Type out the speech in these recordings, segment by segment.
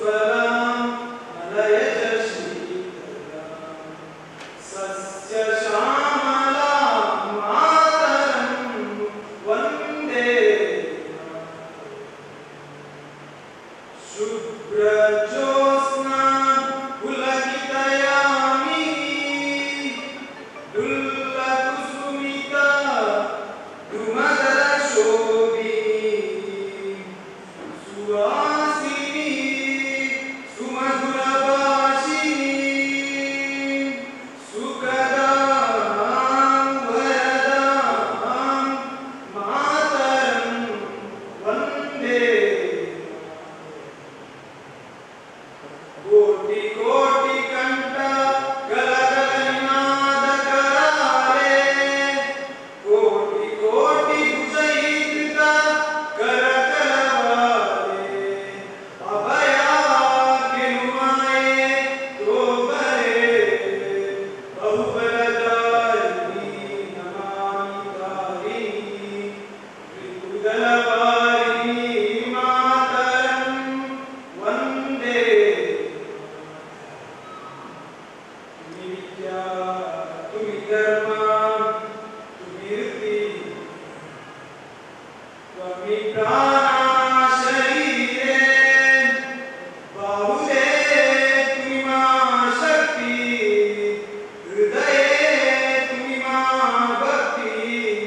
शुभ्रजोत्स्ना पुलकितयामि दुर्लकुसुमिता द्रुमदलशोभि सुवासिनी सुमधुरभाषिणी सुखदां वरदां मातरं वन्दे ಕೋಟಿ ಕೋಟಿ ಕಂಠ ಗಲಗಲನಾದಕರಾರೆ ಕೋಟಿ ಕೋಟಿ ಭುಜೈಕೃತ ಕರಕಲವಾರೆ ಅಭಯ ಗೆಲುವಾಯೆ ತೋಬರೆ ಬಹುಬಲದಾರಿಣಿ ನಮಾಮಿ ತಾರಿಣಿ ತ್ರಿಕುದಲವಾರಿಣಿ ಮಾತರಂ ವಂದೇ तुम्ही विद्या तुम्ही धर्म तुम्ही रीती तुम्ही प्राण शरीरे बाहुले तुम्ही मा शक्ती हृदये तुम्ही मा भक्ती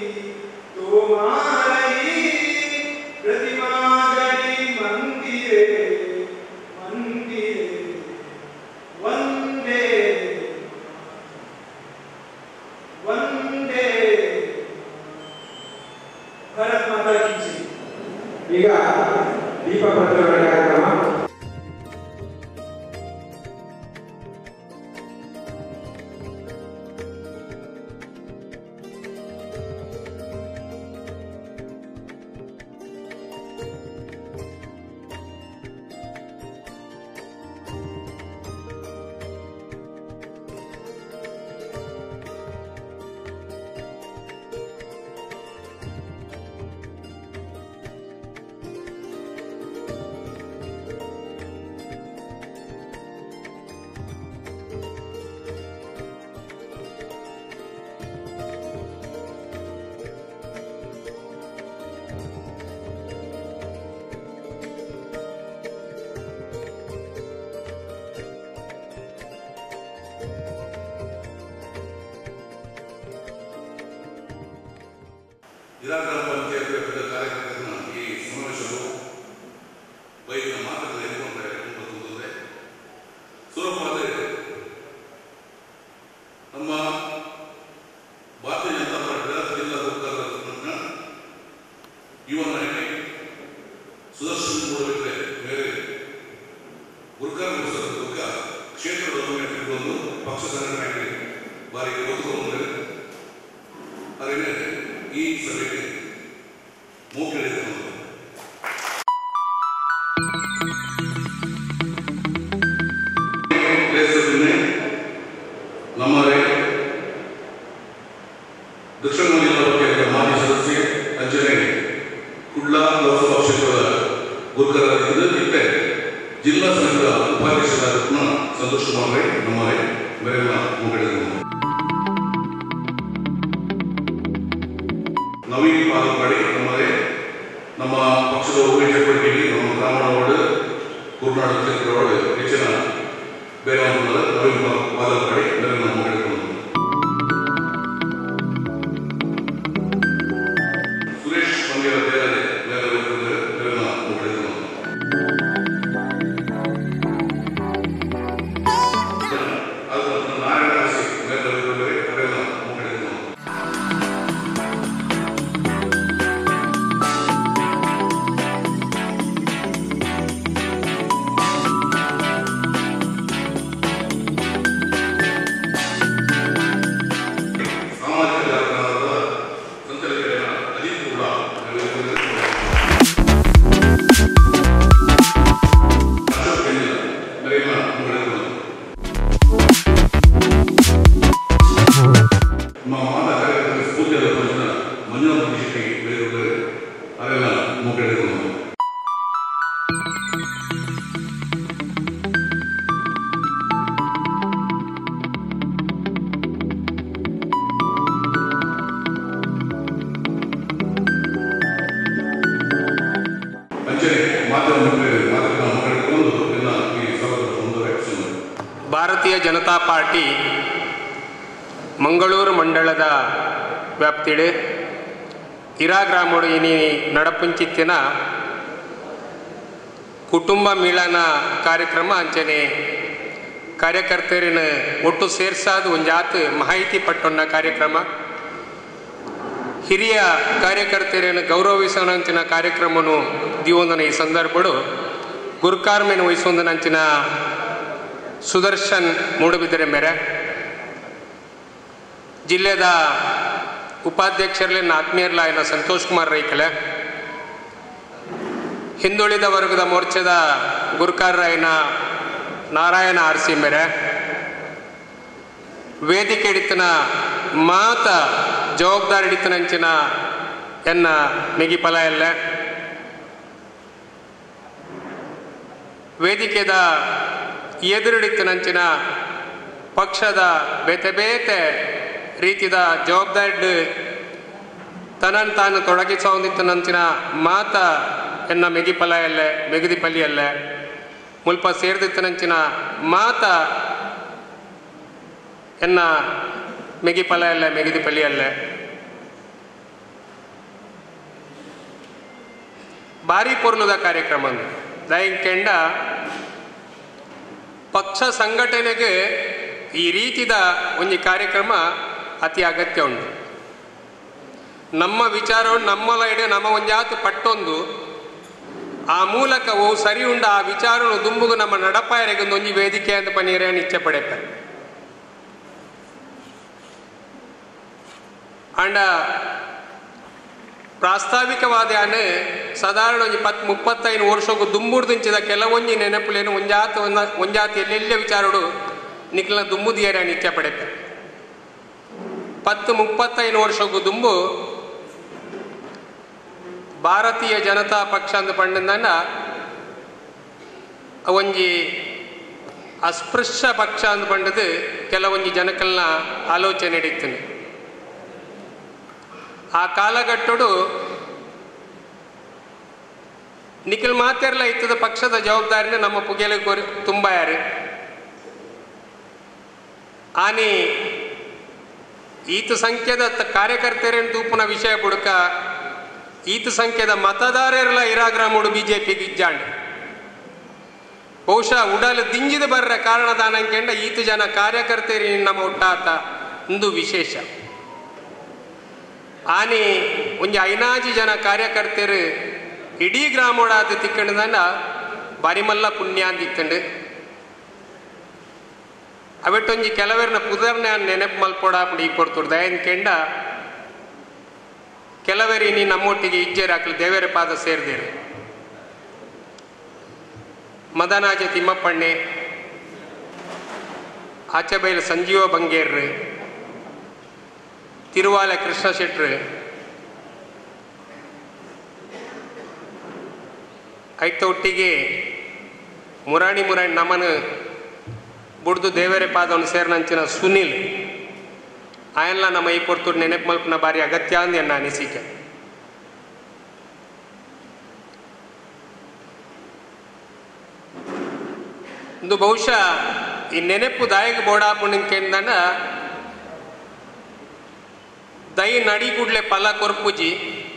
तुम्हारी प्रतिमा गडी मंदिरे मंदिरे ವಂದೇ ವಂದೇ ಭಾರತ್ ಮಾತಾ ಕಿ ಜೈ ಈಗ ದೀಪ ಪ್ರಜ್ವಲನೆ ಕಾರ್ಯಕ್ರಮ ಜಿಲ್ಲಾ ಗ್ರಾಮ ಪಂಚಾಯತ್ ವಿವಿಧ ಕಾರ್ಯಕ್ರಮಗಳ ಈ ಸಮಾವೇಶವು ಬೈಕಿನ ಮಾತುಕತೆ ಎನ್ನುವಂತೆ ಮುಂದುವರೆದಿದೆ ಸುಲಭವಾದ ನಮ್ಮ ಭಾರತೀಯ ಜನತಾ ಪಾರ್ಟಿಯ ಜಿಲ್ಲಾ ಉಪಕಾರನ ಯುವ ನಾಯಕ ಸುದರ್ಶನ್ ಮೂಡಬಿಟ್ರೆ ಬೇರೆ ಗುರುಕಾರ ಮುಗಿಸೋದಕ್ಕ ಕ್ಷೇತ್ರದ ಒಂದು ಪಕ್ಷ ಸಂಘಟನೆಗೆ ಬಾರಿ ಒತ್ತುಕೊಂಡು ಅದರಿಂದ ಈ ಸಭೆಗೆ ಮೂಕಿಳಿದ ನಮ್ಮವರೇ ದಕ್ಷಿಣ ಜಿಲ್ಲಾ ಪಂಚಾಯತ್ ಮಾಜಿ ಸದಸ್ಯೆ ಅಂಜನೆ ಕುಡ್ಲಾ ಲೋಕಸಭಾ ಕ್ಷೇತ್ರದ ಗುರುಕರಾಗಿದ್ದು ಇತ್ತೆ ಜಿಲ್ಲಾ ಸಂಘದ ಉಪಾಧ್ಯಕ್ಷರಾದ ಸಂತೋಷ್ ಕುಮಾರ್ ರೈ ನಮ್ಮವರೇ ಮೇರೆಲ್ಲ ಮೂಕಿಳಿದ ನವೀನ್ ಪಾಲ್ಪಡಿ ನಮ್ಮದೇ ನಮ್ಮ ಪಕ್ಷದ ಉಮೇಶ ಚಟುವಟಿಕೆಗೆ ನಮ್ಮ ಗ್ರಾಮೀಣ ಕುರುನಾಡು ಕ್ಷೇತ್ರ ಒಳಗೆ ಹೆಚ್ಚಿನ ಬೇರೆ ಒಂದು ನವೀನ್ ಪಾಲ್ಪಡಿ ಬೇರೆ ನಮ್ಮ ಹಿಡಿದುಕೊಂಡು ಸುರೇಶ್ ಮಂದಿರ ಬೇರೆ ಬೇರೆ ಬೇರೆ ನಮ್ಮ ಹಿಡಿದುಕೊಂಡು ಅದು ನಾರಾಯಣ ರಾಶಿ ಬೇರೆ ಬೇರೆ ಬೇರೆ ನಮ್ಮ ಹಿಡಿದುಕೊಂಡು ಿ ಅಂಚನೆ ಮಾಧ್ಯಮ ಮಿತ್ರರು ಮಾಧ್ಯಮ ಮಾತಾಡಿಕೊಂಡು ಎಲ್ಲ ಈ ಸಭೆಯನ್ನು ಮುಂದುವರೆಸಿದ್ದಾರೆ ಭಾರತೀಯ ಜನತಾ ಪಾರ್ಟಿ ಮಂಗಳೂರು ಮಂಡಳದ ವ್ಯಾಪ್ತಿಡೆ ಇರಾ ಗ್ರಾಮಡು ಇನಿ ನಡಪುಂಚಿತ್ತಿನ ಕುಟುಂಬ ಮಿಲನ ಕಾರ್ಯಕ್ರಮ ಅಂಚನೆ ಕಾರ್ಯಕರ್ತರಿನ ಒಟ್ಟು ಸೇರ್ಸಾದ ಒಂಜಾತ್ ಮಾಹಿತಿ ಪಟ್ಟೊನ್ನ ಕಾರ್ಯಕ್ರಮ ಹಿರಿಯ ಕಾರ್ಯಕರ್ತರನ್ನು ಗೌರವಿಸೋನಂಚಿನ ಕಾರ್ಯಕ್ರಮನು ದಿವೊಂದನ ಈ ಸಂದರ್ಭಡು ಗುರುಕಾರ್ಮೆನ ವಹಿಸೊಂದನಂಚಿನ ಸುದರ್ಶನ್ ಮೂಡುಬಿದಿರೆ ಮೇರೆ ಜಿಲ್ಲೆದ ಉಪಾಧ್ಯಕ್ಷರಲ್ಲಿ ಆತ್ಮೀಯರ್ಲಾಯನ ಸಂತೋಷ್ ಕುಮಾರ್ ರೈಕಲೆ ಹಿಂದುಳಿದ ವರ್ಗದ ಮೋರ್ಚಾದ ಗುರುಕಾರರಾಯನ ನಾರಾಯಣ ಆರ್ಸಿ ಮೇರೆ ವೇದಿಕೆ ಹಿಡಿತನ ಮಾತ ಜವಾಬ್ದಾರಿ ಹಿಡಿತನಂಚಿನ ಎನ್ನ ಮೆಗಿಪಲ ಎಲ್ಲ ವೇದಿಕೆದ ಎದುರಿಡಿತನಂಚಿನ ಪಕ್ಷದ ಬೇತೆ ಬೇತೆ ರೀತಿದ ಜವಾಬ್ದಾರಿ ತನ್ನನ್ನು ತಾನು ತೊಡಗಿಸೋದಿತ್ತನಂಚಿನ ಮಾತ ಎನ್ನ ಮೆಗಿಪಲ ಎಲ್ಲೆ ಮೆಗದಿ ಪಲ್ಲಿಯಲ್ಲೇ ಮುಲ್ಪ ಸೇರ್ದಿತ್ತನಂಚಿನ ಮಾತ ಎನ್ನ ಮೆಗಿಪಲ ಎಲ್ಲೆ ಮೆಗದಿ ಪಲ್ಲಿಯಲ್ಲೇ ಭಾರಿ ಪೊರ್ಲುದ ಕಾರ್ಯಕ್ರಮ ದಯಂಕೆಂಡ ಪಕ್ಷ ಸಂಘಟನೆಗೆ ಈ ರೀತಿದ ಒಂದು ಕಾರ್ಯಕ್ರಮ ಅತಿ ಅಗತ್ಯ ಉಂಟು ನಮ್ಮ ವಿಚಾರವನ್ನು ನಮ್ಮಲ ಇಡೆ ನಮ್ಮ ಒಂಜಾತು ಪಟ್ಟೊಂದು ಆ ಮೂಲಕ ಓ ಸರಿ ಉಂಡ ಆ ವಿಚಾರನು ದುಂಬುಗು ನಮ್ಮ ನಡಪಾಯರಿಗೆ ಒಂಜಿ ವೇದಿಕೆ ಅಂತ ಪನೀರೇ ಇಚ್ಛೆ ಪಡೆಪ ಅಂಡ ಪ್ರಾಸ್ತಾವಿಕವಾದ್ಯಾನೆ ಸಾಧಾರಣ ಒಂಜಿ ಪತ್ ಮುಪ್ಪತ್ತೈದು ವರ್ಷಕ್ಕೂ ದುಂಬುಡ್ದಿಂಚಿದ ಕೆಲವೊಂಜಿ ನೆನಪುಲೇನು ಒಂಜಾತ ಒಂದ ಒಂಜಾತಿ ಎಲ್ಲೆಲ್ಲ ವಿಚಾರಡು ನಿಖಿಲ್ನ ದುಂಬುದಿಯರ ನಿತ್ಯ ಪಡೆತ ಪತ್ತು ಮುಪ್ಪತ್ತೈದು ವರ್ಷಕ್ಕೂ ದುಂಬು ಭಾರತೀಯ ಜನತಾ ಪಕ್ಷ ಅಂತ ಪಂಡಂದನ್ನ ಒಂಜಿ ಅಸ್ಪೃಶ್ಯ ಪಕ್ಷ ಅಂತ ಪಂಡದು ಕೆಲವೊಂಜಿ ಜನಕಲ್ನ ಆಲೋಚನೆ ಹಿಡಿತೀನಿ ಆ ಕಾಲಘಟ್ಟಡು ನಿಖಿಲ್ ಮಾತೆರ್ಲ ಇತ್ತದ ಪಕ್ಷದ ಜವಾಬ್ದಾರಿನ ನಮ್ಮ ಪುಗೆಲೆ ಕೋರಿ ತುಂಬ ಯಾರು ಆನಿ ಈತ ಸಂಖ್ಯೆದ ತ- ಕಾರ್ಯಕರ್ತರೇನು ತೂಪುನ ವಿಷಯ ಬುಡಕ ಈತ ಸಂಖ್ಯೆದ ಮತದಾರರೆಲ್ಲ ಇರಾಗ್ರಾಮುಡು ಬಿಜೆಪಿ ಗಿಜ್ಜಾಂಡ್ ಬಹುಶಃ ಉಡಲು ದಿಂಜಿದ ಬರ್ರ ಕಾರಣದಾನಂಕೆಂಡ ಈತ ಜನ ಕಾರ್ಯಕರ್ತರಿ ನಮ್ಮ ಒಟ್ಟಾತ ಒಂದು ವಿಶೇಷ ಆನಿ ಒಂಜಿ ಐನಾಜಿ ಜನ ಕಾರ್ಯಕರ್ತರು ಇಡೀ ಗ್ರಾಮೋಡಾದ ತಿಕ್ಕಂಡದನ್ನ ಬರಿಮಲ್ಲ ಪುಣ್ಯ ಅಂದಿತ್ತಂಡು ಅವೆಟ್ಟೊಂಜಿ ಕೆಲವರನ್ನ ಪುದರ್ನೆ ನೆನಪು ಮಲ್ಪೋಡಾಪುಡು ಈ ಕೊಡ್ತುಡು ದಯನ್ ಕೆಂಡ ಕೆಲವರು ಇನಿ ನಮ್ಮೊಟ್ಟಿಗೆ ಇಜ್ಜೇರು ಹಾಕಲು ದೇವರ ಪಾದ ಸೇರಿದೇರು ಮದನಾಜ ತಿಮ್ಮಪ್ಪಣ್ಣೆ ಆಚೆಬೈಲು ಸಂಜೀವ ಬಂಗೇರ್ರು ತಿರುವಾಲ ಕೃಷ್ಣ ಶೆಟ್ರು ಐತ ಒಟ್ಟಿಗೆ ಮುರಾಣಿ ಮುರಾಣಿ ನಮನ ಬುಡ್ದು ದೇವರೇ ಪಾದವನ್ನು ಸೇರ್ನಂಚಿನ ಸುನಿಲ್ ಆಯನ್ಲ ನಮ್ಮ ಈ ಕೊಡ್ತು ನೆನಪು ಮಲ್ಪನ ಬಾರಿ ಅಗತ್ಯ ಅಂದ್ ಎನ್ನ ಅನಿಸಿಕೆ ಒಂದು ಬಹುಶಃ ಈ ನೆನಪು ದಾಯಕ ಬೋಡಾಪುಣಿಕೆಂದನ ದೈ ನಡಿಗುಡ್ಲೆ ಫಲ ಕೊರ್ಪುಜಿ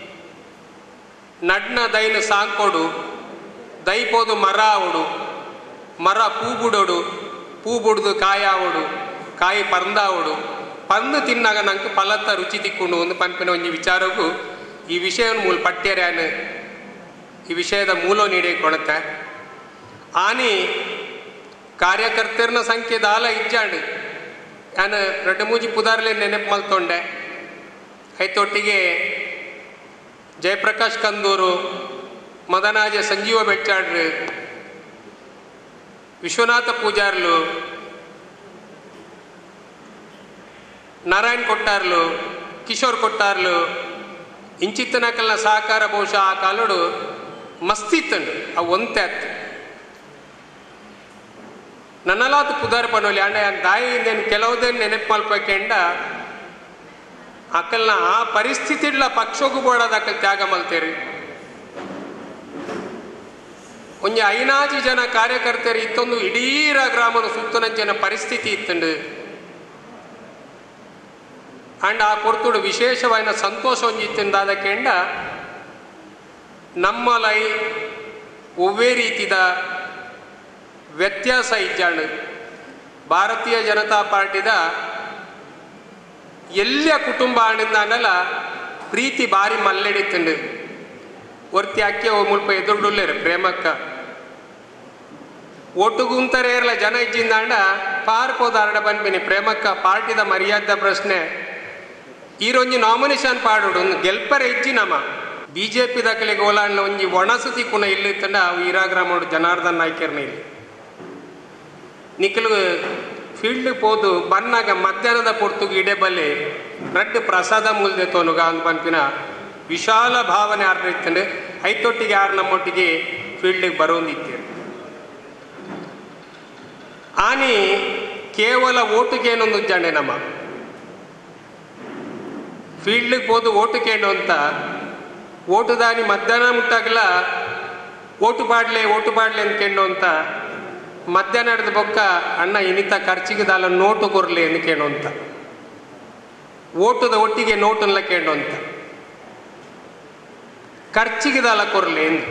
ನಡ್ನ ದೈನ ಸಾಂಕೊಡು ದೈ ಪೋದು ಮರ ಆವಡು ಮರ ಪೂ ಬುಡೋಡು ಪೂ ಬುಡ್ದು ಕಾಯ ಆವಡು ಕಾಯಿ ಪರ್ಂದಾವಡು ಪಂದು ತಿನ್ನಾಗ ನಂಗೆ ಫಲತ್ತ ರುಚಿ ತಿಕ್ಕೊಂಡು ಒಂದು ಪಂಪಿನ ಒಂಜಿ ವಿಚಾರಕ್ಕೂ ಈ ವಿಷಯವನ್ನು ಮೂಲ ಪಟ್ಯರ್ಯಾನು ಈ ವಿಷಯದ ಮೂಲ ನೀಡಿ ಕೊಡುತ್ತೆ ಆನಿ ಕಾರ್ಯಕರ್ತರನ ಸಂಖ್ಯೆ ದಾಲ ಇಜ್ಜಾಂಡು ನಾನು ರೆಡ್ಡು ಮೂಜಿ ಪುದಾರ್ಲೆ ನೆನಪು ಮಲ್ತೊಂಡೆ ಐತೊಟ್ಟಿಗೆ ಜಯಪ್ರಕಾಶ್ ಕಂದೂರು ಮದನಾಜ ಸಂಜೀವ ಬೆಟ್ಟಾಡ್ರು ವಿಶ್ವನಾಥ ಪೂಜಾರ್ಲು ನಾರಾಯಣ್ ಕೊಟ್ಟಾರ್ಲು ಕಿಶೋರ್ ಕೊಟ್ಟಾರ್ಲು ಇಂಚಿತ್ತನಕಲ್ನ ಸಹಕಾರ ಬಹುಶಃ ಆ ಕಾಲಡು ಮಸ್ತಿತ್ತಂಡು ಅವು ಒಂತೆ ಅತ್ತು ನನ್ನಲಾತು ಪುದಾರ್ ಪನೋಲಿ ಅಂಡ ದಾಯಿಯಿಂದೇನು ಕೆಲವುದೇನು ನೆನಪು ಮಲ್ಪಕೆಂಡ ಅಕಲ್ನ ಆ ಪರಿಸ್ಥಿತಿಡ್ಲ ಪಕ್ಷಕ್ಕೂ ಬೋಡದ ಅಕಲ್ ತ್ಯಾಗ ಮಲ್ತೇರಿ ಒಂಜಿ ಐನಾಜಿ ಜನ ಕಾರ್ಯಕರ್ತರು ಇತ್ತೊಂದು ಇಡೀ ಗ್ರಾಮದ ಸುತ್ತನಂಚಿನ ಪರಿಸ್ಥಿತಿ ಇತ್ತಂಡು ಅಂಡ್ ಆ ಕೊರ್ತುಡು ವಿಶೇಷವಾದ ಸಂತೋಷ ಒಂಜಿತ್ತಿಂದಾದ ಕೆಂಡ ನಮ್ಮಲೈ ಒವ್ವೇ ರೀತಿದ ವ್ಯತ್ಯಾಸ ಇಜ್ಜಾಂಡು ಭಾರತೀಯ ಜನತಾ ಪಾರ್ಟಿದ ಎಲ್ಲ ಕುಟುಂಬ ಆಣಿಂದಾನಲ್ಲ ಪ್ರೀತಿ ಬಾರಿ ಮಲ್ಲೆಡಿತ್ತುಂಡು ಒರ್ತಿ ಅಕ್ಕೆ ಓ ಮುಲ್ಪ ಎದುರುಡುಲ್ಲೇರು ಪ್ರೇಮಕ್ಕ ಒಟ್ಟುಗುಂತರೇರ್ಲ ಜನ ಇಜ್ಜಿಂದಾಂಡ ಪಾರ್ಕೋದ ಅರಡ ಬಂದ್ಬಿನಿ ಪ್ರೇಮಕ್ಕ ಪಾರ್ಟಿದ ಮರ್ಯಾದ ಪ್ರಶ್ನೆ ಈರೊಂಜಿ ನಾಮಿನೇಷನ್ ಪಾಡುಡು ಒಂದು ಗೆಲ್ಪರ ಇಜ್ಜಿ ನಮ ಬಿ ಜೆ ಪಿ ದಕ್ಕಲಿಗೆ ಓಲಾಂಡ್ಲ ಒಂಜಿ ಒಣಸತಿ ಕುಣ ಇಲ್ಲಿತ್ತಂಡ ಅವು ಈರಾಗ್ರಾಮೋಡು ಜನಾರ್ದನ್ ನಾಯ್ಕರ್ನ ಇಲ್ಲಿ ನಿಖಲು ಫೀಲ್ಡ್ ಪೋದು ಬನ್ನಾಗ ಮಧ್ಯಾಹ್ನದ ಪೊರ್ತುಗೆ ಇಡೆಬಲ್ಲಿ ರಡ್ಡು ಪ್ರಸಾದ ಮುಲ್ದೆ ತೋನುಗ ಅಂತ ಪನ್ಪಿನ ವಿಶಾಲ ಭಾವನೆ ಆರ್ನ ಇತ್ತಂಡು ಐತೊಟ್ಟಿಗೆ ಆರು ನಮ್ಮೊಟ್ಟಿಗೆ ಫೀಲ್ಡಿಗೆ ಬರೋಂದಿತ್ತೇವೆ ಆನಿ ಕೇವಲ ಓಟುಗೇನೊಂದು ಜಂಡೆ ನಮ್ಮ ಫೀಲ್ಡ್ಗೆ ಹೋದು ಓಟು ಕೇಳು ಅಂತ ಓಟು ದಾನಿ ಮಧ್ಯಾಹ್ನ ಮುಟ್ಟಾಗಲ ಓಟು ಪಾಡ್ಲೆ ಓಟು ಪಾಡ್ಲೆ ಅಂತ ಕೇಳು ಅಂತ ಮಧ್ಯಾಹ್ನ ನಡೆದ ಬೊಕ್ಕ ಅಣ್ಣ ಇನಿತ ಖರ್ಚಿಗೆ ದಾಲ ನೋಟು ಕೊರ್ಲಿ ಎಂದು ಕೇಳು ಅಂತ ಓಟದ ಒಟ್ಟಿಗೆ ನೋಟನ್ನ ಕೇಳು ಅಂತ ಖರ್ಚಿಗೆ ದಾಲ ಕೊರ್ಲಿ ಎಂದು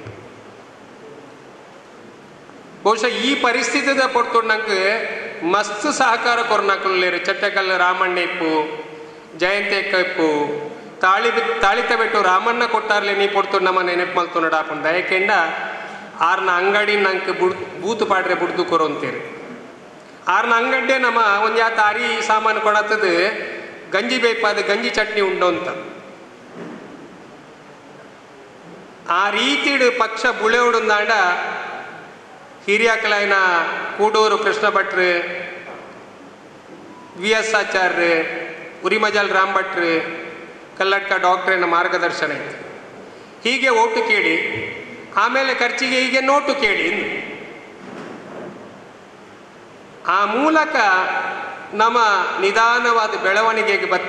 ಬಹುಶಃ ಈ ಪರಿಸ್ಥಿತಿದ ಪೊರ್ತು ನಂಗೆ ಮಸ್ತ್ ಸಹಕಾರ ಕೊರ್ನಾಕಲ್ಲೇರು ಚಟ್ಟಕಲ್ ರಾಮಣ್ಣ ಇಪ್ಪು ಜಯಂತಿ ಇಪ್ಪು ತಾಳಿ ತಾಳಿತ ಬಿಟ್ಟು ರಾಮಣ್ಣ ಕೊಟ್ಟಾರ್ಲೆ ನೀ ಪೊಡ್ತು ನಮ್ಮ ನೆನಪು ಮಲ್ತು ನಡಾಪನ್ ದಯಕೆಂಡ ಆರ್ನ ಅಂಗಡಿ ನಂಗೆ ಬುಡ್ ಬೂತು ಪಾಡ್ರೆ ಬುಡ್ದು ಕೊರು ಅಂತೀರಿ ಆರ್ನ ಅಂಗಡ್ಡೆ ನಮ್ಮ ಒಂದು ಯಾ ತಾರಿ ಸಾಮಾನು ಕೊಡತ್ತದ ಗಂಜಿ ಬೇಪಾದ ಗಂಜಿ ಚಟ್ನಿ ಉಂಡು ಅಂತ ಆ ರೀತಿಡ್ ಪಕ್ಷ ಬುಳೆ ಉಡುಂದಾಂಡ ಹಿರಿಯಕಲೈನ ಕೂಡೂರು ಕೃಷ್ಣ ಭಟ್ರು ವಿ ಎಸ್ ಆಚಾರ್ಯ ಉರಿಮಜಾಲ್ ರಾಮ್ ಭಟ್ರು ಕಲ್ಲಡ್ಕ ಡಾಕ್ಟ್ರಿನ ಮಾರ್ಗದರ್ಶನ ಇತ್ತು ಹೀಗೆ ಓಟು ಕೇಳಿ ಆಮೇಲೆ ಖರ್ಚಿಗೆ ಹೀಗೆ ನೋಟು ಕೇಳಿ ಇನ್ನು. ಆ ಮೂಲಕ ನಮ್ಮ ನಿಧಾನವಾದ ಬೆಳವಣಿಗೆಗೆ ಬತ್ತ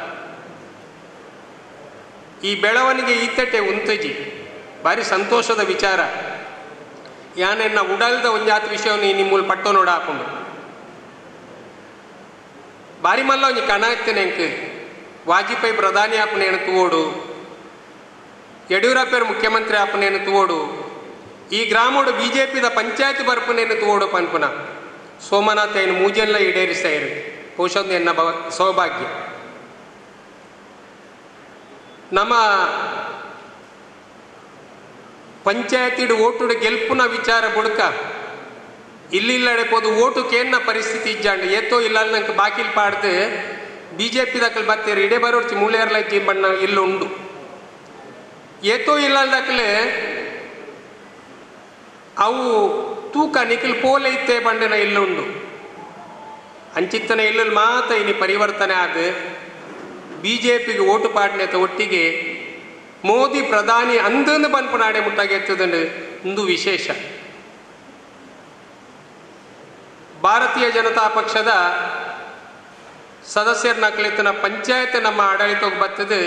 ಈ ಬೆಳವಣಿಗೆ ಇತ್ತಟೆ ಉಂತಜಿ ಭಾರಿ ಸಂತೋಷದ ವಿಚಾರ ಯಾನೆನ್ನ ಉಡಲ್ದ ಒಂಜಾತ್ ವಿಷಯವನ್ನು ನಿಮ್ಮಲ್ಲಿ ಪಟ್ಟು ನೋಡ ಹಾಕೊಂಡು ಬಾರಿ ಮಲ್ಲ ಒಂಜಿ ಕಣ ಇತ್ತೇನೆ ಎಂಕ್ ವಾಜಪೇಯಿ ಪ್ರಧಾನಿ ಆಪನೇನು ತೂವೋಡು ಯಡಿಯೂರಪ್ಪರು ಮುಖ್ಯಮಂತ್ರಿ ಆಪನೇನು ತೂವೋಡು ಈ ಗ್ರಾಮೋಡು ಬಿ ಜೆ ಪಿದ ಪಂಚಾಯತ್ ಬರ್ಪನೇನು ತೂವೋಡು ಪನ್ಪುನ ಸೋಮನಾಥ ಏನು ಮೂಜೆಲ್ಲ ಈಡೇರಿಸ್ತಾ ಇರು ಬಹುಶಃ ಒಂದು ಎನ್ನ ಭವ ಸೌಭಾಗ್ಯ ನಮ್ಮ ಪಂಚಾಯತಿಡ್ ಓಟುಡು ಗೆಲ್ಪುನ ವಿಚಾರ ಬುಡ್ಕ ಇಲ್ಲಿಲ್ಲಡೆ ಪೋದು ಓಟು ಕೇನ್ನ ಪರಿಸ್ಥಿತಿ ಇಜ್ಜಾಂಡು ಏತೋ ಇಲ್ಲ ನಂಗೆ ಬಾಕಿಲ್ ಪಾಡ್ದು ಬಿ ಜೆ ಪಿ ದಕ್ಕಲ್ ಬತ್ತೀರಿ ಇಡೇ ಬರೋರ್ಚಿ ಮೂಳೆಯರ್ಲ ಜಿ ಬಣ್ಣ ಇಲ್ಲ ಉಂಡು ಏತೋ ಇಲ್ಲ ದಕ್ಕಲೆ ಅವು ತೂಕ ನಿಖಿಲ್ ಪೋಲೆ ಇತ್ತೆ ಬಂಡನ ಇಲ್ಲುಂಡು ಅಂಚಿತ್ತನ ಇಲ್ಲಲ್ಲಿ ಮಾತ ಇನಿ ಪರಿವರ್ತನೆ ಆದ ಬಿ ಜೆ ಪಿಗೆ ಓಟು ಪಾಡ್ನೆತ ಒಟ್ಟಿಗೆ ಮೋದಿ ಪ್ರಧಾನಿ ಅಂದಂದು ಬನ್ಪುನಾಡೆ ಮುಟ್ಟಾಗೆ ಎತ್ತದಂಡು ಒಂದು ವಿಶೇಷ ಭಾರತೀಯ ಜನತಾ ಪಕ್ಷದ ಸದಸ್ಯರ ನಕಲಿತನ ಪಂಚಾಯತ್ ನಮ್ಮ ಆಡಳಿತಕ್ಕೆ ಬರ್ತದೆ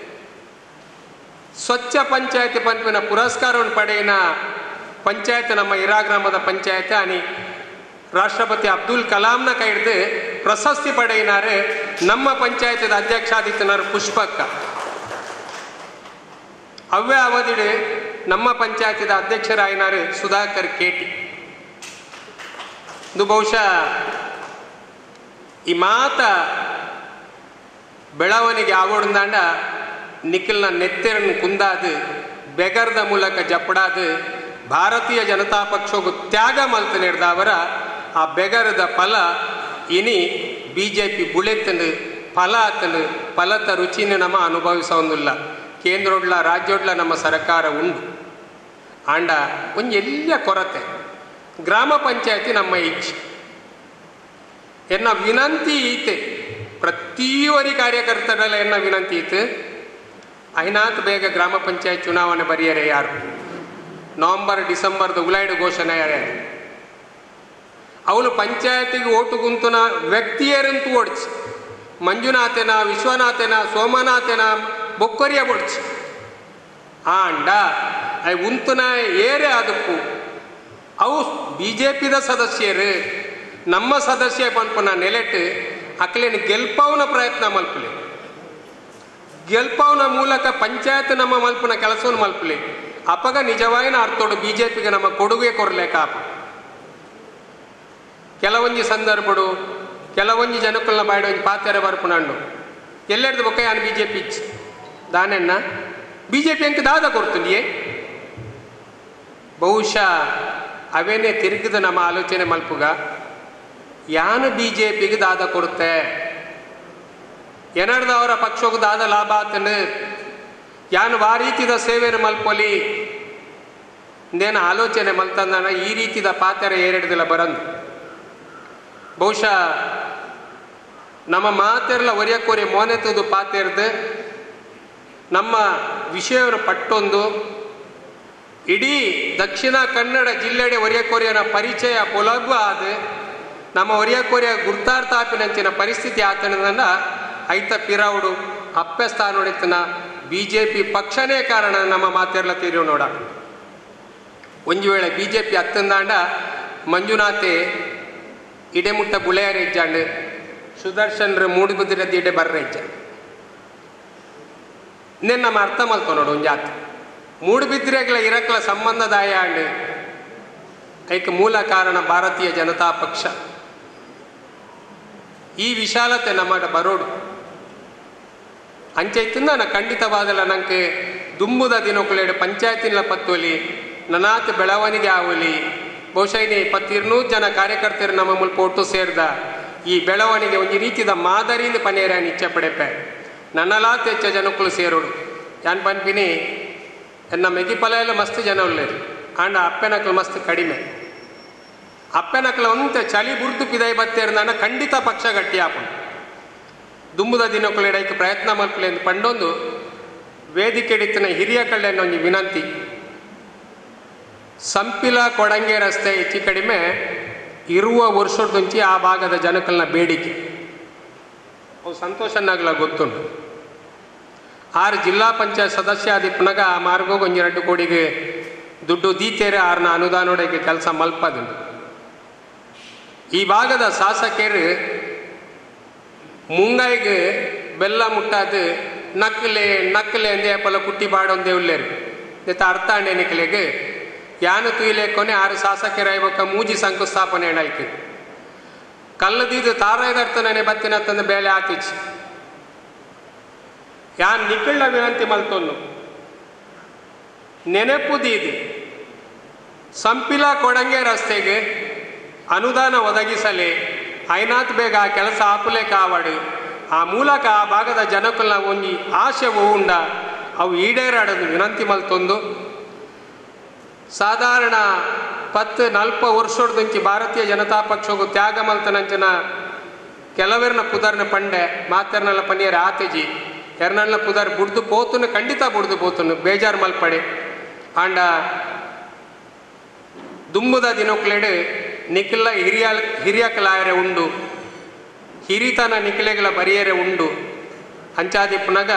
ಸ್ವಚ್ಛ ಪಂಚಾಯತ್ ಪಂಪಿನ ಪುರಸ್ಕಾರವನ್ನು ಪಡೆಯಿನ ಪಂಚಾಯತ್ ನಮ್ಮ ಇರಾ ಗ್ರಾಮದ ಪಂಚಾಯತ್ ಅನಿ ರಾಷ್ಟ್ರಪತಿ ಅಬ್ದುಲ್ ಕಲಾಂನ ಕೈ ಹಿಡಿದು ಪ್ರಶಸ್ತಿ ಪಡೆಯಿನಾರೆ ನಮ್ಮ ಪಂಚಾಯತದ ಅಧ್ಯಕ್ಷಾದಿತ್ಯನಾರು ಪುಷ್ಪಕ್ಕ ಅವ್ಯ ಅವಧಿಡು ನಮ್ಮ ಪಂಚಾಯತಿದ ಅಧ್ಯಕ್ಷರಾಯಿನಾರು ಸುಧಾಕರ್ ಕೇಟಿ ಇದು ಬಹುಶಃ ಈ ಮಾತ ಬೆಳವಣಿಗೆ ಆಗೋಡ್ದಾಂಡ ನಿಖಿಲ್ನ ನೆತ್ತೆರನ್ನು ಕುಂದಾದು ಬೆಗರ್ದ ಮೂಲಕ ಜಪ್ಪಡಾದು ಭಾರತೀಯ ಜನತಾ ಪಕ್ಷಗೂ ತ್ಯಾಗ ಮಲ್ತು ನಡೆದ ಅವರ ಆ ಬೆಗರದ ಫಲ ಇನಿ ಬಿ ಜೆ ಪಿ ಬುಳೆತನು ಫಲ ಆತನು ಫಲತ ರುಚಿನ ನಮ್ಮ ಅನುಭವಿಸೋದಿಲ್ಲ ಕೇಂದ್ರೋಡ್ಲ ರಾಜ್ಯೋಡ್ಲ ನಮ್ಮ ಸರ್ಕಾರ ಉಂಡು ಆಂಡ ಒಂದು ಎಲ್ಲ ಕೊರತೆ ಗ್ರಾಮ ಪಂಚಾಯತಿ ನಮ್ಮ ಇಚ್ಛೆ ಎನ್ನ ವಿನಂತಿ ಈತೆ ಪ್ರತಿಯೊರಿ ಕಾರ್ಯಕರ್ತರಲ್ಲ ಎನ್ನ ವಿನಂತಿ ಈತು ಐನಾತ್ ಬೇಗ ಗ್ರಾಮ ಪಂಚಾಯತ್ ಚುನಾವಣೆ ಬರೆಯರೆ ಯಾರು ನವಂಬರ್ ಡಿಸೆಂಬರ್ದ ಉಲಾಯ್ಡು ಘೋಷಣೆ ಯಾರ್ಯಾರು ಅವಳು ಪಂಚಾಯತಿಗೆ ಓಟು ಗುಂತುನ ವ್ಯಕ್ತಿಯರಂತೂ ಓಡಿಸಿ ಮಂಜುನಾಥನ ವಿಶ್ವನಾಥನ ಸೋಮನಾಥನ ಬೊಕ್ಕರಿಯ ಬೊಡ್ಚಿ ಆಂಡ ಅವು ಉಂತುನ ಏರೆ ಅದಕ್ಕೂ ಅವು ಬಿ ಜೆ ಪಿದ ಸದಸ್ಯರು ನಮ್ಮ ಸದಸ್ಯ ಪನ್ಪುನ ನೆಲೆಟ್ಟು ಅಕ್ಲೇನು ಗೆಲ್ಪವನ ಪ್ರಯತ್ನ ಮಲ್ಪಲೆ ಗೆಲ್ಪವನ ಮೂಲಕ ಪಂಚಾಯತ್ ನಮ್ಮ ಮಲ್ಪನ ಕೆಲಸವನ್ನು ಮಲ್ಪಲೆ ಅಪಗ ನಿಜವಾಯಿನ ಅರ್ಥೋಡು ಬಿ ಜೆ ಪಿಗೆ ನಮ್ಮ ಕೊಡುಗೆ ಕೊರಲೇಕಾಪ ಕೆಲವೊಂಜಿ ಸಂದರ್ಭಡು ಕೆಲವೊಂಜಿ ಜನಕ್ಕಲ್ನ ಬಾಯ್ಡ ಒಂಜಿ ಪಾತೆರೆ ಬರ್ಪುನಂಡು ಎಲ್ಲೆಡ್ದು ಬೊಕ್ಕ ಯಾನು ಬಿ ಜೆ ಪಿ ಇಚ್ಚಿ ದಾನೆನ್ನ ಬಿ ಜೆ ಪಿ ಅಂಕ ದಾದ ಕೊಡ್తుంಡಿಯೇ ಬಹುಶಃ ಅವೇನೇ ತಿರುಗಿದ ನಮ್ಮ ಆಲೋಚನೆ ಮಲ್ಪುಗ ಯಾನು ಬಿ ಜೆ ಪಿಗೆ ದಾದ ಕೊಡುತ್ತೆ ಎನಡ್ದ ಅವರ ಪಕ್ಷಕ್ಕೆ ದಾದ ಲಾಭ ಆತನು ಯಾನು ಆ ರೀತಿದ ಸೇವೆಯನ್ನು ಮಲ್ಪೊಲಿ ಇಂದೇನು ಆಲೋಚನೆ ಮಲ್ತಂದನ ಈ ರೀತಿದ ಪಾತ್ರ ಏರೆಡ್ದಿಲ್ಲ ಬರಂದು ಬಹುಶಃ ನಮ್ಮ ಮಾತೆರ್ಲ ಒರಿಯಕೋರಿ ಮೋನೆತದು ಪಾತೆರ್ದು ನಮ್ಮ ವಿಷಯವನ್ನು ಪಟ್ಟೊಂದು ಇಡೀ ದಕ್ಷಿಣ ಕನ್ನಡ ಜಿಲ್ಲೆಡೆ ಒರಿಯಕೋರಿಯನ ಪರಿಚಯ ಪೊಲಗು ಆದ ನಮ್ಮ ಒರಿಯಕೋರಿಯ ಗುರ್ತಾರ್ಥ ಆಪಿನಂಚಿನ ಪರಿಸ್ಥಿತಿ ಆತನದನ್ನ ಐತ ಪಿರಾವುಡು ಅಪ್ಪೆ ಸ್ಥಾನೊಡಿತನ ಬಿ ಜೆ ಪಿ ಪಕ್ಷನೇ ಕಾರಣ ನಮ್ಮ ಮಾತೆರ್ಲ ತೀರಿ ನೋಡ ಒಂಜು ವೇಳೆ ಬಿ ಜೆ ಪಿ ಹತ್ತಂದಾಂಡ ಮಂಜುನಾಥೆ ಇಡೆಮುಟ್ಟ ಬುಳೆಯರ ಇಜ್ಜಾಂಡು ಸುದರ್ಶನ್ರ ಮೂಡುಬಿದ್ದಿರದ್ದು ಇಡೆ ಬರ್ರ ಇಜ್ಜ ಇನ್ನೇನು ನಮ್ಮ ಅರ್ಥ ಮಲ್ತೋ ನೋಡು ಒಂದು ಜಾತಿ ಮೂಡುಬಿದ್ರೆಗಳ ಇರಕ್ಲ ಸಂಬಂಧದಾಯ ಅಂಡು ಐಕ ಮೂಲ ಕಾರಣ ಭಾರತೀಯ ಜನತಾ ಪಕ್ಷ ಈ ವಿಶಾಲತೆ ನಮ್ಮ ಬರೋಡು ಅಂಚೈತಿಂದ ನಾ ಖಂಡಿತವಾದಲ್ಲ ನಂಗೆ ದುಂಬುದ ದಿನಕುಲೇಡು ಪಂಚಾಯತಿನ ಪತ್ತೋಲಿ ನನಾತ್ ಬೆಳವಣಿಗೆ ಆವಲಿ ಬಹುಶಃ ಇನ್ನು ಇಪ್ಪತ್ತಿರ್ನೂರು ಜನ ಕಾರ್ಯಕರ್ತರು ನಮ್ಮ ಮೂಲಕ ಒಟ್ಟು ಸೇರ್ದ ಈ ಬೆಳವಣಿಗೆ ಒಂದು ರೀತಿದ ಮಾದರಿಯಿಂದ ಪನೇರ ಇಚ್ಛೆ ಪಡೆಪೆ ನನ್ನಲಾತ್ ಹೆಚ್ಚ ಜನಕ್ಕಳು ಸೇರೋಡು ಯಾನ್ ಪನ್ಪಿನಿ ಎನ್ನ ಮೆಗಿಪಲ ಎಲ್ಲ ಮಸ್ತ್ ಜನ ಉಳ್ಳೇರು ಆಂಡ ಅಪ್ಪೆನಕ್ಲು ಮಸ್ತ್ ಕಡಿಮೆ ಅಪ್ಪೆನಕ್ಲ ಒಂತ ಚಳಿ ಬುರ್ದು ಪಿದೈ ಬತ್ತೇರ್ದಾನ ಖಂಡಿತ ಪಕ್ಷ ಗಟ್ಟಿ ಆಪುಂಡು ದುಂಬುದ ದಿನಕ್ಕುಲೆಡೈಕ್ ಪ್ರಯತ್ನ ಮಲ್ಪಲೆ ಎಂದು ಪಂಡೊಂದು ವೇದಿಕೆ ಹಿಡಿತಿನ ಹಿರಿಯ ಕಳ್ಳೆನ ಒಂದು ವಿನಂತಿ ಸಂಪಿಲ ಕೊಡಂಗೆ ರಸ್ತೆ ಹೆಚ್ಚು ಕಡಿಮೆ ಇರುವ ವರ್ಷದಂಚಿ ಆ ಭಾಗದ ಜನಕಲ್ನ ಬೇಡಿಕೆ ಅವು ಸಂತೋಷನಾಗಲ ಗೊತ್ತುಂಟು ಆರು ಜಿಲ್ಲಾ ಪಂಚಾಯತ್ ಸದಸ್ಯ ಆದಿಪ್ಪನಾಗ ಆ ಮಾರ್ಗೋಗ ಒಂಜಿ ಎರಡು ಕೋಡಿಗೆ ದುಡ್ಡು ದೀತೇರೆ ಆರ್ನ ಅನುದಾನೋಡೆಗೆ ಕೆಲಸ ಮಲ್ಪದುಂಡು ಈ ಭಾಗದ ಶಾಸಕರು ಮುಂಗಾಯಿಗೆ ಬೆಲ್ಲ ಮುಟ್ಟಾದು ನಕ್ಕಲೆ ನಕ್ಕಲೆ ಅಂದೇ ಪಲ ಕುಟ್ಟಿ ಬಾಡೊಂದೇ ಉಳ್ಳೇರು ನೆತ್ತ ಅರ್ಥ ಅಂಡೆ ನಿಕ್ಲೆಗೆ ಯಾನು ತುಯಿಲೇಕೊನೆ ಆರು ಶಾಸಕರಾಯ್ಬೇಕ ಮೂಜಿ ಶಂಕುಸ್ಥಾಪನೆ ಆಯ್ತು ಕಲ್ಲದಿದ್ದು ತಾರಾಯ್ದರ್ತನೇ ಬತ್ತಿನ ತಂದು ಬೇಳೆ ಹಾಕಿಚ್ಚಿ ಯಾನ್ ನಿಕ್ಕಳ್ಳ ವಿನಂತಿ ಮಲ್ತೊನ್ನು ನೆನಪುದೀದು ಸಂಪಿಲ ಕೊಡಂಗೆ ರಸ್ತೆಗೆ ಅನುದಾನ ಒದಗಿಸಲಿ ಐನಾತ್ ಬೇಗ ಆ ಕೆಲಸ ಆಪಲೆ ಕಾವಡು ಆ ಮೂಲಕ ಆ ಭಾಗದ ಜನಕ್ಕಲ್ಲ ಒಂಜಿ ಆಶೆ ಉಂಡ ಅವು ಈಡೇರಾಡೋದು ವಿನಂತಿ ಮಲ್ತೊಂದು ಸಾಧಾರಣ ಪತ್ತು ನಲ್ಪ ವರ್ಷದೊಂಚಿ ಭಾರತೀಯ ಜನತಾ ಪಕ್ಷಗೂ ತ್ಯಾಗ ಮಲ್ತನಂಚನ ಕೆಲವೆರ್ನ ಪುದರ್ನ ಪಂಡೆ ಮಾತೆರ್ನಲ್ಲ ಪನ್ನಿಯರ ಆತೆಜಿ ಎರ್ನಲ್ಲ ಪುದರ್ ಬುಡ್ದು ಪೋತುನು ಖಂಡಿತ ಬುಡ್ದು ಪೋತುನು ಬೇಜಾರು ಮಲ್ಪಡೆ ಆಂಡ ದುಂಬುದ ದಿನಕ್ಲೆಡು ನಿಖಿಲ ಹಿರಿಯ ಹಿರಿಯಕಲಾಯರೆ ಉಂಡು ಹಿರಿತನ ನಿಖಿಲೆಗಳ ಬರಿಯರೆ ಉಂಡು ಅಂಚಾದಿ ಪುನಗ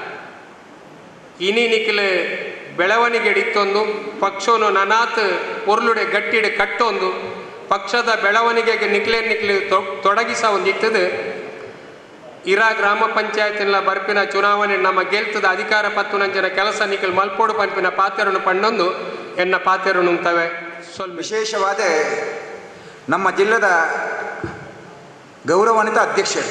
ಇನಿ ನಿಖಿಲು ಬೆಳವಣಿಗೆ ಇಡಿತ್ತೊಂದು ಪಕ್ಷವನ್ನು ನನಾತ್ ಪೊರ್ಲುಡೆ ಗಟ್ಟಿಡೆ ಕಟ್ಟೊಂದು ಪಕ್ಷದ ಬೆಳವಣಿಗೆಗೆ ನಿಕ್ಲೆ ನಿಕ್ಲೆ ತೊಡಗಿಸ ಒಂದಿತ್ತದು ಇರಾ ಗ್ರಾಮ ಪಂಚಾಯತಿನ ಬರ್ಪಿನ ಚುನಾವಣೆ ನಮ್ಮ ಗೆಲ್ತದ ಅಧಿಕಾರ ಪತ್ತು ನಂಜನ ಕೆಲಸ ನಿಖಿಲ್ ಮಲ್ಪೋಡು ಪಂಪಿನ ಪಾತೆರನ್ನು ಪಂಡೊಂದು ಎನ್ನ ಪಾತೆರನ್ನು ಉಂತವೆ ಸ್ವಲ್ಪ ವಿಶೇಷವಾದ ನಮ್ಮ ಜಿಲ್ಲೆದ ಗೌರವಾನ್ವಿತ ಅಧ್ಯಕ್ಷರು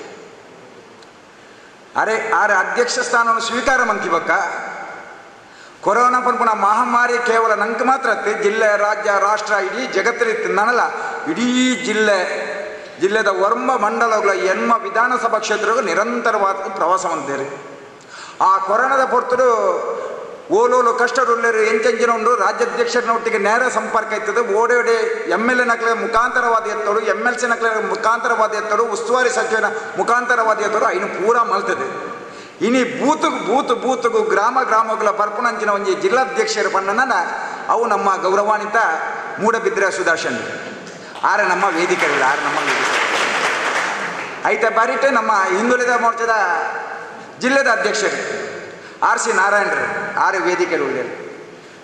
ಅರೆ ಆರ ಅಧ್ಯಕ್ಷ ಸ್ಥಾನವನ್ನು ಸ್ವೀಕಾರ ಮಂಕಿಬಕ್ಕ ಕೊರೋನಾ ಪನ್ಪುನ ಮಹಾಮಾರಿ ಕೇವಲ ನಂಗೆ ಮಾತ್ರ ಅತ್ತೆ ಜಿಲ್ಲೆ ರಾಜ್ಯ ರಾಷ್ಟ್ರ ಇಡೀ ಜಗತ್ತಲ್ಲಿ ನನಲ್ಲ ಇಡೀ ಜಿಲ್ಲೆ ಜಿಲ್ಲೆದ ವರ್ಮ ಮಂಡಲಗಳ ಎನ್ಮ ವಿಧಾನಸಭಾ ಕ್ಷೇತ್ರಗೂ ನಿರಂತರವಾದ ಪ್ರವಾಸ ಹೊಂದಿರಿ ಆ ಕೊರೋನಾದ ಪೊರ್ತರು ಓಲೋಲು ಕಷ್ಟಡುಳ್ಳರು ಎಂಚೆಂಚಿನ ಉಂಡು ರಾಜ್ಯಾಧ್ಯಕ್ಷರನ್ನ ಒಟ್ಟಿಗೆ ನೇರ ಸಂಪರ್ಕ ಇರ್ತದೆ ಓಡೆ ಓಡೆ ಎಮ್ ಎಲ್ ಎ ನಕ್ಲೆ ಮುಖಾಂತರವಾದ ಎತ್ತೋಡು ಎಮ್ ಎಲ್ ಸಿ ನಕ್ಲೆ ಮುಖಾಂತರವಾದ ಎತ್ತೋಡು ಉಸ್ತುವಾರಿ ಸಚಿವನ ಮುಖಾಂತರವಾದ ಎತ್ತೋಡು ಇನ್ನು ಪೂರ ಮಲ್ತದೆ ಇನಿ ಬೂತುಗು ಬೂತು ಬೂತುಗು ಗ್ರಾಮ ಗ್ರಾಮಗಳ ಬರ್ಪುಣಂಚಿನ ಒಂಜಿ ಜಿಲ್ಲಾಧ್ಯಕ್ಷರ ಪಣ್ಣನ ಅವು ನಮ್ಮ ಗೌರವಾನ್ವಿತ ಮೂಡಬಿದ್ರೆ ಸುದರ್ಶನ್ ಆರ ನಮ್ಮ ವೇದಿಕೆಗಳು ಆರು ನಮ್ಮ ವೇದಿಕೆ ಐತೆ ಬಾರಿಟ್ಟೆ ನಮ್ಮ ಹಿಂದುಳಿದ ಮೋರ್ಚಾದ ಜಿಲ್ಲೆದ ಅಧ್ಯಕ್ಷರು ಆರ್ ಸಿ ನಾರಾಯಣರು ಆರು ವೇದಿಕೆಗಳು ಉಳ್ಳರು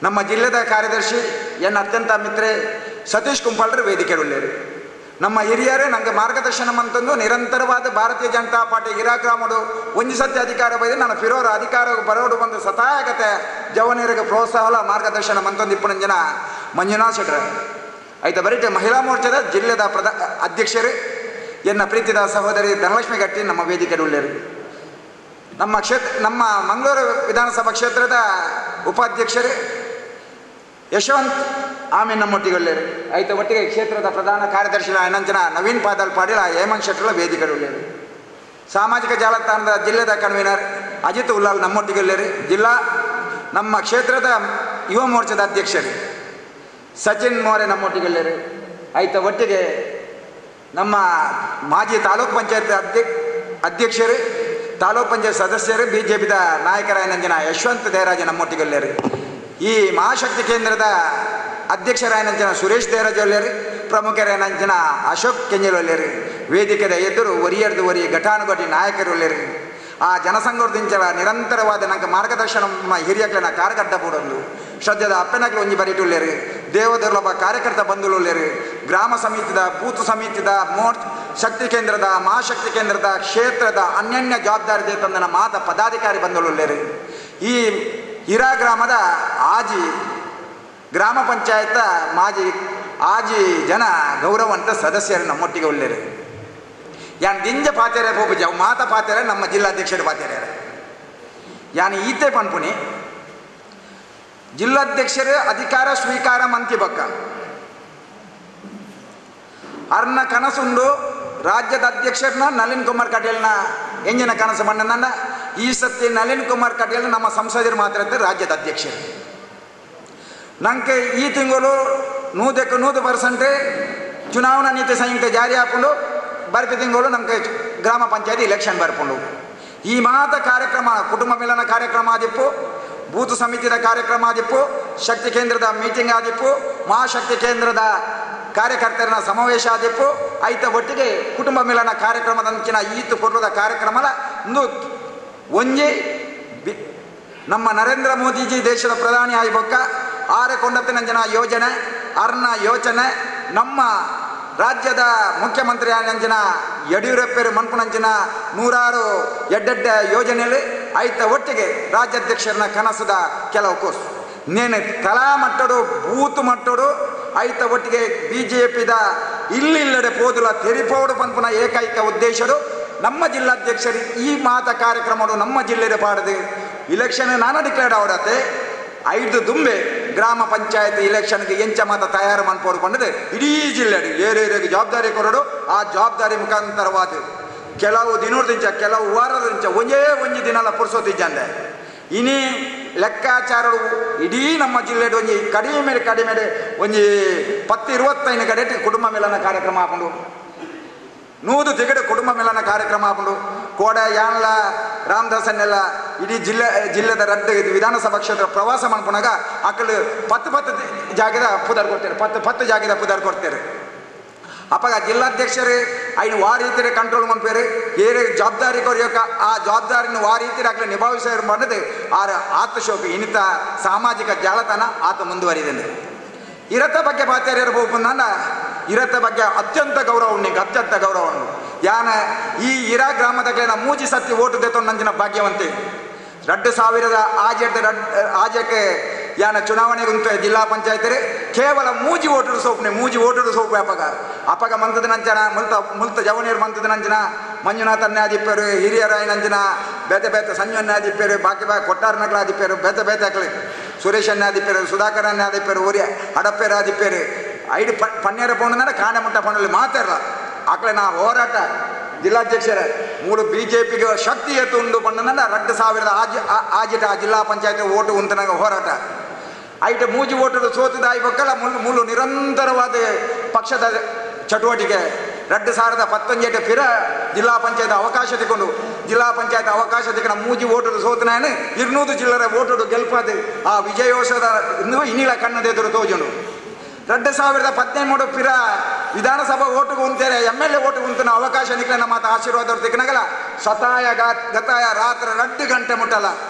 ನಮ್ಮ ಜಿಲ್ಲೆದ ಕಾರ್ಯದರ್ಶಿ ಎನ್ ಅತ್ಯಂತ ಮಿತ್ರೆ ಸತೀಶ್ ಕುಂಪಾಳ್ರು ವೇದಿಕೆ ಉಳ್ಳೇರು ನಮ್ಮ ಹಿರಿಯರೇ ನಂಗೆ ಮಾರ್ಗದರ್ಶನ ಅಂತಂದು ನಿರಂತರವಾದ ಭಾರತೀಯ ಜನತಾ ಪಾರ್ಟಿ ಗಿರಾಗ್ರಾಮಡು ಒಂಜಿ ಸತ್ಯ ಅಧಿಕಾರ ಬೈದು ನಾನು ಫಿರೋರ ಅಧಿಕಾರ ಬರೋಡು ಬಂದು ಸತಾಯಕತೆ ಜವನಿಯರಿಗೆ ಪ್ರೋತ್ಸಾಹ ಮಾರ್ಗದರ್ಶನ ಮಂತೊಂದು ಇಪ್ಪಣ ಜನ ಮಂಜುನಾಥ್ ಶೆಟ್ರ ಆಯ್ತಾ ಬರೀಟೆ ಮಹಿಳಾ ಮೋರ್ಚಾದ ಜಿಲ್ಲೆದ ಪ್ರಧಾ ಅಧ್ಯಕ್ಷರು ಎನ್ನ ಪ್ರೀತಿದ ಸಹೋದರಿ ಧನಲಕ್ಷ್ಮಿ ಗಟ್ಟಿ ನಮ್ಮ ವೇದಿಕೆ ಉಳ್ಳೇರು ನಮ್ಮ ಕ್ಷೇತ್ರ ನಮ್ಮ ಮಂಗಳೂರು ವಿಧಾನಸಭಾ ಕ್ಷೇತ್ರದ ಉಪಾಧ್ಯಕ್ಷರು ಯಶವಂತ್ ಆಮೇಲೆ ನಮ್ಮೊಟ್ಟಿಗೊಳ್ಳೇರು ಆಯ್ತು ಒಟ್ಟಿಗೆ ಕ್ಷೇತ್ರದ ಪ್ರಧಾನ ಕಾರ್ಯದರ್ಶಿ ಅನಂಜನ ನವೀನ್ ಪಾದಲ್ ಪಾಟೀಲ್ ಹೇಮಂತ್ ಶೆಟ್ಟರ ವೇದಿಕೆಯುಳ್ಳೇರು ಸಾಮಾಜಿಕ ಜಾಲತಾಣದ ಜಿಲ್ಲೆದ ಕನ್ವೀನರ್ ಅಜಿತ್ ಉಲ್ಲಾಲ್ ನಮ್ಮೊಟ್ಟಿಗೊಳ್ಳೇರು ಜಿಲ್ಲಾ ನಮ್ಮ ಕ್ಷೇತ್ರದ ಯುವ ಮೋರ್ಚಾದ ಅಧ್ಯಕ್ಷರು ಸಚಿನ್ ಮೋರೆ ನಮ್ಮೊಟ್ಟಿಗೊಳ್ಳೇರು ಆಯ್ತು ಒಟ್ಟಿಗೆ ನಮ್ಮ ಮಾಜಿ ತಾಲೂಕ್ ಪಂಚಾಯತ್ ಅಧ್ಯ ಅಧ್ಯಕ್ಷರು ತಾಲೂಕ್ ಪಂಚಾಯತ್ ಸದಸ್ಯರು ಬಿ ಜೆ ಪಿದ ನಾಯಕರಾಯನಂಜನ ಯಶವಂತ್ ದೇವರಾಜ ನಮ್ಮೊಟ್ಟಿಗೊಳ್ಳೇರು ಈ ಮಹಾಶಕ್ತಿ ಕೇಂದ್ರದ ಅಧ್ಯಕ್ಷರಾಯನಂಜನ ಸುರೇಶ್ ದೇವರಾಜ್ ಒಲ್ಲೇರು ಪ್ರಮುಖರಾಯನಂಜನ ಅಶೋಕ್ ಕೆಂಜಲ್ ಒಲ್ಲೇರು ವೇದಿಕೆದ ಎದುರು ಒರಿಯರ್ದು ಒರಿ ಘಟಾನುಘಟಿ ನಾಯಕರು ಒಲ್ಲೇರು ಆ ಜನಸಂಘರ್ದಿಂಚಲ ನಿರಂತರವಾದ ನಂಗೆ ಮಾರ್ಗದರ್ಶನ ನಮ್ಮ ಹಿರಿಯಕ್ಲನ ಕಾರ್ಗಡ್ಡ ಬೂಡೊಂದು ಶ್ರದ್ಧೆದ ಅಪ್ಪನಕ್ಲು ಒಂಜಿ ಬರಿಟುಳ್ಳೇರು ದೇವದುರ್ಲಭ ಕಾರ್ಯಕರ್ತ ಬಂಧುಳುಳ್ಳೇರು ಗ್ರಾಮ ಸಮಿತಿದ ಬೂತ್ ಸಮಿತಿದ ಮೋರ್ಚ್ ಶಕ್ತಿ ಕೇಂದ್ರದ ಮಹಾಶಕ್ತಿ ಕೇಂದ್ರದ ಕ್ಷೇತ್ರದ ಅನ್ಯನ್ಯ ಜವಾಬ್ದಾರಿ ತಂದನ ಮಾತ ಪದಾಧಿಕಾರಿ ಬಂಧುಳುಳ್ಳೇರು ಈ ಹಿರಾ ಗ್ರಾಮದ ಆಜಿ ಗ್ರಾಮ ಪಂಚಾಯತ್ ಮಾಜಿ ಆಜಿ ಜನ ಗೌರವಂತ ಸದಸ್ಯರು ನಮ್ಮೊಟ್ಟಿಗೆ ಒಳ್ಳೆಯರು ಯಾನ್ ದಿಂಜ ಪಾತೆರೆ ಪೋಪು ಜವ್ ಮಾತ ಪಾತೆರೆ ನಮ್ಮ ಜಿಲ್ಲಾಧ್ಯಕ್ಷರು ಪಾತೆರೆ ಯಾನ್ ಈತೆ ಪನ್ಪುನಿ ಜಿಲ್ಲಾಧ್ಯಕ್ಷರು ಅಧಿಕಾರ ಸ್ವೀಕಾರ ಮಂತಿ ಬಕ್ಕ ಅರ್ನ ಕನಸುಂಡು ರಾಜ್ಯದ ಅಧ್ಯಕ್ಷರನ್ನ ನಳಿನ್ ಕುಮಾರ್ ಕಟೀಲ್ನ ಎಂಜಿನ ಕನಸು ಬಂಡನನ್ನ ಈ ಸತಿ ನಳಿನ್ ಕುಮಾರ್ ಕಟೀಲ್ ನಮ್ಮ ಸಂಸದರು ಮಾತ್ರ ರಾಜ್ಯದ ಅಧ್ಯಕ್ಷರು ನಂಗೆ ಈ ತಿಂಗಳು ನೂದಕ್ಕೆ ನೂದು ಪರ್ಸೆಂಟ್ ಚುನಾವಣಾ ನೀತಿ ಸಂಹಿತೆ ಜಾರಿ ಹಾಕೊಂಡು ಬರ್ಪಿ ತಿಂಗಳು ನಮಗೆ ಗ್ರಾಮ ಪಂಚಾಯತಿ ಇಲೆಕ್ಷನ್ ಬರ್ಕೊಂಡು ಈ ಮಾತ ಕಾರ್ಯಕ್ರಮ ಕುಟುಂಬ ಮಿಲನ ಕಾರ್ಯಕ್ರಮ ಆದಿಪ್ಪು ಬೂತ್ ಸಮಿತಿದ ಕಾರ್ಯಕ್ರಮ ಆದಿಪ್ಪು ಶಕ್ತಿ ಕೇಂದ್ರದ ಮೀಟಿಂಗ್ ಆದಿಪ್ಪು ಮಹಾಶಕ್ತಿ ಕೇಂದ್ರದ ಕಾರ್ಯಕರ್ತರ ಸಮಾವೇಶ ಆದಿಪ್ಪು ಐತ ಒಟ್ಟಿಗೆ ಕುಟುಂಬ ಮಿಲನ ಕಾರ್ಯಕ್ರಮದಂಚಿನ ಈತು ಕೊಡುವುದ ಕಾರ್ಯಕ್ರಮದ ಒಂದು ಒಂಜಿ ಬಿ ನಮ್ಮ ನರೇಂದ್ರ ಮೋದಿಜಿ ದೇಶದ ಪ್ರಧಾನಿ ಆಗಿ ಬೊಕ್ಕ ಆರೆ ಕೊಂಡತ್ತಿನ ಜನ ಯೋಜನೆ ಅರ್ನ ಯೋಚನೆ ನಮ್ಮ ರಾಜ್ಯದ ಮುಖ್ಯಮಂತ್ರಿ ಆನಂಜನ ಯಡಿಯೂರಪ್ಪರು ಮನ್ಪುನಂಚಿನ ನೂರಾರು ಎಡ್ಡೆಡ್ಡ ಯೋಜನೆಯಲ್ಲಿ ಐತ ಒಟ್ಟಿಗೆ ರಾಜ್ಯಾಧ್ಯಕ್ಷರನ್ನ ಕನಸದ ಕೆಲವು ಕೋರ್ಸ್ ನೇನು ಕಲಾ ಮಟ್ಟಡು ಬೂತ್ ಮಟ್ಟಡು ಐತ ಒಟ್ಟಿಗೆ ಬಿ ಜೆ ಪಿದ ಇಲ್ಲಿಲ್ಲಡೆ ಪೋದುಲ ತೆರಿಪೋಡು ಪನ್ಪುನ ಏಕೈಕ ಉದ್ದೇಶರು ನಮ್ಮ ಜಿಲ್ಲಾಧ್ಯಕ್ಷರು ಈ ಮಾತ ಕಾರ್ಯಕ್ರಮಡು ನಮ್ಮ ಜಿಲ್ಲೆಯ ಪಾಡದು ಇಲೆಕ್ಷನ್ ನಾನು ಡಿಕ್ಲೇರ್ ಆವಡತ್ತೆ ಐದು ದುಂಬೆ ಗ್ರಾಮ ಪಂಚಾಯತ್ ಇಲೆಕ್ಷನ್ಗೆ ಎಂಚ ಮಾತ ತಯಾರು ಮಾಡ್ಕೊಂಡು ಬಂದದೆ ಇಡೀ ಜಿಲ್ಲೆ ಏರಿಯಾಗೆ ಜವಾಬ್ದಾರಿ ಕೊರಡು ಆ ಜವಾಬ್ದಾರಿ ಮುಖಾಂತರವಾದ ಕೆಲವು ದಿನದಿಂದ ಕೆಲವು ವಾರದಿಂದ ಒಂದೇ ಒಂಜಿ ದಿನಲ ಪುರ್ಸೋತಿದ್ದಂದೆ ಇನಿ ಲೆಕ್ಕಾಚಾರ ಇಡೀ ನಮ್ಮ ಜಿಲ್ಲೆಡ್ ಒಂಜಿ ಕಡಿಮೆ ಕಡಿಮೆ ಒಂಜಿ ಪತ್ತು ಇರುವತ್ತೈದು ಕಡೆ ಕುಟುಂಬ ಮಿಲನ ಕಾರ್ಯಕ್ರಮ ಹಾಕೊಂಡು ನೂದು ತಿಗಡೆ ಕುಟುಂಬ ಮಿಲನ ಕಾರ್ಯಕ್ರಮ ಹಾಕೊಂಡು ಕೋಡ ಯಾನ್ಲ ರಾಮದಾಸನ್ನೆಲ್ಲ ಇಡೀ ಜಿಲ್ಲೆ ಜಿಲ್ಲೆದ ರದ್ದು ಇದು ವಿಧಾನಸಭಾ ಕ್ಷೇತ್ರ ಪ್ರವಾಸ ಮಾಡ್ಕೊಂಡಾಗ ಅಕ್ಕಳು ಪತ್ತು ಪತ್ತು ದಿ- ಜಾಗದ ಪುದರ್ ಕೊಡ್ತಾರೆ ಪತ್ತು ಪತ್ತು ಜಾಗದ ಪುದರ್ ಕೊಡ್ತಾರೆ ಅಪ್ಪಾಗ ಜಿಲ್ಲಾಧ್ಯಕ್ಷರು ಐನು ವಾ ರೀತಿಯ ಕಂಟ್ರೋಲ್ ಮಾಡ್ಪೇರು ಏರೇ ಜವಾಬ್ದಾರಿ ಕೊರಿಯೋಕ ಆ ಜವಾಬ್ದಾರಿನ ವಾ ರೀತಿ ಆಗ್ಲಿ ನಿಭಾಯಿಸೋರು ಮಾಡಿದ್ರೆ ಆ ಆತ್ಮಶೋಕ ಇನಿತ ಸಾಮಾಜಿಕ ಜಾಲತಾಣ ಆತ ಮುಂದುವರಿದೆ ಇರತ್ತ ಬಗ್ಗೆ ಪಾತ್ಯಾರ ಇರಬಹುದು ನನ್ನ ಇರತ್ತ ಬಗ್ಗೆ ಅತ್ಯಂತ ಗೌರವ ಉಂಟು ಅತ್ಯಂತ ಗೌರವ ಉಂಟು ಯಾನ ಈ ಇರಾ ಗ್ರಾಮದಾಗಲೇ ನಾ ಮೂಜಿ ಸತಿ ಓಟು ದೇತೊಂದು ನಂಜಿನ ಭಾಗ್ಯವಂತೆ ಎರಡು ಸಾವಿರದ ಆಜೆಡ್ ರಡ್ ಆಜಕ್ಕೆ ಯಾನ ಚುನಾವಣೆ ಉಂಟು ಜಿಲ್ಲಾ ಪಂಚಾಯತ್ ಕೇವಲ ಮೂಜಿ ಓಟರು ಸೋಪನೆ ಮೂಜಿ ಓಟರು ಸೋಪು ಅಪಗ ಅಪಗ ಮಂತದ ನಂಚನ ಮುಲ್ತ ಮುಲ್ತ ಜವನಿಯರು ಮಂತದ ನಂಚನ ಮಂಜುನಾಥನ್ನೇ ಆದಿಪ್ಪರು ಹಿರಿಯರ ನಂಜನ ಬೇತೆ ಬೇತೆ ಸಂಜನ್ನೇ ಆದಿಪ್ಪರು ಬಾಕಿ ಬಾ ಕೊಟ್ಟಾರನಗಳ ಆದಿಪ್ಪರು ಬೇತೆ ಬೇತೆ ಹಾಕಲಿ ಸುರೇಶನ್ನೇ ಆದಿಪ್ಪರು ಸುಧಾಕರನ್ನೇ ಆದಿಪ್ಪರು ಊರಿ ಹಡಪ್ಪೇರು ಆದಿಪ್ಪರು ಐದು ಪ ಪನ್ನೇರ ಪೌಂಡ್ ಕಾಣೆ ಮುಟ್ಟ ಪಣ್ಣಲ್ಲಿ ಮಾತಾಡಲ್ಲ ಆಕಳೆ ನಾ ಹೋರಾಟ ಜಿಲ್ಲಾಧ್ಯಕ್ಷರ ಮೂರು ಬಿ ಜೆ ಪಿಗೆ ಶಕ್ತಿ ಎತ್ತು ಉಂಡು ಪಣ್ಣನ ಎರಡು ಸಾವಿರದ ಆಜಿ ಆ- ಆಜಿಟ ಆ ಜಿಲ್ಲಾ ಪಂಚಾಯತ್ ಓಟು ಉಂತನಾಗ ಹೋರಾಟ ಐಟ ಮೂಜಿ ಓಟು ಸೋತದ ಆಯ್ಬೇಕಲ್ಲ ಮುಳ್ಳು ಮುಳ್ಳು ನಿರಂತರವಾದ ಪಕ್ಷದ ಚಟುವಟಿಕೆ ಎರಡು ಸಾವಿರದ ಪತ್ತೊಂಜೆಟ ಪಿರ ಜಿಲ್ಲಾ ಪಂಚಾಯತ್ ಅವಕಾಶ ತಗೊಂಡು ಜಿಲ್ಲಾ ಪಂಚಾಯತ್ ಅವಕಾಶ ತಗೊಂಡ ಮೂಜಿ ಓಟು ಸೋತನಾಯನು ಇರ್ನೂರು ಜಿಲ್ಲರ ಓಟು ಗೆಲ್ಪದು ಆ ವಿಜಯೋತ್ಸವದ ಇನ್ನೂ ಇನ್ನಿಲ ಕಣ್ಣದೆದುರು ತೋಜುಂಡು ಎರಡು ಸಾವಿರದ ಹದಿನೈದು ಪಿರ ವಿಧಾನಸಭಾ ಓಟುಗೆ ಉಂತೇರೆ ಎಮ್ ಎಲ್ ಎ ಓಟುಗೆ ಉಂತಿನ ಅವಕಾಶ ನಿಕ್ಲ ಮಾತ ಆಶೀರ್ವಾದ ತೆಗಿನಾಗಲ್ಲ ಸತಾಯ ಗಾ- ಗತಾಯ ರಾತ್ರಿ ಎರಡು ಗಂಟೆ ಮುಟ್ಟಲ್ಲ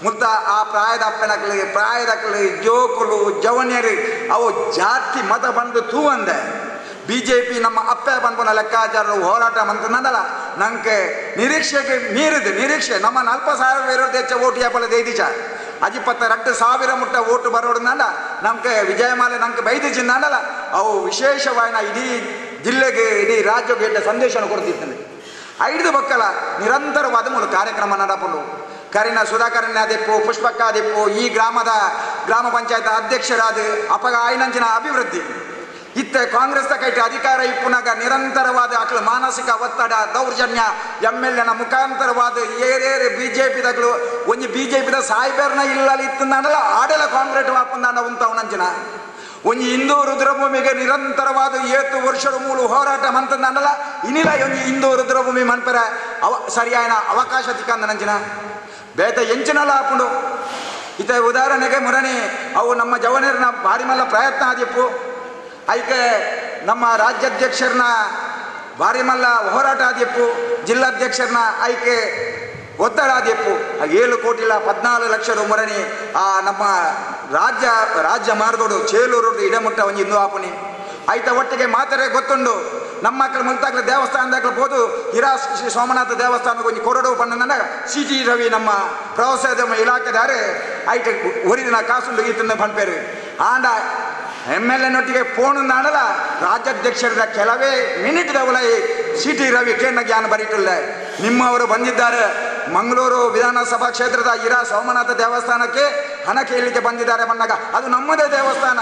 ಮುತ್ತ ಆ ಪ್ರಾಯದ ಅಪ್ಪನಕ್ಲಿ ಪ್ರಾಯದಕ್ಲಿ ಜೋಕುಲು ಜವನಿಯರು ಅವು ಜಾತಿ ಮತ ಬಂದು ತೂ ಅಂದೆ ಬಿ ಜೆ ಪಿ ನಮ್ಮ ಅಪ್ಪೆ ಬಂದ್ಪನ ಲೆಕ್ಕಾಚಾರ ಹೋರಾಟ ಮಂತಂದಲ್ಲ ನಂಗೆ ನಿರೀಕ್ಷೆಗೆ ಮೀರಿದು ನಿರೀಕ್ಷೆ ನಮ್ಮ ನಲ್ಪ ಸಾವಿರ ವಿರೋಧ ಹೆಚ್ಚ ಓಟು ಯಾಪಲ ದೈದಿಚ ಅಜಿಪತ್ತ ರಟ್ಟು ಸಾವಿರ ಮುಟ್ಟ ಓಟು ಬರೋಡ್ನಲ್ಲ ನಮ್ಗೆ ವಿಜಯಮಾಲೆ ನಂಗೆ ಬೈದಿಚಿಂದಲ್ಲ ಅವು ವಿಶೇಷವಾಗಿ ನಾ ಇಡೀ ಜಿಲ್ಲೆಗೆ ಇಡೀ ರಾಜ್ಯಕ್ಕೆ ಎಡ್ಡ ಸಂದೇಶ ಕೊಡ್ತಿದ್ದೇನೆ ಐದು ಮಕ್ಕಳ ನಿರಂತರವಾದ ಮೂಲ ಕಾರ್ಯಕ್ರಮ ನಡಪಲು ಕರಿನ ಸುಧಾಕರಣ್ಯ ದೆಪ್ಪು ಪುಷ್ಪಕ್ಕ ದೆಪ್ಪು ಈ ಗ್ರಾಮದ ಗ್ರಾಮ ಪಂಚಾಯತ್ ಅಧ್ಯಕ್ಷರಾದ ಅಪಗ ಆಯ್ನಂಚಿನ ಅಭಿವೃದ್ಧಿ ಇತ್ತ ಕಾಂಗ್ರೆಸ್ ಕೈಟ ಅಧಿಕಾರ ಇಪ್ಪುನಾಗ ನಿರಂತರವಾದ ಅಕ್ಲ ಮಾನಸಿಕ ಒತ್ತಡ ದೌರ್ಜನ್ಯ ಎಮ್ ಎಲ್ ಎನ ಮುಖಾಂತರವಾದ ಏರೇರು ಬಿ ಜೆ ಪಿದಗಳು ಒಂಜಿ ಬಿ ಜೆ ಪಿದ ಸಾಯ್ಬೇರ್ನ ಇಲ್ಲಲ್ಲಿ ಇತ್ತಂದಲ್ಲ ಆಡಲ ಕಾಂಗ್ರೆಸ್ ವಾಪಂದಾಂಡ ಉಂತವನಂಚಿನ ಒಂಜಿ ಹಿಂದೂ ರುದ್ರಭೂಮಿಗೆ ನಿರಂತರವಾದ ಏತು ವರ್ಷದ ಮೂಲು ಹೋರಾಟ ಮಂತಂದಲ್ಲ ಇನಿಲ ಒಂಜಿ ಹಿಂದೂ ರುದ್ರಭೂಮಿ ಮನ್ಪರ ಅವ ಸರಿಯಾದ ಅವಕಾಶ ತಿಕ್ಕಂದ ನಂಚಿನ ಬೇತ ಎಂಚಿನಲ್ಲ ಹಾಪುಂಡು ಇತ ಉದಾಹರಣೆಗೆ ಮುರಣಿ ಅವು ನಮ್ಮ ಜವನರ್ನ ಭಾರಿ ಮಲ್ಲ ಪ್ರಯತ್ನ ಆದಿಪ್ಪು ಐಕೆ ನಮ್ಮ ರಾಜ್ಯಾಧ್ಯಕ್ಷರನ್ನ ಭಾರಿ ಮಲ್ಲ ಹೋರಾಟ ಆದಿಪ್ಪು ಜಿಲ್ಲಾಧ್ಯಕ್ಷರನ್ನ ಐಕೆ ಒತ್ತಡ ಆದಿಪ್ಪು ಆ ಏಳು ಕೋಟಿಲ ಪದ್ನಾಲ್ಕು ಲಕ್ಷದ ಮುರಣಿ ಆ ನಮ್ಮ ರಾಜ್ಯ ರಾಜ್ಯ ಮಾರ್ಗೋಡು ಚೇಲೂರು ಇಡಮುಟ್ಟ ಒಂಜಿ ಇಂದು ಆಪುನಿ ಐತ ಒಟ್ಟಿಗೆ ಮಾತರೆ ಗೊತ್ತುಂಡು ನಮ್ಮ ಮಕ್ಕಳು ಮುಂತಾಗ್ಲ ದೇವಸ್ಥಾನದಾಗ್ಲ ಹೋದು ಹಿರಾ ಶ್ರೀ ಸೋಮನಾಥ ದೇವಸ್ಥಾನಕ್ಕೆ ಒಂಜಿ ಕೊರಡು ಪಣ್ಣನ ಸಿ ಟಿ ರವಿ ನಮ್ಮ ಪ್ರವಾಸೋದ್ಯಮ ಇಲಾಖೆದಾರೆ ಐಟ ಒರಿದಿನ ಕಾಸುಂಡು ಈತನ ಪಂಪೇರು ಆಂಡ ಎಮ್ ಎಲ್ ಎನೊಟ್ಟಿಗೆ ಫೋನ್ ನಾಡಲ ರಾಜ್ಯಾಧ್ಯಕ್ಷರ ಕೆಲವೇ ಮಿನಿಟ್ ದವಲೈ ಸಿ ಟಿ ರವಿ ಕೇಂದ್ರ ಜ್ಞಾನ ಬರೀಟಿಲ್ಲ ನಿಮ್ಮವರು ಬಂದಿದ್ದಾರೆ ಮಂಗಳೂರು ವಿಧಾನಸಭಾ ಕ್ಷೇತ್ರದ ಇರಾ ಸೋಮನಾಥ ದೇವಸ್ಥಾನಕ್ಕೆ ಹಣ ಕೇಳಲಿಕ್ಕೆ ಬಂದಿದ್ದಾರೆ ಬಂದಾಗ ಅದು ನಮ್ಮದೇ ದೇವಸ್ಥಾನ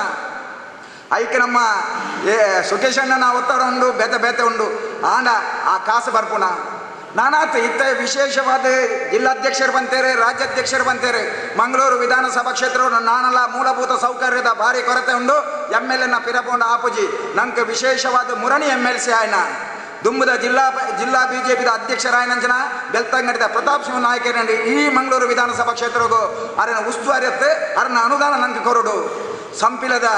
ಐಕೆ ನಮ್ಮ ಏ ಸುಖೇಶ್ ಅಣ್ಣನ ಒತ್ತಡ ಉಂಡು ಬೆತೆ ಬೆತೆ ಉಂಡು ಆಂಡ ಆ ಕಾಸು ಬರ್ಪುಣ ನಾನಾತ್ ಇತ್ತ ವಿಶೇಷವಾದ ಜಿಲ್ಲಾಧ್ಯಕ್ಷರು ಬಂತೇರೆ ರಾಜ್ಯಾಧ್ಯಕ್ಷರು ಬಂತೇರೆ ಮಂಗಳೂರು ವಿಧಾನಸಭಾ ಕ್ಷೇತ್ರ ನಾನಲ್ಲ ಮೂಲಭೂತ ಸೌಕರ್ಯದ ಭಾರಿ ಕೊರತೆ ಉಂಡು ಎಮ್ ಎಲ್ ಎನ ಪಿರಪೊಂಡ ಆಪುಜಿ ನಂಗೆ ವಿಶೇಷವಾದ ಮುರಣಿ ಎಮ್ ಎಲ್ ಸಿ ಆಯ್ನ ದುಂಬದ ಜಿಲ್ಲಾ ಜಿಲ್ಲಾ ಬಿಜೆಪಿದ ಅಧ್ಯಕ್ಷರಾಯನಂಜನ ಬೆಳ್ತಂಗಡಿದ ಪ್ರತಾಪ್ ಸಿಂಹ ನಾಯಕರಂಡಿ ಈ ಮಂಗಳೂರು ವಿಧಾನಸಭಾ ಕ್ಷೇತ್ರಗೂ ಅರನ ಉಸ್ತುವಾರಿಯತ್ತೆ ಅರನ ಅನುದಾನ ನಂಗೆ ಕೊರಡು ಸಂಪಿಲದ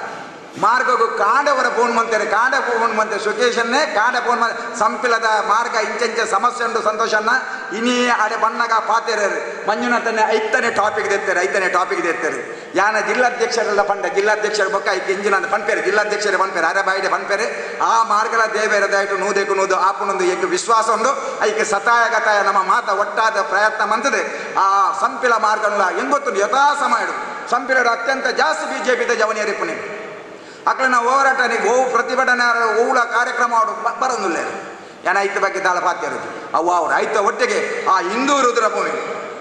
ಮಾರ್ಗಗೂ ಕಾಂಡವರ ಫೋನ್ ಮಂತಾರೆ ಕಾಂಡ ಫೋನ್ ಮಂತೆ ಸುಖೇಶನ್ನೇ ಕಾಂಡ ಫೋನ್ ಮಾ ಸಂಪಿಲದ ಮಾರ್ಗ ಇಂಚೆಂಚ ಸಮಸ್ಯೆ ಉಂಟು ಸಂತೋಷನ್ನ ಇನಿ ಅಡೆ ಬಣ್ಣಗ ಪಾತೆರರು ಮಂಜುನಾಥನ್ನೇ ಐತನೇ ಟಾಪಿಕ್ ತೆತ್ತಾರೆ ಐತನೇ ಟಾಪಿಕ್ ತೆತ್ತಾರೆ ಯಾನ ಜಿಲ್ಲಾಧ್ಯಕ್ಷರೆಲ್ಲ ಪಂಡ ಜಿಲ್ಲಾಧ್ಯಕ್ಷರ ಬೊಕ್ಕ ಐಕೆ ಇಂಜಿನ ಪನ್ಪೇರೆ ಜಿಲ್ಲಾಧ್ಯಕ್ಷರೇ ಪನ್ಪೇರೆ ಅರೆ ಬಾಯಿಡೆ ಪನ್ಪೇರೆ ಆ ಮಾರ್ಗದ ದೇವೇರದಾಯ್ತು ನೂದೇಕು ನೂದು ಆಪುನೊಂದು ಏಕೆ ವಿಶ್ವಾಸ ಉಂಡು ಐಕೆ ಸತಾಯ ಗತಾಯ ನಮ್ಮ ಮಾತ ಒಟ್ಟಾದ ಪ್ರಯತ್ನ ಮಂತದೆ ಆ ಸಂಪಿಲ ಮಾರ್ಗಲ್ಲ ಹೆಂಗೊತ್ತು ಯಥಾ ಸಮಯಡು ಸಂಪಿಲಡು ಅತ್ಯಂತ ಜಾಸ್ತಿ ಬಿಜೆಪಿ ಜವನಿಯರಿಪ್ಪುನಿ ಅಕ್ಲನ ಹೋರಾಟನಿ ಓವು ಪ್ರತಿಭಟನೆ ಓವುಳ ಕಾರ್ಯಕ್ರಮ ಅವಡು ಬರೋದಿಲ್ಲ ಏನ ಐತ ಬಗ್ಗೆ ದಾಳ ಪಾತ್ಯರು ಅವು ಅವ್ರು ಐತ ಒಟ್ಟಿಗೆ ಆ ಹಿಂದೂ ರುದ್ರಭೂಮಿ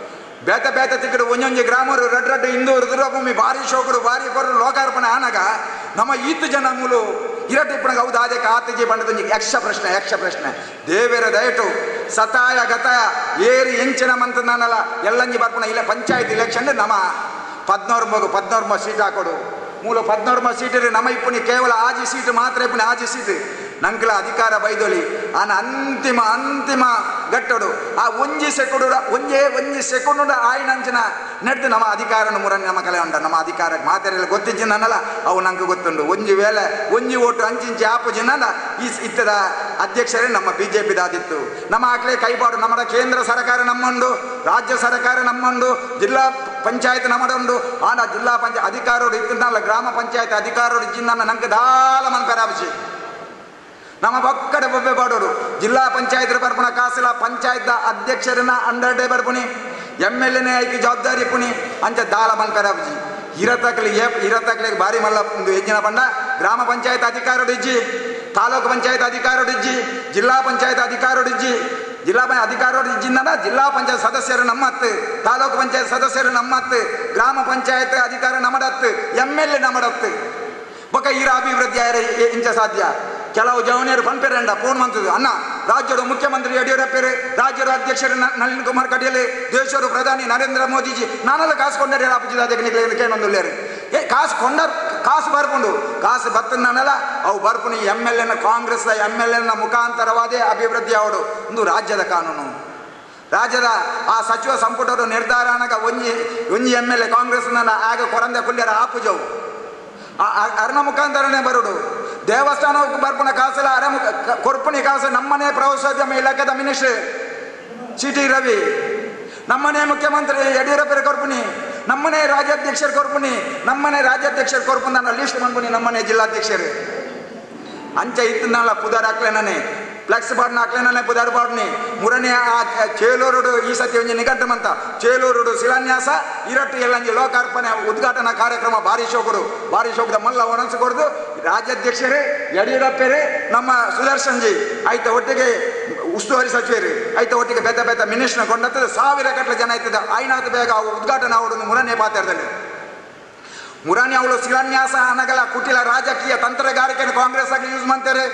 ಬೇತ ಬೇತ ತಿಕ್ಕಡು ಒಂಜೊಂಜಿ ಗ್ರಾಮರು ರಡ್ ರಡ್ಡು ಹಿಂದೂ ರುದ್ರಭೂಮಿ ಭಾರಿ ಶೋಕರು ಭಾರಿ ಕೊರರು ಲೋಕಾರ್ಪಣೆ ಆನಾಗ ನಮ್ಮ ಈತು ಜನ ಮೂಲು ಇರಟಿಪ್ಪಣ ಹೌದು ಅದಕ್ಕೆ ಆತಜಿ ಬಂಡದೊಂಜಿ ಯಕ್ಷ ಪ್ರಶ್ನೆ ಯಕ್ಷ ಪ್ರಶ್ನೆ ದೇವೇರ ದಯಟು ಸತಾಯ ಗತಾಯ ಏರಿ ಎಂಚಿನ ಮಂತ ನಾನಲ್ಲ ಎಲ್ಲಂಜಿ ಬರ್ಪಣ ಇಲ್ಲ ಪಂಚಾಯತ್ ಇಲೆಕ್ಷನ್ ನಮ್ಮ ಪದ್ನೋರ್ ಮಗು ಪದ್ನೋರ್ ಮ ಸೀಟ್ ಹಾಕೊಡು ಮೂಲ ಪದ್ನೋರ್ಮ ಸೀಟರಿ ನಮ್ಮ ಇಪ್ಪುನಿ ಕೇವಲ ಆಜಿ ಸೀಟು ಮಾತ್ರ ಇಪ್ಪುನಿ ಆಜಿ ಸೀಟು ನಂಕಲ ಅಧಿಕಾರ ಬೈದೊಲಿ ಆನ ಅಂತಿಮ ಅಂತಿಮ ಗಟ್ಟಡು ಆ ಒಂಜಿ ಸೆಕೆಂಡು ಒಂಜೇ ಒಂಜಿ ಸೆಕೆಂಡು ಆಯ್ನಂಚಿನ ನಡೆದು ನಮ್ಮ ಅಧಿಕಾರನ ಮುರನ್ ನಮ್ಮ ಕಲೆ ಉಂಡ ನಮ್ಮ ಅಧಿಕಾರ ಮಾತೆರೆಲ್ಲ ಗೊತ್ತಿಜ್ಜಿನಲ್ಲ ಅವು ನಂಗೆ ಗೊತ್ತುಂಡು ಒಂಜಿ ವೇಳೆ ಒಂಜಿ ಓಟು ಅಂಚಿಂಚಿ ಆಪುಜಿನಲ್ಲ ಈ ಇತ್ತದ ಅಧ್ಯಕ್ಷರೇ ನಮ್ಮ ಬಿ ಜೆ ಪಿದಾದಿತ್ತು ನಮ್ಮ ಆಕಲೆ ಕೈಪಾಡು ನಮ್ಮ ಕೇಂದ್ರ ಸರ್ಕಾರ ನಮ್ಮುಂಡು ರಾಜ್ಯ ಸರ್ಕಾರ ನಮ್ಮುಂಡು ಜಿಲ್ಲಾ ಪಂಚಾಯತ್ ನಮ್ಮಡುಂಡು ಆಂಡ ಜಿಲ್ಲಾ ಪಂಚಾಯತ್ ಅಧಿಕಾರೋಡು ಇತ್ತಿನಲ್ಲ ಗ್ರಾಮ ಪಂಚಾಯತ್ ಅಧಿಕಾರೋಡು ಇಚ್ಚಿನ ನಂಗೆ ದಾಲ ಮನ್ಪರಾಬಿಸಿ ನಮ್ಮ ಒಕ್ಕಡೆ ಬೊಬ್ಬೆ ಬಾಡೋಡು ಜಿಲ್ಲಾ ಪಂಚಾಯತ್ ಬರ್ಪುಣ ಕಾಸಿಲ ಪಂಚಾಯತ್ ಅಧ್ಯಕ್ಷರನ್ನ ಅಂಡರ್ ಡೇ ಬರ್ಪುನಿ ಎಮ್ ಎಲ್ ಎನೇ ಐಕಿ ಜವಾಬ್ದಾರಿ ಪುನಿ ಅಂಚ ದಾಲ ಮನ್ಪರಾಬಿಜಿ ಇರತಕ್ಲಿ ಏ ಇರತಕ್ಲಿಗೆ ಭಾರಿ ಮಲ್ಲ ಒಂದು ಹೆಜ್ಜಿನ ಬಂಡ ಗ್ರಾಮ ಪಂಚಾಯತ್ ಅಧಿಕಾರೋಡು ಇಜ್ಜಿ ತಾಲೂಕು ಪಂಚಾಯತ್ ಅಧಿಕಾರೋಡು ಇಜ್ಜಿ ಜಿಲ್ಲಾ ಪಂಚಾಯತ್ ಅಧಿಕಾರೋಡು ಇಜ್ಜಿ ಜಿಲ್ಲಾ ಪಂಚಾಯತ್ ಅಧಿಕಾರೋಡು ಇಜ್ಜಿಂದ ಜಿಲ್ಲಾ ಪಂಚಾಯತ್ ಸದಸ್ಯರು ನಮ್ಮತ್ತು ತಾಲೂಕು ಪಂಚಾಯತ್ ಸದಸ್ಯರು ನಮ್ಮತ್ತು ಗ್ರಾಮ ಪಂಚಾಯತ್ ಅಧಿಕಾರ ನಮ್ಮಡತ್ತು ಎಮ್ ಎಲ್ ಎ ನಮ್ಮಡತ್ತು ಬೊಕ್ಕ ಈರ ಅಭಿವೃದ್ಧಿ ಆಯ್ರೆ ಇಂಚ ಸಾಧ್ಯ ಕೆಲವು ಜವನಿಯರು ಪನ್ಪೆರಂಡ ಫೋನ್ ಮಂತದ್ದು ಅಣ್ಣ ರಾಜ್ಯದ ಮುಖ್ಯಮಂತ್ರಿ ಯಡಿಯೂರಪ್ಪರು ರಾಜ್ಯದ ಅಧ್ಯಕ್ಷರು ನ- ನಳಿನ್ ಕುಮಾರ್ ಕಟೀಲ್ ದೇಶರು ಪ್ರಧಾನಿ ನರೇಂದ್ರ ಮೋದಿಜಿ ನಾನೆಲ್ಲ ಕಾಸು ಕೊಂಡರೆ ಅಪ್ಪಜಿದಾದಕ್ಕೆ ನಿಕ್ಲೆ ಕೇಳೊಂದುಲ್ಲೇರು ಏ ಕಾಸು ಕೊಂಡರ್ ಕಾಸು ಬರ್ಕೊಂಡು ಕಾಸು ಬತ್ತನಲ್ಲ ಅವು ಬರ್ಪುನಿ ಎಮ್ ಎಲ್ ಎನ ಕಾಂಗ್ರೆಸ್ ಎಮ್ ಎಲ್ ಎನ ಮುಖಾಂತರವಾದೇ ಅಭಿವೃದ್ಧಿ ಅವಡು ಒಂದು ರಾಜ್ಯದ ಕಾನೂನು ರಾಜ್ಯದ ಆ ಸಚಿವ ಸಂಪುಟದ ನಿರ್ಧಾರನಾಗ ಒಂಜಿ ಒಂಜಿ ಎಮ್ ಎಲ್ ಎ ಕಾಂಗ್ರೆಸ್ ಆಗ ಕೊರಂದೆ ಕುಲ್ಯರ ಆಪುಜವು ಆ- ಆ- ಅರ್ನ ಮುಖಾಂತರನೇ ಬರುಡು ದೇವಸ್ಥಾನಕ್ಕೆ ಬರ್ಪುಣ ಕಾಸಲ್ಲ ಅರ ಕೊರ್ಪುನಿ ಕಾಸು ನಮ್ಮನೆ ಪ್ರವಾಸೋದ್ಯಮ ಇಲಾಖೆದ ಮಿನಿಸ್ಟರ್ ಸಿ ಟಿ ರವಿ ನಮ್ಮನೆ ಮುಖ್ಯಮಂತ್ರಿ ಯಡಿಯೂರಪ್ಪರ ಕೊರ್ಪುನಿ ನಮ್ಮನೆ ರಾಜ್ಯಾಧ್ಯಕ್ಷರ ಕೊರ್ಪುನಿ ನಮ್ಮನೆ ರಾಜ್ಯಾಧ್ಯಕ್ಷರ ಕೊರ್ಪುನ ಲಿಸ್ಟ್ ಮಾಡ್ಬುನಿ ನಮ್ಮನೆ ಜಿಲ್ಲಾಧ್ಯಕ್ಷರು ಅಂಚ ಇತ್ತನಲ್ಲ ಪುದಾರ್ ಹಾಕ್ಲೇನೇ ಫ್ಲೆಕ್ಸ್ ಬಾಡ್ನ ಹಾಕ್ಲೇನೇ ಪುದಾರ್ ಬಾಡ್ನಿ ಮೂರನೇ ಆ ಚೇಲೂರುಡು ಈ ಸತಿ ಒಂಜಿ ನಿಘಂಟಮಂತ ಚೇಲೂರುಡು ಶಿಲಾನ್ಯಾಸ ಇರಟ್ಟು ಎಲ್ಲಂಜಿ ಲೋಕಾರ್ಪಣೆ ಉದ್ಘಾಟನಾ ಕಾರ್ಯಕ್ರಮ ಭಾರಿ ಶೋಕರು ಭಾರಿ ಶೋಕದ ಮಲ್ಲ ಒಣಗಿಸಿಕೊಡ್ದು ರಾಜ್ಯಾಧ್ಯಕ್ಷರೇ ಯಡಿಯೂರಪ್ಪರೇ ನಮ್ಮ ಸುದರ್ಶನ್ ಜಿ ಆಯ್ತ ಒಟ್ಟಿಗೆ ಉಸ್ತುವಾರಿ ಸಚಿವರು ಆಯ್ತ ಒಟ್ಟಿಗೆ ಬೆತ್ತ ಬೆತ್ತ ಮಿನಿಸ್ಟರ್ ಕೊಂಡತ್ತದ ಸಾವಿರ ಗಟ್ಟಲೆ ಜನ ಆಯ್ತದ ಐನಾದ ಬೇಗ ಅವು ಉದ್ಘಾಟನಾ ಆವಡೊಂದು ಮೂರನೇ ಪಾತ್ರದಲ್ಲಿ ಮುರಾನಿ ಅವಳು ಶಿಲಾನ್ಯಾಸ ಅನಗಲ ಕುಟಿಲ ರಾಜಕೀಯ ತಂತ್ರಗಾರಿಕೆಯನ್ನು ಕಾಂಗ್ರೆಸ್ ಆಗಿ ಯೂಸ್ ಮಾಡ್ತಾರೆ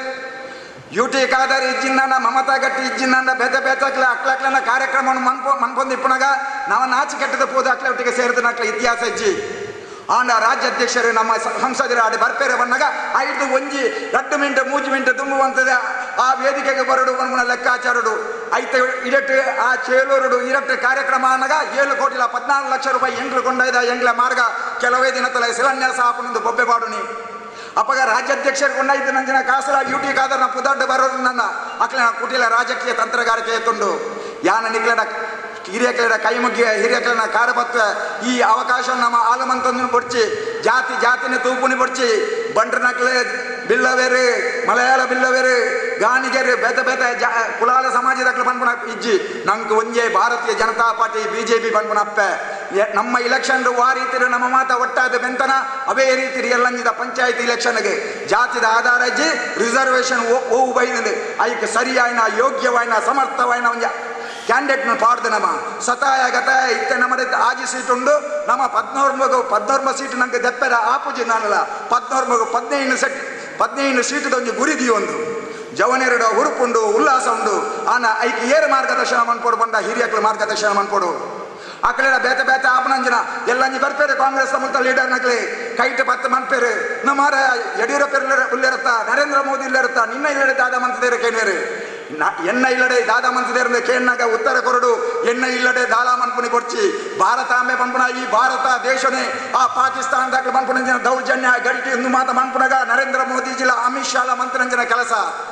ಯು ಟಿ ಖಾದರ್ ಇಜ್ಜಿನ್ನ ಮಮತಾ ಗಟ್ಟಿ ಇಜ್ಜಿನ್ನ ಬೆದ ಬೆತ್ತಕ್ಲ ಅಕ್ಲಕ್ಲನ ಕಾರ್ಯಕ್ರಮವನ್ನು ಮನ್ಪೊ ಮನ್ಪೊಂದು ಇಪ್ಪನಾಗ ನಾವು ನಾಚಿ ಕೆಟ್ಟದ ಪೋದು ಅಕ್ಲ ಒಟ್ಟಿಗೆ ಸೇರಿದ ನಕ್ಲ ಇತಿಹಾಸ ಇಜ್ಜಿ ಆಂಡ ರಾಜ್ಯಾಧ್ಯಕ್ಷರು ನಮ್ಮ ಸ- ಸಂಸದರು ಆಡಿ ಬರ್ಪೇರೆ ಬಂದಾಗ ಐದು ಒಂಜಿ ರಡ್ಡು ಮಿಂಟ್ ಮೂಜಿ ಮಿಂಟ್ ತುಂಬುವಂತದ ಆ ವೇದಿಕೆಗೆ ಬರಡು ಒಂದು ಲೆಕ್ಕಾಚಾರಡು ಐತ ಇಡಟ್ಟು ಆ ಚೇಲೂರುಡು ಇರಟ್ಟು ಕಾರ್ಯಕ್ರಮ ಅನ್ನಗ ಏಳು ಕೋಟಿಲ ಪದ್ನಾಲ್ಕು ಲಕ್ಷ ರೂಪಾಯಿ ಎಂಗ್ಲು ಕೊಂಡೊಯ್ದ ಎಂಗ್ಲ ಮಾರ್ಗ ಕೆಲವೇ ದಿನ ತಲೆ ಶಿಲಾನ್ಯಾಸ ಹಾಪನೊಂದು ಬೊಬ್ಬೆ ಬಾಡುನಿ ಅಪ್ಪಗ ರಾಜ್ಯಾಧ್ಯಕ್ಷರು ಕೊಂಡೈದು ನಂಜಿನ ಕಾಸಲ ಡ್ಯೂಟಿ ಕಾದರ್ನ ಪುದಡ್ಡು ಬರೋದು ನನ್ನ ಅಕ್ಲ ಕುಟಿಲ ರಾಜಕೀಯ ತಂತ್ರಗಾರಿಕೆ ಎತ್ತುಂಡು ಯಾನ ನಿಗ್ಲಡ ಹಿರಿಯಕಲಡ ಕೈ ಮುಗ್ಗಿ ಹಿರಿಯಕಲನ ಕಾರಬತ್ವ ಈ ಅವಕಾಶ ನಮ್ಮ ಆಲಮಂತಂದು ಬೊಡ್ಚಿ ಜಾತಿ ಜಾತಿನ ತೂಪುನಿ ಬೊಡ್ಚಿ ಬಂಡ್ರ ನಕ್ಲೆ ಬಿಲ್ಲವೇರು ಮಲಯಾಳ ಬಿಲ್ಲವೇರು ಗಾಣಿಗೆರು ಬೆದ ಬೆದ ಜಾ ಕುಲಾಲ ಸಮಾಜದ ಪನ್ಪುನ ಇಜ್ಜಿ ನಂಗೆ ಒಂಜೇ ಭಾರತೀಯ ಜನತಾ ಪಾರ್ಟಿ ಬಿಜೆಪಿ ಪನ್ಪುನ ಅಪ್ಪೆ ಎ- ನಮ್ಮ ಇಲೆಕ್ಷನ್ ಆ ರೀತಿ ನಮ್ಮ ಮಾತ ಒಟ್ಟಾದ ಬೆಂತನ ಅವೇ ರೀತಿ ಎಲ್ಲಂಜಿದ ಪಂಚಾಯತ್ ಇಲೆಕ್ಷನ್ಗೆ ಜಾತಿದ ಆಧಾರ ಇಜ್ಜಿ ರಿಸರ್ವೇಶನ್ ಓವು ಬೈದಂದು ಐಕ್ ಸರಿಯಾಯ್ನ ಯೋಗ್ಯವಾಯ್ನ ಸಮರ್ಥವಾಯ್ನ ಒಂಜ ಕ್ಯಾಂಡಿಡೇಟ್ನ ಪಾಡ್ದು ನಮ್ಮ ಸತಾಯ ಗತಾಯ ಇತ್ತೆ ನಮ್ಮದ ಆಜಿ ಸೀಟ್ ಉಂಡು ನಮ್ಮ ಪದ್ನೋರ್ ಮಗು ಪದ್ನೋರ್ಮ ಸೀಟ್ ನಂಗೆ ದೆಪ್ಪೆರ ಆಪುಜಿ ನಾನಲ್ಲ ಪದ್ನೋರ್ ಮಗು ಪದ್ನೈದು ಸೆಟ್ ಪದ್ನೈದು ಸೀಟದ ಒಂದು ಗುರಿದಿ ಒಂದು ಜವನೆರಡ ಹುರುಪುಂಡು ಉಲ್ಲಾಸ ಉಂಡು ಆನ ಐಕ್ ಏರು ಮಾರ್ಗದರ್ಶನ ಮನ್ಪೋಡು ಬಂದ ಹಿರಿಯಕ್ಳು ಮಾರ್ಗದರ್ಶನ ಮನ್ಪೋಡು ಅಕಲೆರ ಬೇತೆ ಬೇತೆ ಆಪನಂಜನ ಎಲ್ಲಂಜಿ ಬರ್ಪೇರು ಕಾಂಗ್ರೆಸ್ ಮುತ್ತ ಲೀಡರ್ ನಕ್ಲಿ ಕೈಟ್ ಪತ್ತು ಮನ್ಪೇರು ನಮ್ಮಾರ ಯಡಿಯೂರಪ್ಪ ಇಲ್ಲಿರತ್ತ ನರೇಂದ್ರ ಮೋದಿ ಇಲ್ಲಿರತ್ತ ನಿನ್ನ ಇಲ್ಲಡೆ ದಾದ ಮಂತದೇರು ಕೇಳುವೇರು ನ- ಎನ್ನ ಇಲ್ಲಡೆ ದಾದ ಮಂತದೇರು ಕೇಳಿನಾಗ ಉತ್ತರ ಕೊರಡು ಎನ್ನ ಇಲ್ಲಡೆ ದಾದ ಮನ್ಪುನಿ ಕೊಡ್ಚಿ ಭಾರತ ಆಮೆ ಪನ್ಪುನ ಈ ಭಾರತ ದೇಶನೇ ಆ ಪಾಕಿಸ್ತಾನದಾಗ ಪನ್ಪುನಂಜನ ದೌರ್ಜನ್ಯ ಗಡಿಟಿ ಒಂದು ಮಾತ ಮನ್ಪುನಗ ನರೇಂದ್ರ ಮೋದಿಜಿಲ ಅಮಿತ್ ಶಾಲ ಮಂತ್ರಂಜನ ಕೆಲಸ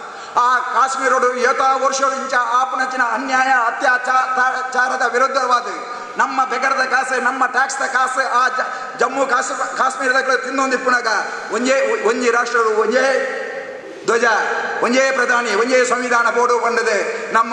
ಆ ಕಾಶ್ಮೀರೋಡು ಏತಾ ವರ್ಷಗಳು ಇಂಚ ಆಪನಚಿನ ಅನ್ಯಾಯ ಅತ್ಯಾಚಾರದ ವಿರುದ್ಧವಾದ ನಮ್ಮ ಬೆಗರದ ಕಾಸು ನಮ್ಮ ಟ್ಯಾಕ್ಸ್ದ ಕಾಸು ಆ ಜ- ಜಮ್ಮು ಕಾಸು ಕಾಶ್ಮೀರದ ತಿನ್ನೊಂದು ಇಪ್ಪುನಾಗ ಒಂಜೇ ಒಂಜಿ ರಾಷ್ಟ್ರಗಳು ಒಂಜೇ ಧ್ವಜ ಒಂಜೇ ಪ್ರಧಾನಿ ಒಂಜೇ ಸಂವಿಧಾನ ಬೋರ್ಡು ಬಂದದೆ ನಮ್ಮ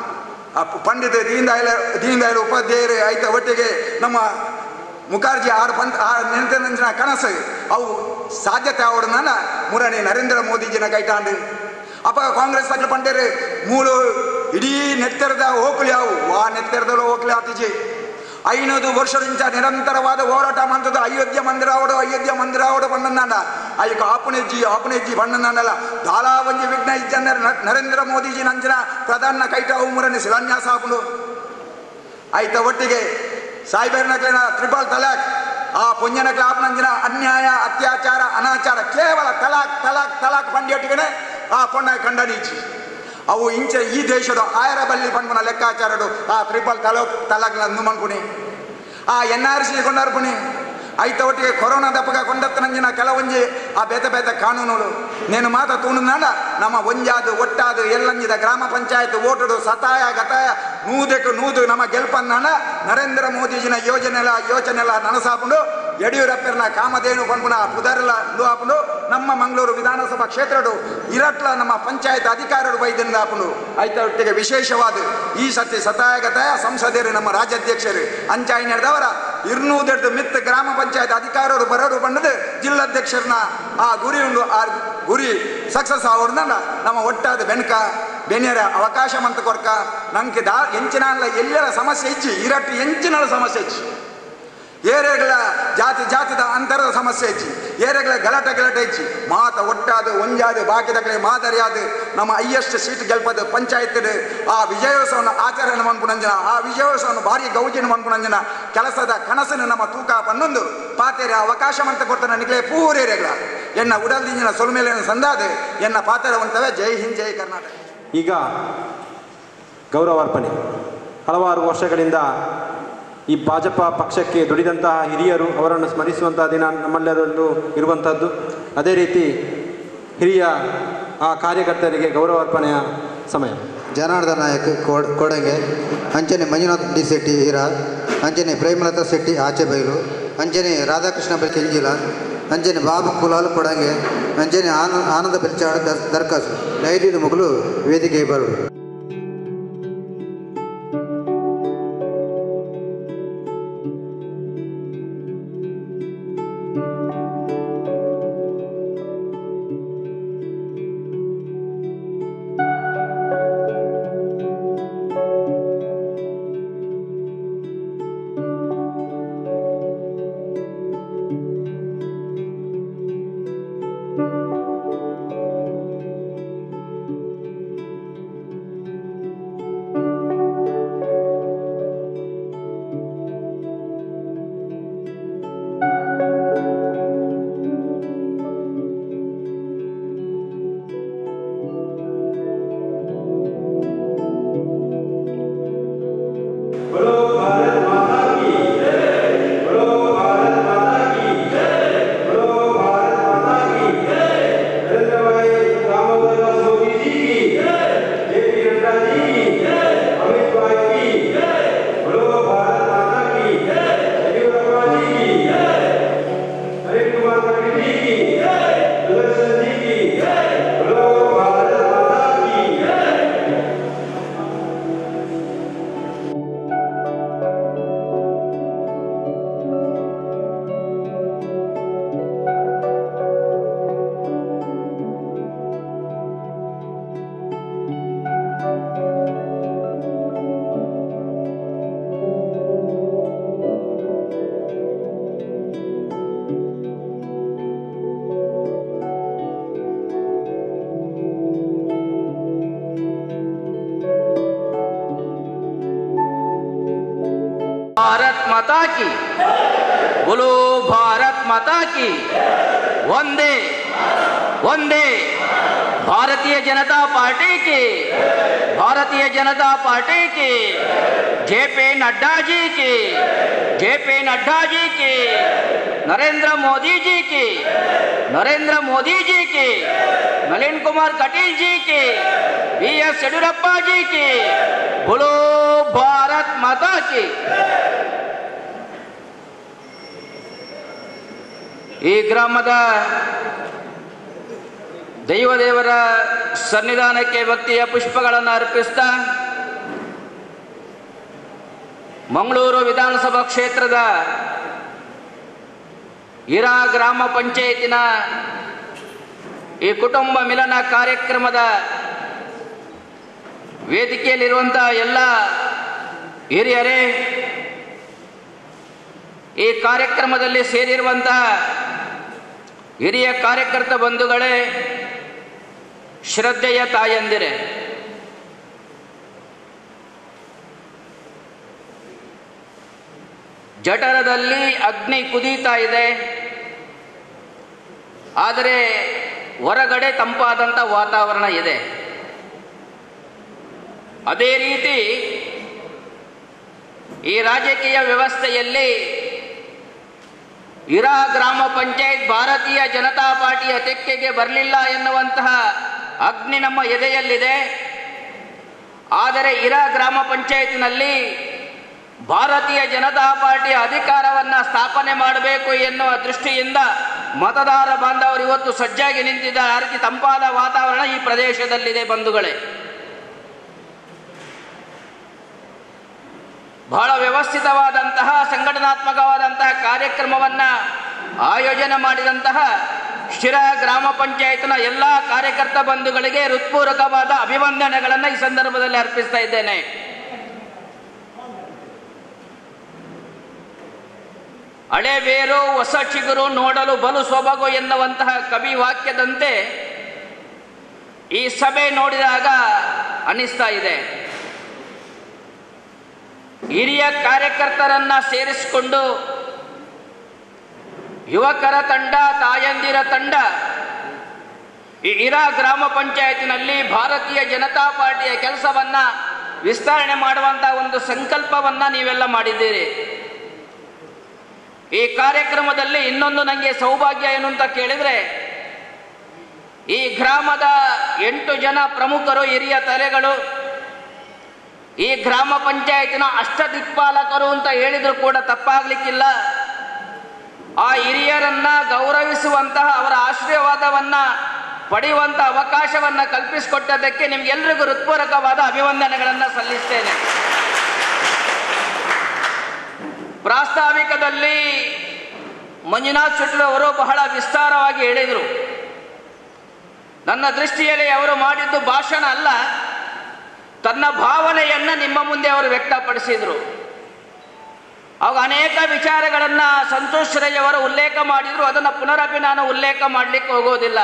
ಆ ಪ- ಪಂಡಿತ ದೀನ್ ದಯಾಳ ದೀನ್ ದಯಾಳ್ ಉಪಾಧ್ಯಾಯರು ಆಯ್ತ ಒಟ್ಟಿಗೆ ನಮ್ಮ ಮುಖರ್ಜಿ ಆರು ಪಂತ್ ಆ ನೆನಪಿನ ಕನಸು ಅವು ಸಾಧ್ಯತೆ ಅವಡನ್ನ ಮೂರನೇ ನರೇಂದ್ರ ಮೋದಿಜಿನ ಕೈಟಾಂಡು ಅಪ್ಪ ಕಾಂಗ್ರೆಸ್ ತಕ್ಕ ಪಂಡೇರು ಮೂಲು ಇಡೀ ನೆತ್ತೆರದ ಹೋಕ್ಲಿ ಅವು ಆ ನೆತ್ತೆರದಲ್ಲ ಹೋಕ್ಲಿ ಆತಿಜಿ ಐನೂರು ವರ್ಷದಿಂದ ನಿರಂತರವಾದ ಹೋರಾಟ ಮಂತದ ಅಯೋಧ್ಯ ಮಂದಿರ ಅವಡು ಅಯೋಧ್ಯ ಮಂದಿರ ಅವಡು ಬಣ್ಣನಾಡ ಐಕ ಆಪನೆಜ್ಜಿ ಆಪನೆಜ್ಜಿ ಬಣ್ಣನಾಡಲ್ಲ ದಾಲಾ ಒಂಜಿ ವಿಘ್ನ ಇಜ್ಜನ ನರೇಂದ್ರ ಮೋದಿಜಿ ನಂಜನ ಪ್ರಧಾನ ಕೈಟ ಮೂರನೇ ಶಿಲಾನ್ಯಾಸ ಹಾಕೊಂಡು ಆಯ್ತ ಒಟ್ಟಿಗೆ ಸಾಯ್ಬೇರ್ನಕ್ಲಿನ ತ್ರಿಪಲ್ ತಲಾಕ್ ಆ ಪುಂಜನಕ್ಲ ಆಪನಂಜಿನ ಅನ್ಯಾಯ ಅತ್ಯಾಚಾರ ಅನಾಚಾರ ಕೇವಲ ತಲಾಕ್ ತಲಾಕ್ ತಲಾಕ್ ಪಂಡಿಯೊಟ್ಟಿಗೆ ಆ ಪೊಣ್ಣ ಖಂಡನೀಚಿ ಅವು ಇಂಚ ಈ ದೇಶದ ಆಯರ ಬಲ್ಲಿ ಪಂಡ್ಪುನ ಲೆಕ್ಕಾಚಾರಡು ಆ ತ್ರಿಪಲ್ ತಲಾಕ್ ತಲಾಕ್ಲ ಮನ್ಪುನಿ ಆ ಎನ್ ಆರ್ ಸಿ ಕೊಂಡಾರ್ಪುನಿ ಐತ ಒಟ್ಟಿಗೆ ಕೊರೋನಾ ದಪ್ಪಗ ಕೊಂಡತ್ತನಂಜಿನ ಕೆಲವೊಂಜಿ ಆ ಬೇತ ಬೇತ ಕಾನೂನುಗಳು నేను ಮಾತ ತೂಣುನಾಡ ನಮ್ಮ ಒಂಜಾದು ಒಟ್ಟಾದು ಎಲ್ಲಂಜಿದ ಗ್ರಾಮ ಪಂಚಾಯತ್ ಓಟುಡು ಸತಾಯ ಗತಾಯ ನೂದೆಕು ನೂದು ನಮ್ಮ ಗೆಲ್ಪನ್ನಾಣ ನರೇಂದ್ರ ಮೋದಿಜಿನ ಯೋಜನೆಲ ಯೋಚನೆಲ ನನಸಾಪುಂಡು ಯಡಿಯೂರಪ್ಪರ್ನ ಕಾಮಧೇನು ಪನ್ಪುನ ಪುದರ್ಲ ಆಪುಂಡು ನಮ್ಮ ಮಂಗಳೂರು ವಿಧಾನಸಭಾ ಕ್ಷೇತ್ರಡು ಇರಟ್ಲ ನಮ್ಮ ಪಂಚಾಯತ್ ಅಧಿಕಾರರು ಬೈದಿಂದ ಆಪುಂಡು ಐತ ಒಟ್ಟಿಗೆ ವಿಶೇಷವಾದ ಈ ಸತಿ ಸತಾಯ ಗತಾಯ ಸಂಸದರು ನಮ್ಮ ರಾಜ್ಯಾಧ್ಯಕ್ಷರು ಅಂಚಾಯಿ ನಡೆದವರ ಇರ್ನೂದೆರಡು ಮಿತ್ ಗ್ರಾಮ ಪಂಚಾಯತ್ ಅಧಿಕಾರರು ಬರೋಡು ಬಂದದು ಜಿಲ್ಲಾಧ್ಯಕ್ಷರನ್ನ ಆ ಗುರಿ ಉಂಡು ಆ ಗುರಿ ಸಕ್ಸಸ್ ಆವಡ್ನ ನಮ್ಮ ಒಟ್ಟಾದ ಬೆನ್ಕ ಬೆನ್ಯರ ಅವಕಾಶ ಮಂತ ಕೊರ್ಕ ನಂಗೆ ದಾ ಎಂಚಿನ ಎಲ್ಲರ ಸಮಸ್ಯೆ ಇಚ್ಚಿ ಇರಟ್ಟು ಎಂಚಿನ ಸಮಸ್ಯೆ ಇಚ್ಚಿ ಏರೆಗಳ ಜಾತಿ ಜಾತಿದ ಅಂತರದ ಸಮಸ್ಯೆ ಇಚ್ಚಿ ಏರೆಗಳ ಗಲಾಟೆ ಗಲಾಟೆ ಇಚ್ಚಿ ಮಾತ ಒಟ್ಟಾದ ಒಂಜಾದ ಬಾಕಿದಗಳೇ ಮಾದರಿಯಾದ ನಮ್ಮ ಹೈಯೆಸ್ಟ್ ಸೀಟ್ ಗೆಲ್ಪದ ಪಂಚಾಯತ್ ಆ ವಿಜಯೋತ್ಸವನ ಆಚರಣೆ ಮನ್ಪುಣಂಜನ ಆ ವಿಜಯೋತ್ಸವನ ಭಾರಿ ಗೌಜಿನ ಮನ್ಪುಣಂಜನ ಕೆಲಸದ ಕನಸನ್ನು ನಮ್ಮ ತೂಕ ಪನ್ನೊಂದು ಪಾತೆರೆ ಅವಕಾಶ ಮಂತ ಕೊಡ್ತಾನೆ ನಿಗಲೇ ಪೂರೇರೆಗಳ ಎನ್ನ ಉಡಲ್ದಿಂಜಿನ ಸೊಲ್ಮೇಲಿನ ಸಂದಾದೆ ಎನ್ನ ಪಾತೆರವಂತವೇ ಜೈ ಹಿಂದ್ ಜೈ ಕರ್ನಾಟಕ ಈಗ ಗೌರವಾರ್ಪಣೆ ಹಲವಾರು ವರ್ಷಗಳಿಂದ ಈ ಭಾಜಪ ಪಕ್ಷಕ್ಕೆ ದುಡಿದಂತಹ ಹಿರಿಯರು ಅವರನ್ನು ಸ್ಮರಿಸುವಂತಹ ದಿನ ನಮ್ಮೆಲ್ಲರಲ್ಲೂ ಇರುವಂಥದ್ದು ಅದೇ ರೀತಿ ಹಿರಿಯ ಆ ಕಾರ್ಯಕರ್ತರಿಗೆ ಗೌರವಾರ್ಪಣೆಯ ಸಮಯ ಜನಾರ್ದನ ನಾಯಕ್ ಕೋಡ್ ಕೋಡಂಗೆ ಅಂಚನೆ ಮಂಜುನಾಥ್ ಡಿ ಶೆಟ್ಟಿ ಹೀರಾ ಅಂಚನೆ ಪ್ರೇಮಲತಾ ಶೆಟ್ಟಿ ಆಚೆಬೈಲು ಅಂಚನೆ ರಾಧಾಕೃಷ್ಣ ಬೆಲ್ ಕೆಂಜಿಲ ಅಂಚನೆ ಬಾಬು ಕುಲಾಲ್ ಕೊಡಂಗೆ ಅಂಚನೆ ಆನಂದ ಆನಂದ ಬೆಲ್ಚಾಡ್ ದರ್ ದರ್ಕಾಸು ಐದು ಮುಗಲು ವೇದಿಕೆ ಬರು बोलो भारत माता की बोलो भारत माता की बोलो भारत माता की नरेंद्र भाई दामोदर दास मोदी जी की जेपी नड्डा जी की अमित भाई की बोलो भारत माता की येदियुरप्पा जी की नरेंद्र कुमार कटरी जी की सुदर्शन जी की बोलो भारत माता की भारत माता की बोलो भारत माता की वंदे वंदे भारतीय जनता पार्टी की भारतीय जनता पार्टी की जे पी नड्डा जी की जे पी नड्डा जी की नरेंद्र मोदी जी की नरेंद्र मोदी जी की नलिन कुमार कटील जी की बी एस येडियुरप्पा जी की बोलो भारत माता की ಈ ಗ್ರಾಮದ ದೈವದೇವರ ಸನ್ನಿಧಾನಕ್ಕೆ ಭಕ್ತಿಯ ಪುಷ್ಪಗಳನ್ನು ಅರ್ಪಿಸ್ತಾ ಮಂಗಳೂರು ವಿಧಾನಸಭಾ ಕ್ಷೇತ್ರದ ಇರಾ ಗ್ರಾಮ ಪಂಚಾಯತಿನ ಈ ಕುಟುಂಬ ಮಿಲನ ಕಾರ್ಯಕ್ರಮದ ವೇದಿಕೆಯಲ್ಲಿರುವಂಥ ಎಲ್ಲ ಹಿರಿಯರೇ ಈ ಕಾರ್ಯಕ್ರಮದಲ್ಲಿ ಸೇರಿರುವಂತಹ ಹಿರಿಯ ಕಾರ್ಯಕರ್ತ ಬಂಧುಗಳೇ ಶ್ರದ್ಧೆಯ ತಾಯಂದಿರೆ ಜಠರದಲ್ಲಿ ಅಗ್ನಿ ಕುದೀತಾ ಇದೆ ಆದರೆ ಹೊರಗಡೆ ತಂಪಾದಂಥ ವಾತಾವರಣ ಇದೆ ಅದೇ ರೀತಿ ಈ ರಾಜಕೀಯ ವ್ಯವಸ್ಥೆಯಲ್ಲಿ ಇರಾ ಗ್ರಾಮ ಪಂಚಾಯತ್ ಭಾರತೀಯ ಜನತಾ ಪಾರ್ಟಿಯ ತೆಕ್ಕೆಗೆ ಬರಲಿಲ್ಲ ಎನ್ನುವಂತಹ ಅಗ್ನಿ ನಮ್ಮ ಎದೆಯಲ್ಲಿದೆ ಆದರೆ ಇರಾ ಗ್ರಾಮ ಪಂಚಾಯತ್ನಲ್ಲಿ ಭಾರತೀಯ ಜನತಾ ಪಾರ್ಟಿಯ ಅಧಿಕಾರವನ್ನ ಸ್ಥಾಪನೆ ಮಾಡಬೇಕು ಎನ್ನುವ ದೃಷ್ಟಿಯಿಂದ ಮತದಾರ ಬಾಂಧವರು ಇವತ್ತು ಸಜ್ಜಾಗಿ ನಿಂತಿದ್ದಾರೆ ಆ ರೀತಿ ತಂಪಾದ ವಾತಾವರಣ ಈ ಪ್ರದೇಶದಲ್ಲಿದೆ ಬಂಧುಗಳೇ ಬಹಳ ವ್ಯವಸ್ಥಿತವಾದಂತಹ ಸಂಘಟನಾತ್ಮಕವಾದಂತಹ ಕಾರ್ಯಕ್ರಮವನ್ನ ಆಯೋಜನೆ ಮಾಡಿದಂತಹ ಶಿರ ಗ್ರಾಮ ಪಂಚಾಯತ್ನ ಎಲ್ಲ ಕಾರ್ಯಕರ್ತ ಬಂಧುಗಳಿಗೆ ಹೃತ್ಪೂರ್ವಕವಾದ ಅಭಿವಂದನೆಗಳನ್ನು ಈ ಸಂದರ್ಭದಲ್ಲಿ ಅರ್ಪಿಸ್ತಾ ಇದ್ದೇನೆ ಹಳೆ ಬೇರು ಹೊಸ ಚಿಗುರು ನೋಡಲು ಬಲು ಸೊಬಗು ಎನ್ನುವಂತಹ ಕವಿ ವಾಕ್ಯದಂತೆ ಈ ಸಭೆ ನೋಡಿದಾಗ ಅನ್ನಿಸ್ತಾ ಇದೆ ಹಿರಿಯ ಕಾರ್ಯಕರ್ತರನ್ನ ಸೇರಿಸಿಕೊಂಡು ಯುವಕರ ತಂಡ ತಾಯಂದಿರ ತಂಡ ಈ ಇರಾ ಗ್ರಾಮ ಪಂಚಾಯತಿನಲ್ಲಿ ಭಾರತೀಯ ಜನತಾ ಪಾರ್ಟಿಯ ಕೆಲಸವನ್ನ ವಿಸ್ತರಣೆ ಮಾಡುವಂತ ಒಂದು ಸಂಕಲ್ಪವನ್ನ ನೀವೆಲ್ಲ ಮಾಡಿದ್ದೀರಿ ಈ ಕಾರ್ಯಕ್ರಮದಲ್ಲಿ ಇನ್ನೊಂದು ನನಗೆ ಸೌಭಾಗ್ಯ ಏನು ಅಂತ ಕೇಳಿದ್ರೆ ಈ ಗ್ರಾಮದ ಎಂಟು ಜನ ಪ್ರಮುಖರು ಹಿರಿಯ ತಲೆಗಳು ಈ ಗ್ರಾಮ ಪಂಚಾಯತಿನ ಅಷ್ಟದಿಕ್ಪಾಲಕರು ಅಂತ ಹೇಳಿದ್ರು ಕೂಡ ತಪ್ಪಾಗ್ಲಿಕ್ಕಿಲ್ಲ ಆ ಹಿರಿಯರನ್ನ ಗೌರವಿಸುವಂತಹ ಅವರ ಆಶೀರ್ವಾದವನ್ನ ಪಡೆಯುವಂತ ಅವಕಾಶವನ್ನ ಕಲ್ಪಿಸಿಕೊಟ್ಟದಕ್ಕೆ ನಿಮ್ಗೆಲ್ರಿಗೂ ಹೃತ್ಪೂರ್ವಕವಾದ ಅಭಿವಂದನೆಗಳನ್ನ ಸಲ್ಲಿಸ್ತೇನೆ ಪ್ರಾಸ್ತಾವಿಕದಲ್ಲಿ ಮಂಜುನಾಥ್ ಶೆಟ್ಟಿ ಅವರು ಬಹಳ ವಿಸ್ತಾರವಾಗಿ ಹೇಳಿದರು ನನ್ನ ದೃಷ್ಟಿಯಲ್ಲಿ ಅವರು ಮಾಡಿದ್ದು ಭಾಷಣ ಅಲ್ಲ ತನ್ನ ಭಾವನೆಯನ್ನ ನಿಮ್ಮ ಮುಂದೆ ಅವರು ವ್ಯಕ್ತಪಡಿಸಿದರು ಅವಾಗ ಅನೇಕ ವಿಚಾರಗಳನ್ನ ಸಂತೋಷ್ ರೈ ಅವರು ಉಲ್ಲೇಖ ಮಾಡಿದ್ರು ಅದನ್ನು ಪುನರಪಿ ನಾನು ಉಲ್ಲೇಖ ಮಾಡಲಿಕ್ಕೆ ಹೋಗೋದಿಲ್ಲ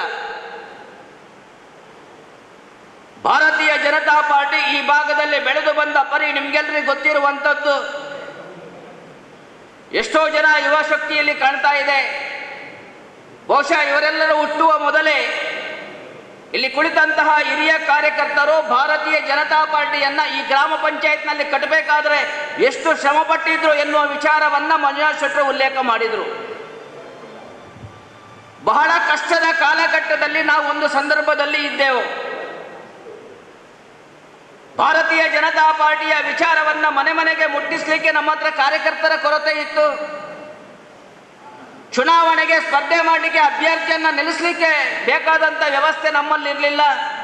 ಭಾರತೀಯ ಜನತಾ ಪಾರ್ಟಿ ಈ ಭಾಗದಲ್ಲಿ ಬೆಳೆದು ಬಂದ ಪರಿ ನಿಮ್ಗೆಲ್ರಿಗೂ ಗೊತ್ತಿರುವಂಥದ್ದು ಎಷ್ಟೋ ಜನ ಯುವ ಶಕ್ತಿಯಲ್ಲಿ ಕಾಣ್ತಾ ಇದೆ ಬಹುಶಃ ಇವರೆಲ್ಲರೂ ಹುಟ್ಟುವ ಮೊದಲೇ ಇಲ್ಲಿ ಕುಳಿತಂತಹ ಹಿರಿಯ ಕಾರ್ಯಕರ್ತರು ಭಾರತೀಯ ಜನತಾ ಪಾರ್ಟಿಯನ್ನ ಈ ಗ್ರಾಮ ಪಂಚಾಯತ್ನಲ್ಲಿ ಕಟ್ಟಬೇಕಾದ್ರೆ ಎಷ್ಟು ಶ್ರಮ ಪಟ್ಟಿದ್ರು ಎನ್ನುವ ವಿಚಾರವನ್ನ ಮಂಜುನಾಥ್ ಶೆಟ್ಟರು ಉಲ್ಲೇಖ ಮಾಡಿದ್ರು ಬಹಳ ಕಷ್ಟದ ಕಾಲಘಟ್ಟದಲ್ಲಿ ನಾವು ಒಂದು ಸಂದರ್ಭದಲ್ಲಿ ಇದ್ದೆವು ಭಾರತೀಯ ಜನತಾ ಪಾರ್ಟಿಯ ವಿಚಾರವನ್ನ ಮನೆ ಮನೆಗೆ ಮುಟ್ಟಿಸ್ಲಿಕ್ಕೆ ನಮ್ಮ ಹತ್ರ ಕಾರ್ಯಕರ್ತರ ಕೊರತೆ ಇತ್ತು ಚುನಾವಣೆಗೆ ಸ್ಪರ್ಧೆ ಮಾಡಲಿಕ್ಕೆ ಅಭ್ಯರ್ಥಿಯನ್ನ ನಿಲ್ಲಿಸಲಿಕ್ಕೆ ಬೇಕಾದಂತ ವ್ಯವಸ್ಥೆ ನಮ್ಮಲ್ಲಿ ಇರಲಿಲ್ಲ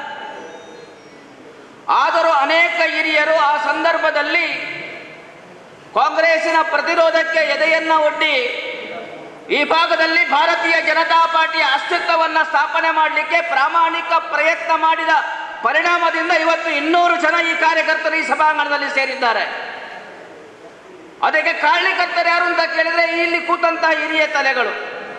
ಆದರೂ ಅನೇಕ ಹಿರಿಯರು ಆ ಸಂದರ್ಭದಲ್ಲಿ ಕಾಂಗ್ರೆಸ್ಸಿನ ಪ್ರತಿರೋಧಕ್ಕೆ ಎದೆಯನ್ನ ಒಡ್ಡಿ ಈ ಭಾಗದಲ್ಲಿ ಭಾರತೀಯ ಜನತಾ ಪಾರ್ಟಿಯ ಅಸ್ತಿತ್ವವನ್ನ ಸ್ಥಾಪನೆ ಮಾಡಲಿಕ್ಕೆ ಪ್ರಾಮಾಣಿಕ ಪ್ರಯತ್ನ ಮಾಡಿದ ಪರಿಣಾಮದಿಂದ ಇವತ್ತು ಇನ್ನೂರು ಜನ ಈ ಕಾರ್ಯಕರ್ತರು ಈ ಸಭಾಂಗಣದಲ್ಲಿ ಸೇರಿದ್ದಾರೆ ಅದಕ್ಕೆ ಕಾರಣಕರ್ತರು ಯಾರು ಅಂತ ಕೇಳಿದ್ರೆ ಇಲ್ಲಿ ಕೂತಂತಹ ಹಿರಿಯ ತಲೆಗಳು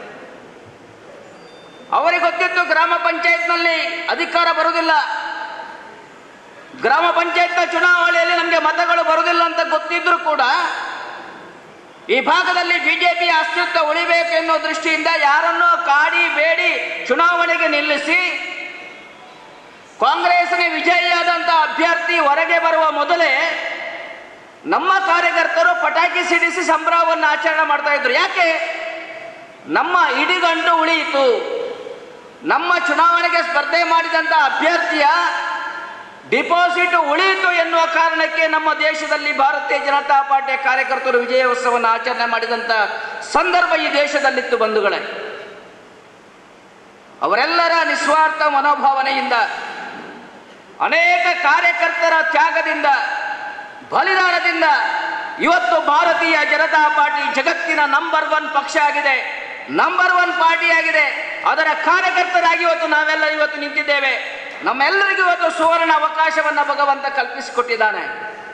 ಅವರಿಗೆ ಗೊತ್ತಿತ್ತು ಗ್ರಾಮ ಪಂಚಾಯತ್ನಲ್ಲಿ ಅಧಿಕಾರ ಬರುವುದಿಲ್ಲ ಗ್ರಾಮ ಪಂಚಾಯತ್ನ ಚುನಾವಣೆಯಲ್ಲಿ ನಮಗೆ ಮತಗಳು ಬರುವುದಿಲ್ಲ ಅಂತ ಗೊತ್ತಿದ್ರು ಕೂಡ ಈ ಭಾಗದಲ್ಲಿ ಬಿಜೆಪಿಯ ಅಸ್ತಿತ್ವ ಉಳಿಬೇಕು ಎನ್ನುವ ದೃಷ್ಟಿಯಿಂದ ಯಾರನ್ನೋ ಕಾಡಿ ಬೇಡಿ ಚುನಾವಣೆಗೆ ನಿಲ್ಲಿಸಿ ಕಾಂಗ್ರೆಸ್ಗೆ ವಿಜಯಿಯಾದಂಥ ಅಭ್ಯರ್ಥಿ ಹೊರಗೆ ಬರುವ ಮೊದಲೇ ನಮ್ಮ ಕಾರ್ಯಕರ್ತರು ಪಟಾಕಿ ಸಿಡಿಸಿ ಸಂಭ್ರಮವನ್ನು ಆಚರಣೆ ಮಾಡ್ತಾ ಇದ್ರು ಯಾಕೆ ನಮ್ಮ ಇಡಿಗಂಟು ಉಳಿಯಿತು ನಮ್ಮ ಚುನಾವಣೆಗೆ ಸ್ಪರ್ಧೆ ಮಾಡಿದಂಥ ಅಭ್ಯರ್ಥಿಯ ಡಿಪಾಸಿಟ್ ಉಳಿಯಿತು ಎನ್ನುವ ಕಾರಣಕ್ಕೆ ನಮ್ಮ ದೇಶದಲ್ಲಿ ಭಾರತೀಯ ಜನತಾ ಪಾರ್ಟಿಯ ಕಾರ್ಯಕರ್ತರು ವಿಜಯೋತ್ಸವವನ್ನು ಆಚರಣೆ ಮಾಡಿದಂಥ ಸಂದರ್ಭ ಈ ದೇಶದಲ್ಲಿತ್ತು ಬಂಧುಗಳೇ ಅವರೆಲ್ಲರ ನಿಸ್ವಾರ್ಥ ಮನೋಭಾವನೆಯಿಂದ ಅನೇಕ ಕಾರ್ಯಕರ್ತರ ತ್ಯಾಗದಿಂದ ಬಲಿದಾನದಿಂದ ಇವತ್ತು ಭಾರತೀಯ ಜನತಾ ಪಾರ್ಟಿ ಜಗತ್ತಿನ ನಂಬರ್ ಒನ್ ಪಕ್ಷ ಆಗಿದೆ ನಂಬರ್ ಒನ್ ಪಾರ್ಟಿ ಆಗಿದೆ ಅದರ ಕಾರ್ಯಕರ್ತರಾಗಿ ಇವತ್ತು ನಾವೆಲ್ಲ ಇವತ್ತು ನಿಂತಿದ್ದೇವೆ ನಮ್ಮೆಲ್ಲರಿಗೂ ಇವತ್ತು ಸುವರ್ಣ ಅವಕಾಶವನ್ನ ಭಗವಂತ ಕಲ್ಪಿಸಿಕೊಟ್ಟಿದ್ದಾನೆ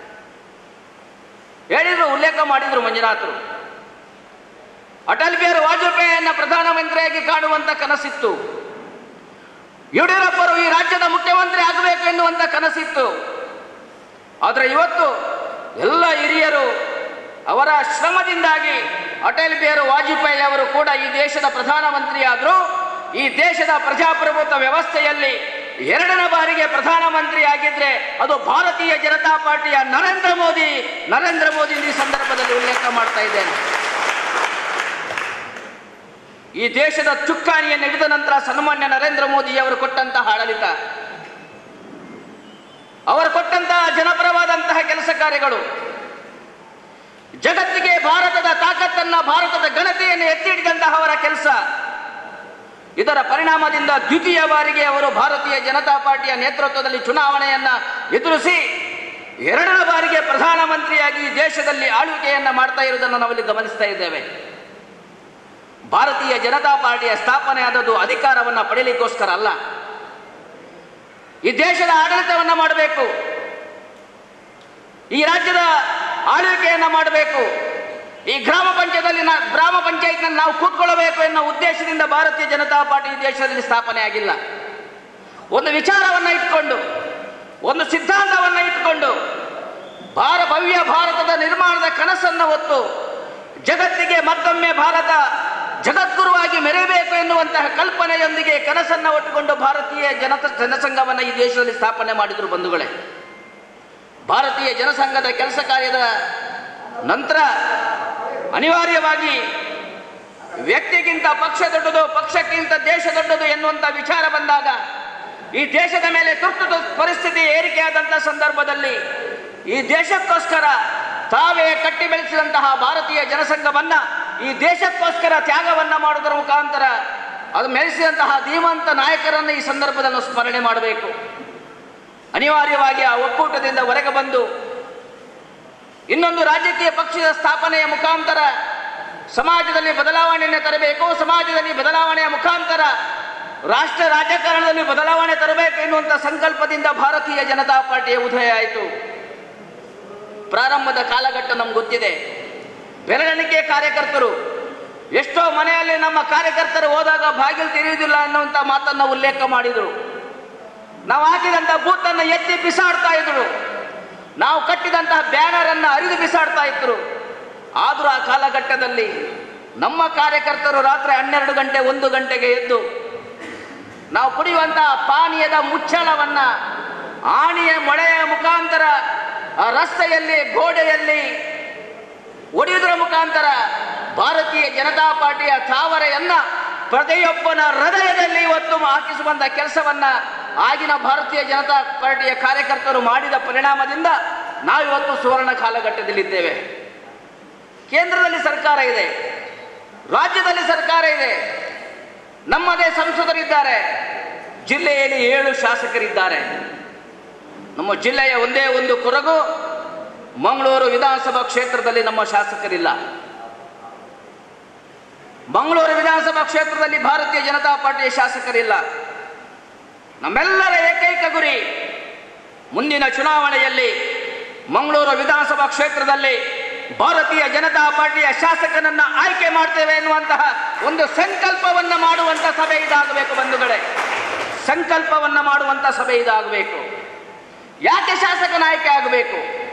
ಹೇಳಿದ್ರು ಉಲ್ಲೇಖ ಮಾಡಿದ್ರು ಮಂಜುನಾಥರು ಅಟಲ್ ಬಿಹಾರಿ ವಾಜಪೇಯಿಯನ್ನ ಪ್ರಧಾನಮಂತ್ರಿಯಾಗಿ ಕಾಣುವಂತ ಕನಸಿತ್ತು ಯಡಿಯೂರಪ್ಪರು ಈ ರಾಜ್ಯದ ಮುಖ್ಯಮಂತ್ರಿ ಆಗಬೇಕು ಎನ್ನುವಂತ ಕನಸಿತ್ತು ಆದರೆ ಇವತ್ತು ಎಲ್ಲ ಹಿರಿಯರು ಅವರ ಶ್ರಮದಿಂದಾಗಿ ಅಟಲ್ ಬಿಹಾರಿ ವಾಜಪೇಯಿ ಅವರು ಕೂಡ ಈ ದೇಶದ ಪ್ರಧಾನಮಂತ್ರಿ ಆದರು ಈ ದೇಶದ ಪ್ರಜಾಪ್ರಭುತ್ವ ವ್ಯವಸ್ಥೆಯಲ್ಲಿ ಎರಡನೇ ಬಾರಿಗೆ ಪ್ರಧಾನಮಂತ್ರಿ ಆಗಿದ್ರೆ ಅದು ಭಾರತೀಯ ಜನತಾ ಪಾರ್ಟಿಯ ನರೇಂದ್ರ ಮೋದಿ ನರೇಂದ್ರ ಮೋದಿ ಈ ಸಂದರ್ಭದಲ್ಲಿ ಉಲ್ಲೇಖ ಮಾಡ್ತಾ ಇದ್ದೇನೆ ಈ ದೇಶದ ಚುಕ್ಕಾಣಿಯನ್ನು ಹಿಡಿದ ನಂತರ ಸನ್ಮಾನ್ಯ ನರೇಂದ್ರ ಮೋದಿ ಅವರು ಕೊಟ್ಟಂತಹ ಆಡಳಿತ ಅವರು ಕೊಟ್ಟಂತಹ ಜನಪರವಾದಂತಹ ಕೆಲಸ ಕಾರ್ಯಗಳು ಜಗತ್ತಿಗೆ ಭಾರತದ ತಾಕತ್ತನ್ನ ಭಾರತದ ಘನತೆಯನ್ನು ಎತ್ತಿ ಹಿಡಿದಂತಹ ಅವರ ಕೆಲಸ ಇದರ ಪರಿಣಾಮದಿಂದ ದ್ವಿತೀಯ ಬಾರಿಗೆ ಅವರು ಭಾರತೀಯ ಜನತಾ ಪಾರ್ಟಿಯ ನೇತೃತ್ವದಲ್ಲಿ ಚುನಾವಣೆಯನ್ನ ಎದುರಿಸಿ ಎರಡನೇ ಬಾರಿಗೆ ಪ್ರಧಾನಮಂತ್ರಿಯಾಗಿ ಈ ದೇಶದಲ್ಲಿ ಆಳ್ವಿಕೆಯನ್ನ ಮಾಡ್ತಾ ಇರುವುದನ್ನು ನಾವಿಲ್ಲಿ ಗಮನಿಸ್ತಾ ಇದ್ದೇವೆ ಭಾರತೀಯ ಜನತಾ ಪಾರ್ಟಿಯ ಸ್ಥಾಪನೆ ಆದದ್ದು ಅಧಿಕಾರವನ್ನ ಪಡೆಯಲಿಕ್ಕೋಸ್ಕರ ಅಲ್ಲ ಈ ದೇಶದ ಆಡಳಿತವನ್ನ ಮಾಡಬೇಕು ಈ ರಾಜ್ಯದ ಆಳ್ವಿಕೆಯನ್ನ ಮಾಡಬೇಕು ಈ ಗ್ರಾಮ ಪಂಚಾಯತ್ನಲ್ಲಿ ನಾ- ಗ್ರಾಮ ಪಂಚಾಯತ್ನಲ್ಲಿ ನಾವು ಕೂತ್ಕೊಳ್ಳಬೇಕು ಎನ್ನುವ ಉದ್ದೇಶದಿಂದ ಭಾರತೀಯ ಜನತಾ ಪಾರ್ಟಿ ಈ ದೇಶದಲ್ಲಿ ಸ್ಥಾಪನೆ ಆಗಿಲ್ಲ ಒಂದು ವಿಚಾರವನ್ನ ಇಟ್ಕೊಂಡು ಒಂದು ಸಿದ್ಧಾಂತವನ್ನ ಇಟ್ಕೊಂಡು ಭಾರ ಭವ್ಯ ಭಾರತದ ನಿರ್ಮಾಣದ ಕನಸನ್ನ ಹೊತ್ತು ಜಗತ್ತಿಗೆ ಮತ್ತೊಮ್ಮೆ ಭಾರತ ಜಗದ್ಗುರುವಾಗಿ ಮೆರೆಯಬೇಕು ಎನ್ನುವಂತಹ ಕಲ್ಪನೆಯೊಂದಿಗೆ ಕನಸನ್ನ ಒಟ್ಟುಕೊಂಡು ಭಾರತೀಯ ಜನತ ಜನಸಂಘವನ್ನ ಈ ದೇಶದಲ್ಲಿ ಸ್ಥಾಪನೆ ಮಾಡಿದ್ರು ಬಂಧುಗಳೇ ಭಾರತೀಯ ಜನಸಂಘದ ಕೆಲಸ ಕಾರ್ಯದ ನಂತರ ಅನಿವಾರ್ಯವಾಗಿ ವ್ಯಕ್ತಿಗಿಂತ ಪಕ್ಷ ದೊಡ್ಡದು ಪಕ್ಷಕ್ಕಿಂತ ದೇಶ ದೊಡ್ಡದು ಎನ್ನುವಂತ ವಿಚಾರ ಬಂದಾಗ ಈ ದೇಶದ ಮೇಲೆ ತುರ್ತು ಪರಿಸ್ಥಿತಿ ಏರಿಕೆಯಾದಂಥ ಸಂದರ್ಭದಲ್ಲಿ ಈ ದೇಶಕ್ಕೋಸ್ಕರ ತಾವೇ ಕಟ್ಟಿ ಬೆಳೆಸಿದಂತಹ ಭಾರತೀಯ ಜನಸಂಘವನ್ನ ಈ ದೇಶಕ್ಕೋಸ್ಕರ ತ್ಯಾಗವನ್ನ ಮಾಡುವುದರ ಮುಖಾಂತರ ಅದು ಮೆರೆಸಿದಂತಹ ಧೀಮಂತ ನಾಯಕರನ್ನು ಈ ಸಂದರ್ಭದಲ್ಲಿ ಸ್ಮರಣೆ ಮಾಡಬೇಕು ಅನಿವಾರ್ಯವಾಗಿ ಆ ಒಕ್ಕೂಟದಿಂದ ಹೊರಗೆ ಬಂದು ಇನ್ನೊಂದು ರಾಜಕೀಯ ಪಕ್ಷದ ಸ್ಥಾಪನೆಯ ಮುಖಾಂತರ ಸಮಾಜದಲ್ಲಿ ಬದಲಾವಣೆಯನ್ನು ತರಬೇಕು ಸಮಾಜದಲ್ಲಿ ಬದಲಾವಣೆಯ ಮುಖಾಂತರ ರಾಷ್ಟ್ರ ರಾಜಕಾರಣದಲ್ಲಿ ಬದಲಾವಣೆ ತರಬೇಕು ಎನ್ನುವಂಥ ಸಂಕಲ್ಪದಿಂದ ಭಾರತೀಯ ಜನತಾ ಪಾರ್ಟಿಯ ಉದಯ ಆಯಿತು ಪ್ರಾರಂಭದ ಕಾಲಘಟ್ಟ ನಮ್ಗೆ ಗೊತ್ತಿದೆ ಬೆರಳೆಣಿಕೆ ಕಾರ್ಯಕರ್ತರು ಎಷ್ಟೋ ಮನೆಯಲ್ಲಿ ನಮ್ಮ ಕಾರ್ಯಕರ್ತರು ಹೋದಾಗ ಬಾಗಿಲು ತೆರೆಯುವುದಿಲ್ಲ ಅನ್ನುವಂಥ ಮಾತನ್ನ ಉಲ್ಲೇಖ ಮಾಡಿದರು ನಾವು ಹಾಕಿದಂಥ ಬೂತನ್ನು ಎತ್ತಿ ಬಿಸಾಡ್ತಾ ಇದ್ರು ನಾವು ಕಟ್ಟಿದಂತಹ ಬ್ಯಾನರ್ ಅನ್ನ ಅರಿದು ಬಿಸಾಡ್ತಾ ಇದ್ರು ಆದರೂ ಆ ಕಾಲಘಟ್ಟದಲ್ಲಿ ನಮ್ಮ ಕಾರ್ಯಕರ್ತರು ರಾತ್ರಿ ಹನ್ನೆರಡು ಗಂಟೆ ಒಂದು ಗಂಟೆಗೆ ಎದ್ದು ನಾವು ಕುಡಿಯುವಂತಹ ಪಾನೀಯದ ಮುಚ್ಚಳವನ್ನ ಆಣಿಯ ಮೊಳೆಯ ಮುಖಾಂತರ ಆ ರಸ್ತೆಯಲ್ಲಿ ಗೋಡೆಯಲ್ಲಿ ಒಡೆಯುವುದರ ಮುಖಾಂತರ ಭಾರತೀಯ ಜನತಾ ಪಾರ್ಟಿಯ ತಾವರೆಯನ್ನ ಪ್ರತಿಯೊಬ್ಬನ ಹೃದಯದಲ್ಲಿ ಇವತ್ತು ಹಾಕಿಸುವಂತ ಕೆಲಸವನ್ನ ಆಗಿನ ಭಾರತೀಯ ಜನತಾ ಪಾರ್ಟಿಯ ಕಾರ್ಯಕರ್ತರು ಮಾಡಿದ ಪರಿಣಾಮದಿಂದ ನಾವಿವತ್ತು ಸುವರ್ಣ ಕಾಲಘಟ್ಟದಲ್ಲಿದ್ದೇವೆ ಕೇಂದ್ರದಲ್ಲಿ ಸರ್ಕಾರ ಇದೆ ರಾಜ್ಯದಲ್ಲಿ ಸರ್ಕಾರ ಇದೆ ನಮ್ಮದೇ ಸಂಸದರಿದ್ದಾರೆ ಜಿಲ್ಲೆಯಲ್ಲಿ ಏಳು ಶಾಸಕರಿದ್ದಾರೆ ನಮ್ಮ ಜಿಲ್ಲೆಯ ಒಂದೇ ಒಂದು ಕೊರಗು ಮಂಗಳೂರು ವಿಧಾನಸಭಾ ಕ್ಷೇತ್ರದಲ್ಲಿ ನಮ್ಮ ಶಾಸಕರಿಲ್ಲ ಮಂಗಳೂರು ವಿಧಾನಸಭಾ ಕ್ಷೇತ್ರದಲ್ಲಿ ಭಾರತೀಯ ಜನತಾ ಪಾರ್ಟಿಯ ಶಾಸಕರಿಲ್ಲ ನಮ್ಮೆಲ್ಲರ ಏಕೈಕ ಗುರಿ ಮುಂದಿನ ಚುನಾವಣೆಯಲ್ಲಿ ಮಂಗಳೂರು ವಿಧಾನಸಭಾ ಕ್ಷೇತ್ರದಲ್ಲಿ ಭಾರತೀಯ ಜನತಾ ಪಾರ್ಟಿಯ ಶಾಸಕನನ್ನ ಆಯ್ಕೆ ಮಾಡ್ತೇವೆ ಎನ್ನುವಂತಹ ಒಂದು ಸಂಕಲ್ಪವನ್ನ ಮಾಡುವಂತ ಸಭೆ ಇದಾಗಬೇಕು ಬಂಧುಗಳೇ ಸಂಕಲ್ಪವನ್ನ ಮಾಡುವಂತ ಸಭೆ ಇದಾಗಬೇಕು ಯಾಕೆ ಶಾಸಕನ ಆಯ್ಕೆ ಆಗಬೇಕು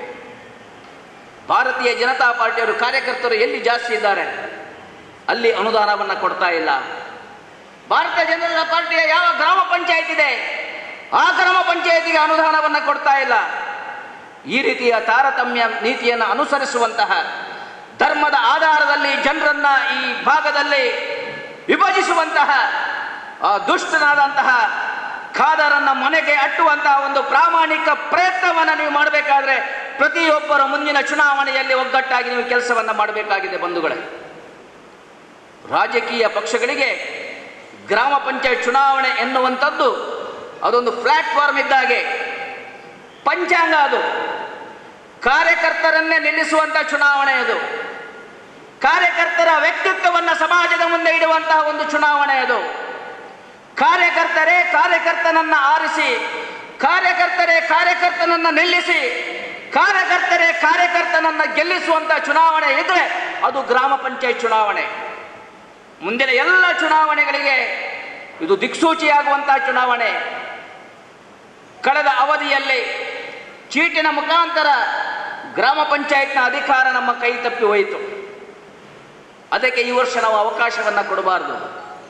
ಭಾರತೀಯ ಜನತಾ ಪಾರ್ಟಿಯವರು ಕಾರ್ಯಕರ್ತರು ಎಲ್ಲಿ ಜಾಸ್ತಿ ಇದ್ದಾರೆ ಅಲ್ಲಿ ಅನುದಾನವನ್ನ ಕೊಡ್ತಾ ಇಲ್ಲ ಭಾರತೀಯ ಜನತಾ ಪಾರ್ಟಿಯ ಯಾವ ಗ್ರಾಮ ಪಂಚಾಯತ್ ಇದೆ ಆ ಗ್ರಾಮ ಪಂಚಾಯತಿಗೆ ಅನುದಾನವನ್ನ ಕೊಡ್ತಾ ಇಲ್ಲ ಈ ರೀತಿಯ ತಾರತಮ್ಯ ನೀತಿಯನ್ನು ಅನುಸರಿಸುವಂತಹ ಧರ್ಮದ ಆಧಾರದಲ್ಲಿ ಜನರನ್ನ ಈ ಭಾಗದಲ್ಲಿ ವಿಭಜಿಸುವಂತಹ ಆ ದುಷ್ಟನಾದಂತಹ ಖಾದರನ್ನ ಮನೆಗೆ ಅಟ್ಟುವಂತಹ ಒಂದು ಪ್ರಾಮಾಣಿಕ ಪ್ರಯತ್ನವನ್ನ ನೀವು ಮಾಡಬೇಕಾದ್ರೆ ಪ್ರತಿಯೊಬ್ಬರ ಮುಂದಿನ ಚುನಾವಣೆಯಲ್ಲಿ ಒಗ್ಗಟ್ಟಾಗಿ ನೀವು ಕೆಲಸವನ್ನ ಮಾಡಬೇಕಾಗಿದೆ ಬಂಧುಗಳೇ ರಾಜಕೀಯ ಪಕ್ಷಗಳಿಗೆ ಗ್ರಾಮ ಪಂಚಾಯತ್ ಚುನಾವಣೆ ಎನ್ನುವಂಥದ್ದು ಅದೊಂದು ಪ್ಲಾಟ್ಫಾರ್ಮ್ ಇದ್ದಾಗೆ ಪಂಚಾಂಗ ಅದು ಕಾರ್ಯಕರ್ತರನ್ನೇ ನಿಲ್ಲಿಸುವಂತ ಚುನಾವಣೆ ಅದು ಕಾರ್ಯಕರ್ತರ ವ್ಯಕ್ತಿತ್ವವನ್ನ ಸಮಾಜದ ಮುಂದೆ ಇಡುವಂತಹ ಒಂದು ಚುನಾವಣೆ ಅದು ಕಾರ್ಯಕರ್ತರೇ ಕಾರ್ಯಕರ್ತನನ್ನ ಆರಿಸಿ ಕಾರ್ಯಕರ್ತರೇ ಕಾರ್ಯಕರ್ತನನ್ನ ನಿಲ್ಲಿಸಿ ಕಾರ್ಯಕರ್ತರೇ ಕಾರ್ಯಕರ್ತನನ್ನ ಗೆಲ್ಲಿಸುವಂತ ಚುನಾವಣೆ ಇದ್ರೆ ಅದು ಗ್ರಾಮ ಪಂಚಾಯತ್ ಚುನಾವಣೆ ಮುಂದಿನ ಎಲ್ಲ ಚುನಾವಣೆಗಳಿಗೆ ಇದು ದಿಕ್ಸೂಚಿಯಾಗುವಂತಹ ಚುನಾವಣೆ ಕಳೆದ ಅವಧಿಯಲ್ಲಿ ಚೀಟಿನ ಮುಖಾಂತರ ಗ್ರಾಮ ಪಂಚಾಯತ್ನ ಅಧಿಕಾರ ನಮ್ಮ ಕೈ ತಪ್ಪಿ ಹೋಯಿತು ಅದಕ್ಕೆ ಈ ವರ್ಷ ನಾವು ಅವಕಾಶವನ್ನ ಕೊಡಬಾರದು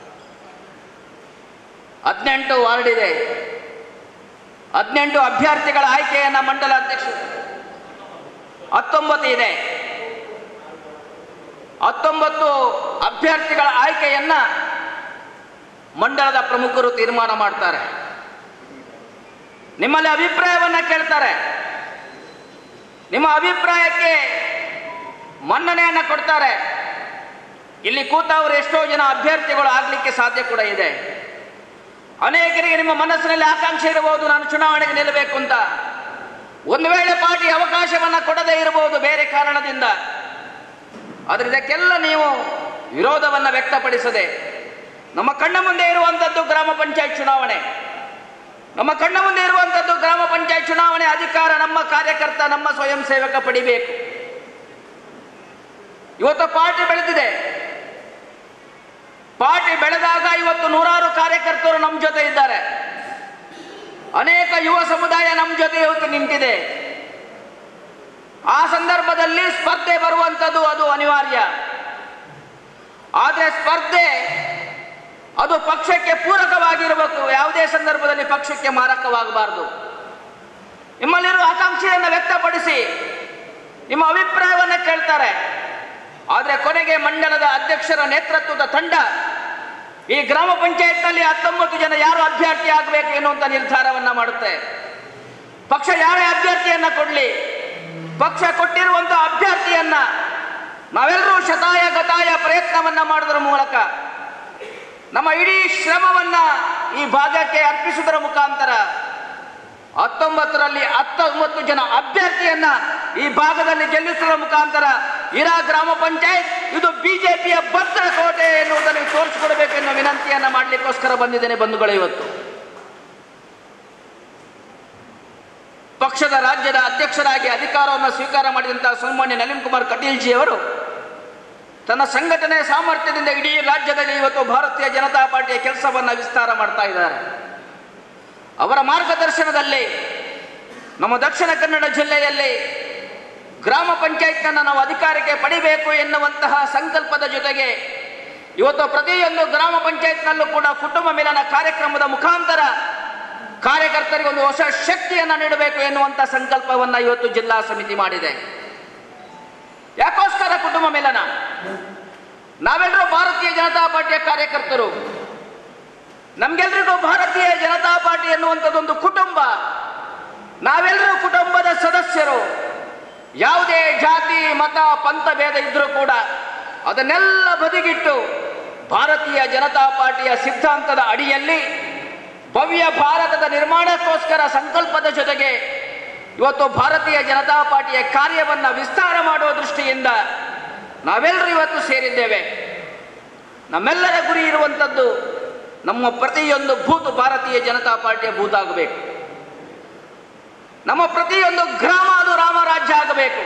ಹದಿನೆಂಟು ವಾರ್ಡ್ ಇದೆ ಹದಿನೆಂಟು ಅಭ್ಯರ್ಥಿಗಳ ಆಯ್ಕೆಯನ್ನ ಮಂಡಲ ಅಧ್ಯಕ್ಷ ಹತ್ತೊಂಬತ್ತು ಇದೆ ಹತ್ತೊಂಬತ್ತು ಅಭ್ಯರ್ಥಿಗಳ ಆಯ್ಕೆಯನ್ನ ಮಂಡಲದ ಪ್ರಮುಖರು ತೀರ್ಮಾನ ಮಾಡ್ತಾರೆ ನಿಮ್ಮಲ್ಲಿ ಅಭಿಪ್ರಾಯವನ್ನ ಕೇಳ್ತಾರೆ ನಿಮ್ಮ ಅಭಿಪ್ರಾಯಕ್ಕೆ ಮನ್ನಣೆಯನ್ನ ಕೊಡ್ತಾರೆ ಇಲ್ಲಿ ಕೂತವರು ಎಷ್ಟೋ ಜನ ಅಭ್ಯರ್ಥಿಗಳು ಆಗ್ಲಿಕ್ಕೆ ಸಾಧ್ಯ ಕೂಡ ಇದೆ ಅನೇಕರಿಗೆ ನಿಮ್ಮ ಮನಸ್ಸಿನಲ್ಲಿ ಆಕಾಂಕ್ಷೆ ಇರಬಹುದು ನಾನು ಚುನಾವಣೆಗೆ ನಿಲ್ಲಬೇಕು ಅಂತ ಒಂದು ವೇಳೆ ಪಾರ್ಟಿ ಅವಕಾಶವನ್ನ ಕೊಡದೇ ಇರಬಹುದು ಬೇರೆ ಕಾರಣದಿಂದ ಆದ್ರೆ ಇದಕ್ಕೆಲ್ಲ ನೀವು ವಿರೋಧವನ್ನ ವ್ಯಕ್ತಪಡಿಸದೆ ನಮ್ಮ ಕಣ್ಣ ಮುಂದೆ ಇರುವಂತದ್ದು ಗ್ರಾಮ ಪಂಚಾಯತ್ ಚುನಾವಣೆ ನಮ್ಮ ಕಣ್ಣ ಮುಂದೆ ಇರುವಂತದ್ದು ಗ್ರಾಮ ಪಂಚಾಯತ್ ಚುನಾವಣೆ ಅಧಿಕಾರ ನಮ್ಮ ಕಾರ್ಯಕರ್ತ ನಮ್ಮ ಸ್ವಯಂ ಸೇವಕ ಪಡಿಬೇಕು ಇವತ್ತು ಪಾರ್ಟಿ ಬೆಳೆದಿದೆ ಪಾರ್ಟಿ ಬೆಳೆದಾಗ ಇವತ್ತು ನೂರಾರು ಕಾರ್ಯಕರ್ತರು ನಮ್ಮ ಜೊತೆ ಇದ್ದಾರೆ ಅನೇಕ ಯುವ ಸಮುದಾಯ ನಮ್ಮ ಜೊತೆ ಇವತ್ತು ನಿಂತಿದೆ ಆ ಸಂದರ್ಭದಲ್ಲಿ ಸ್ಪರ್ಧೆ ಬರುವಂಥದ್ದು ಅದು ಅನಿವಾರ್ಯ ಆದರೆ ಸ್ಪರ್ಧೆ ಅದು ಪಕ್ಷಕ್ಕೆ ಪೂರಕವಾಗಿರಬೇಕು ಯಾವುದೇ ಸಂದರ್ಭದಲ್ಲಿ ಪಕ್ಷಕ್ಕೆ ಮಾರಕವಾಗಬಾರದು ನಿಮ್ಮಲ್ಲಿರುವ ಆಕಾಂಕ್ಷೆಯನ್ನು ವ್ಯಕ್ತಪಡಿಸಿ ನಿಮ್ಮ ಅಭಿಪ್ರಾಯವನ್ನು ಕೇಳ್ತಾರೆ ಆದರೆ ಕೊನೆಗೆ ಮಂಡಲದ ಅಧ್ಯಕ್ಷರ ನೇತೃತ್ವದ ತಂಡ ಈ ಗ್ರಾಮ ಪಂಚಾಯತ್ನಲ್ಲಿ ಹತ್ತೊಂಬತ್ತು ಜನ ಯಾರು ಅಭ್ಯರ್ಥಿ ಆಗಬೇಕು ಎನ್ನುವಂತ ನಿರ್ಧಾರವನ್ನ ಮಾಡುತ್ತೆ ಪಕ್ಷ ಯಾರೇ ಅಭ್ಯರ್ಥಿಯನ್ನ ಕೊಡ್ಲಿ ಪಕ್ಷ ಕೊಟ್ಟಿರುವಂತಹ ಅಭ್ಯರ್ಥಿಯನ್ನ ನಾವೆಲ್ಲರೂ ಶತಾಯ ಗತಾಯ ಪ್ರಯತ್ನವನ್ನ ಮಾಡೋದ್ರ ಮೂಲಕ ನಮ್ಮ ಇಡೀ ಶ್ರಮವನ್ನ ಈ ಭಾಗಕ್ಕೆ ಅರ್ಪಿಸುವುದರ ಮುಖಾಂತರ ಹತ್ತೊಂಬತ್ತರಲ್ಲಿ ಹತ್ತೊಂಬತ್ತು ಜನ ಅಭ್ಯರ್ಥಿಯನ್ನ ಈ ಭಾಗದಲ್ಲಿ ಗೆಲ್ಲಿಸುವ ಮುಖಾಂತರ ಇರಾ ಗ್ರಾಮ ಪಂಚಾಯತ್ ಇದು ಬಿಜೆಪಿಯ ಭದ್ರ ಕೋಟೆ ಎನ್ನುವುದನ್ನು ತೋರಿಸಿಕೊಡಬೇಕು ಎನ್ನುವ ವಿನಂತಿಯನ್ನ ಮಾಡಲಿಕ್ಕೋಸ್ಕರ ಬಂದಿದ್ದೇನೆ ಬಂಧುಗಳು ಇವತ್ತು ಪಕ್ಷದ ರಾಜ್ಯದ ಅಧ್ಯಕ್ಷರಾಗಿ ಅಧಿಕಾರವನ್ನು ಸ್ವೀಕಾರ ಮಾಡಿದಂತಹ ಸನ್ಮಾನ್ಯ ನಳಿನ್ ಕುಮಾರ್ ಕಟೀಲ್ಜಿ ಅವರು ತನ್ನ ಸಂಘಟನೆ ಸಾಮರ್ಥ್ಯದಿಂದ ಇಡೀ ರಾಜ್ಯದಲ್ಲಿ ಇವತ್ತು ಭಾರತೀಯ ಜನತಾ ಪಾರ್ಟಿಯ ಕೆಲಸವನ್ನ ವಿಸ್ತಾರ ಮಾಡ್ತಾ ಇದ್ದಾರೆ ಅವರ ಮಾರ್ಗದರ್ಶನದಲ್ಲಿ ನಮ್ಮ ದಕ್ಷಿಣ ಕನ್ನಡ ಜಿಲ್ಲೆಯಲ್ಲಿ ಗ್ರಾಮ ಪಂಚಾಯತ್ನನ್ನು ನಾವು ಅಧಿಕಾರಕ್ಕೆ ಪಡಿಬೇಕು ಎನ್ನುವಂತಹ ಸಂಕಲ್ಪದ ಜೊತೆಗೆ ಇವತ್ತು ಪ್ರತಿಯೊಂದು ಗ್ರಾಮ ಪಂಚಾಯತ್ನಲ್ಲೂ ಕೂಡ ಕುಟುಂಬ ಮಿಲನ ಕಾರ್ಯಕ್ರಮದ ಮುಖಾಂತರ ಕಾರ್ಯಕರ್ತರಿಗೆ ಒಂದು ಹೊಸ ಶಕ್ತಿಯನ್ನು ನೀಡಬೇಕು ಎನ್ನುವಂಥ ಸಂಕಲ್ಪವನ್ನ ಇವತ್ತು ಜಿಲ್ಲಾ ಸಮಿತಿ ಮಾಡಿದೆ ಯಾಕೋಸ್ಕರ ಕುಟುಂಬ ಮಿಲನ ನಾವೆಲ್ಲರೂ ಭಾರತೀಯ ಜನತಾ ಪಾರ್ಟಿಯ ಕಾರ್ಯಕರ್ತರು ನಮ್ಗೆಲ್ರಿಗೂ ಭಾರತೀಯ ಜನತಾ ಪಾರ್ಟಿ ಎನ್ನುವಂಥದ್ದೊಂದು ಕುಟುಂಬ ನಾವೆಲ್ಲರೂ ಕುಟುಂಬದ ಸದಸ್ಯರು ಯಾವುದೇ ಜಾತಿ ಮತ ಪಂಥ ಭೇದ ಇದ್ರೂ ಕೂಡ ಅದನ್ನೆಲ್ಲ ಬದಿಗಿಟ್ಟು ಭಾರತೀಯ ಜನತಾ ಪಾರ್ಟಿಯ ಸಿದ್ಧಾಂತದ ಅಡಿಯಲ್ಲಿ ಭವ್ಯ ಭಾರತದ ನಿರ್ಮಾಣಕ್ಕೋಸ್ಕರ ಸಂಕಲ್ಪದ ಜೊತೆಗೆ ಇವತ್ತು ಭಾರತೀಯ ಜನತಾ ಪಾರ್ಟಿಯ ಕಾರ್ಯವನ್ನ ವಿಸ್ತಾರ ಮಾಡುವ ದೃಷ್ಟಿಯಿಂದ ನಾವೆಲ್ಲರೂ ಇವತ್ತು ಸೇರಿದ್ದೇವೆ ನಮ್ಮೆಲ್ಲರ ಗುರಿ ಇರುವಂಥದ್ದು ನಮ್ಮ ಪ್ರತಿಯೊಂದು ಬೂತ್ ಭಾರತೀಯ ಜನತಾ ಪಾರ್ಟಿಯ ಬೂತ್ ಆಗಬೇಕು ನಮ್ಮ ಪ್ರತಿಯೊಂದು ಗ್ರಾಮ ಅದು ರಾಮರಾಜ್ಯ ಆಗಬೇಕು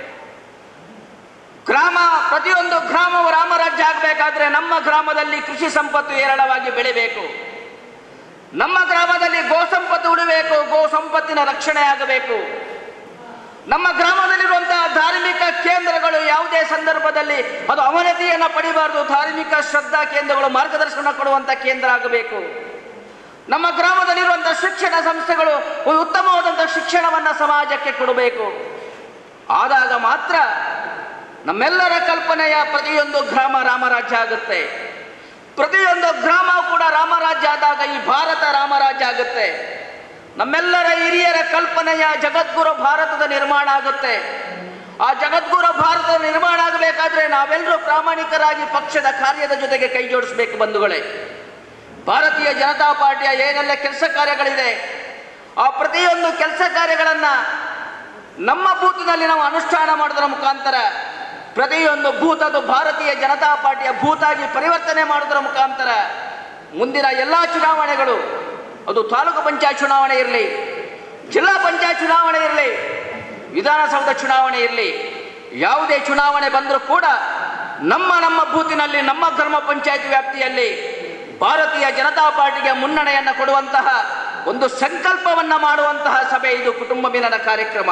ಗ್ರಾಮ ಪ್ರತಿಯೊಂದು ಗ್ರಾಮವು ರಾಮರಾಜ್ಯ ಆಗಬೇಕಾದ್ರೆ ನಮ್ಮ ಗ್ರಾಮದಲ್ಲಿ ಕೃಷಿ ಸಂಪತ್ತು ಹೇರಳವಾಗಿ ಬೆಳಿಬೇಕು ನಮ್ಮ ಗ್ರಾಮದಲ್ಲಿ ಗೋ ಸಂಪತ್ತು ಉಳಿಬೇಕು ಗೋ ಸಂಪತ್ತಿನ ರಕ್ಷಣೆ ಆಗಬೇಕು ನಮ್ಮ ಗ್ರಾಮದಲ್ಲಿರುವಂತಹ ಧಾರ್ಮಿಕ ಕೇಂದ್ರಗಳು ಯಾವುದೇ ಸಂದರ್ಭದಲ್ಲಿ ಅದು ಅವನತಿಯನ್ನು ಪಡಿಬಾರದು ಧಾರ್ಮಿಕ ಶ್ರದ್ಧಾ ಕೇಂದ್ರಗಳು ಮಾರ್ಗದರ್ಶನ ಕೊಡುವಂತ ಕೇಂದ್ರ ಆಗಬೇಕು ನಮ್ಮ ಗ್ರಾಮದಲ್ಲಿರುವಂತಹ ಶಿಕ್ಷಣ ಸಂಸ್ಥೆಗಳು ಒಂದು ಉತ್ತಮವಾದಂತಹ ಶಿಕ್ಷಣವನ್ನ ಸಮಾಜಕ್ಕೆ ಕೊಡಬೇಕು ಆದಾಗ ಮಾತ್ರ ನಮ್ಮೆಲ್ಲರ ಕಲ್ಪನೆಯ ಪ್ರತಿಯೊಂದು ಗ್ರಾಮ ರಾಮರಾಜ್ಯ ಆಗುತ್ತೆ ಪ್ರತಿಯೊಂದು ಗ್ರಾಮ ಕೂಡ ರಾಮರಾಜ್ಯ ಆದಾಗ ಈ ಭಾರತ ರಾಮರಾಜ್ಯ ಆಗುತ್ತೆ ನಮ್ಮೆಲ್ಲರ ಹಿರಿಯರ ಕಲ್ಪನೆಯ ಜಗದ್ಗುರು ಭಾರತದ ನಿರ್ಮಾಣ ಆಗುತ್ತೆ ಆ ಜಗದ್ಗುರು ಭಾರತದ ನಿರ್ಮಾಣ ಆಗಬೇಕಾದ್ರೆ ನಾವೆಲ್ಲರೂ ಪ್ರಾಮಾಣಿಕರಾಗಿ ಪಕ್ಷದ ಕಾರ್ಯದ ಜೊತೆಗೆ ಕೈ ಜೋಡಿಸಬೇಕು ಬಂಧುಗಳೇ ಭಾರತೀಯ ಜನತಾ ಪಾರ್ಟಿಯ ಏನೆಲ್ಲ ಕೆಲಸ ಕಾರ್ಯಗಳಿದೆ ಆ ಪ್ರತಿಯೊಂದು ಕೆಲಸ ಕಾರ್ಯಗಳನ್ನ ನಮ್ಮ ಬೂತಿನಲ್ಲಿ ನಾವು ಅನುಷ್ಠಾನ ಮಾಡೋದರ ಮುಖಾಂತರ ಪ್ರತಿಯೊಂದು ಬೂತ್ ಅದು ಭಾರತೀಯ ಜನತಾ ಪಾರ್ಟಿಯ ಬೂತಾಗಿ ಪರಿವರ್ತನೆ ಮಾಡೋದರ ಮುಖಾಂತರ ಮುಂದಿನ ಎಲ್ಲ ಚುನಾವಣೆಗಳು ಅದು ತಾಲೂಕು ಪಂಚಾಯತ್ ಚುನಾವಣೆ ಇರಲಿ ಜಿಲ್ಲಾ ಪಂಚಾಯತ್ ಚುನಾವಣೆ ಇರಲಿ ವಿಧಾನಸೌಧ ಚುನಾವಣೆ ಇರಲಿ ಯಾವುದೇ ಚುನಾವಣೆ ಬಂದರೂ ಕೂಡ ನಮ್ಮ ನಮ್ಮ ಬೂತಿನಲ್ಲಿ ನಮ್ಮ ಗ್ರಾಮ ಪಂಚಾಯತ್ ವ್ಯಾಪ್ತಿಯಲ್ಲಿ ಭಾರತೀಯ ಜನತಾ ಪಾರ್ಟಿಗೆ ಮುನ್ನಡೆಯನ್ನು ಕೊಡುವಂತಹ ಒಂದು ಸಂಕಲ್ಪವನ್ನ ಮಾಡುವಂತಹ ಸಭೆ ಇದು ಕುಟುಂಬ ಮಿಲನ ಕಾರ್ಯಕ್ರಮ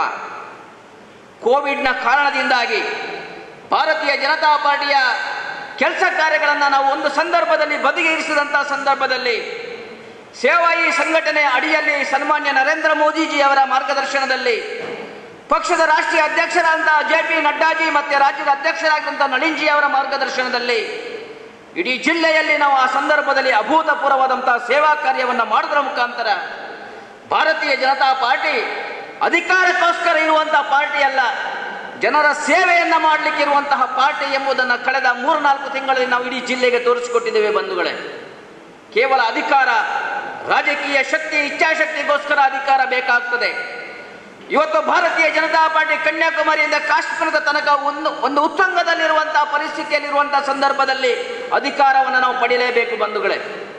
ಕೋವಿಡ್ನ ಕಾರಣದಿಂದಾಗಿ ಭಾರತೀಯ ಜನತಾ ಪಾರ್ಟಿಯ ಕೆಲಸ ಕಾರ್ಯಗಳನ್ನು ನಾವು ಒಂದು ಸಂದರ್ಭದಲ್ಲಿ ಬದಿಗಿರಿಸಿದಂತಹ ಸಂದರ್ಭದಲ್ಲಿ ಸೇವಾಯಿ ಸಂಘಟನೆ ಅಡಿಯಲ್ಲಿ ಸನ್ಮಾನ್ಯ ನರೇಂದ್ರ ಮೋದಿಜಿ ಅವರ ಮಾರ್ಗದರ್ಶನದಲ್ಲಿ ಪಕ್ಷದ ರಾಷ್ಟ್ರೀಯ ಅಧ್ಯಕ್ಷರಾದಂತಹ ಜೆ ಪಿ ನಡ್ಡಾಜಿ ಮತ್ತೆ ರಾಜ್ಯದ ಅಧ್ಯಕ್ಷರಾಗಿರುವಂತಹ ನಳಿನ್ಜಿ ಅವರ ಮಾರ್ಗದರ್ಶನದಲ್ಲಿ ಇಡೀ ಜಿಲ್ಲೆಯಲ್ಲಿ ನಾವು ಆ ಸಂದರ್ಭದಲ್ಲಿ ಅಭೂತಪೂರ್ವವಾದಂತಹ ಸೇವಾ ಕಾರ್ಯವನ್ನು ಮಾಡೋದ್ರ ಮುಖಾಂತರ ಭಾರತೀಯ ಜನತಾ ಪಾರ್ಟಿ ಅಧಿಕಾರಕ್ಕೋಸ್ಕರ ಇರುವಂತಹ ಪಾರ್ಟಿ ಅಲ್ಲ ಜನರ ಸೇವೆಯನ್ನ ಮಾಡಲಿಕ್ಕೆ ಇರುವಂತಹ ಪಾರ್ಟಿ ಎಂಬುದನ್ನು ಕಳೆದ ಮೂರ್ನಾಲ್ಕು ತಿಂಗಳಲ್ಲಿ ನಾವು ಇಡೀ ಜಿಲ್ಲೆಗೆ ತೋರಿಸಿಕೊಟ್ಟಿದ್ದೇವೆ ಬಂಧುಗಳೇ ಕೇವಲ ಅಧಿಕಾರ ರಾಜಕೀಯ ಶಕ್ತಿ ಇಚ್ಛಾಶಕ್ತಿಗೋಸ್ಕರ ಅಧಿಕಾರ ಬೇಕಾಗ್ತದೆ ಇವತ್ತು ಭಾರತೀಯ ಜನತಾ ಪಾರ್ಟಿ ಕನ್ಯಾಕುಮಾರಿಯಿಂದ ಕಾಶ್ಮೀರದ ತನಕ ಒಂದು ಒಂದು ಉತ್ತುಂಗದಲ್ಲಿರುವಂತಹ ಪರಿಸ್ಥಿತಿಯಲ್ಲಿರುವಂತಹ ಸಂದರ್ಭದಲ್ಲಿ ಅಧಿಕಾರವನ್ನು ನಾವು ಪಡೆಯಲೇಬೇಕು ಬಂಧುಗಳೇ